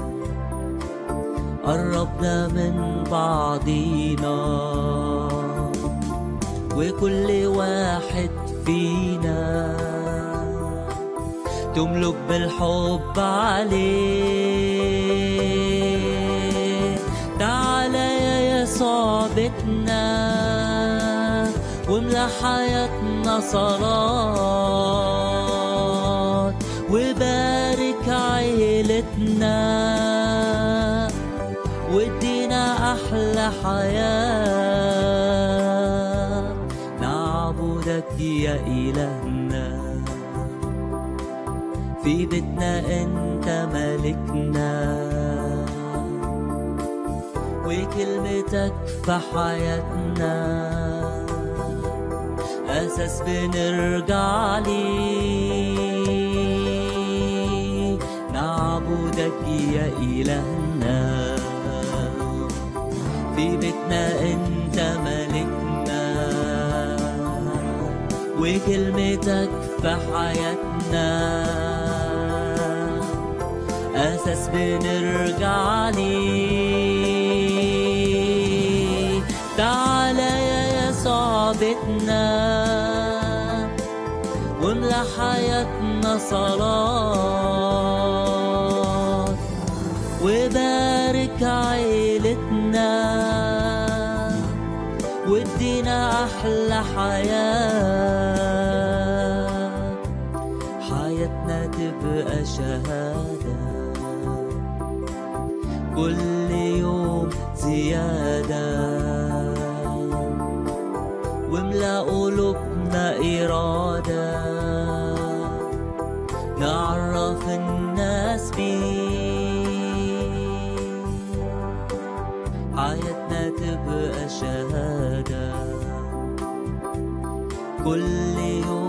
قربنا من بعضينا وكل واحد فينا تملك بالحب عليه تعال يا يسوع بيتنا واملى حياتنا صلاة وبارك عيلتنا وادينا أحلى حياة نعبدك يا إلهنا في بيتنا انت ملكنا وكلمتك في حياتنا أساس بنرجع ليه نعبدك يا إلهنا في بيتنا انت ملكنا وكلمتك في حياتنا أساس بنرجع ليه تعال يا يسوع بيتنا واملى حياتنا صلاة وبارك عيلتنا وادينا أحلى حياة حياتنا تبقى شهادة كل يوم زيادة واملأ قلوبنا إرادة نعرف الناس بيه حياتنا تبقى شهادة كل يوم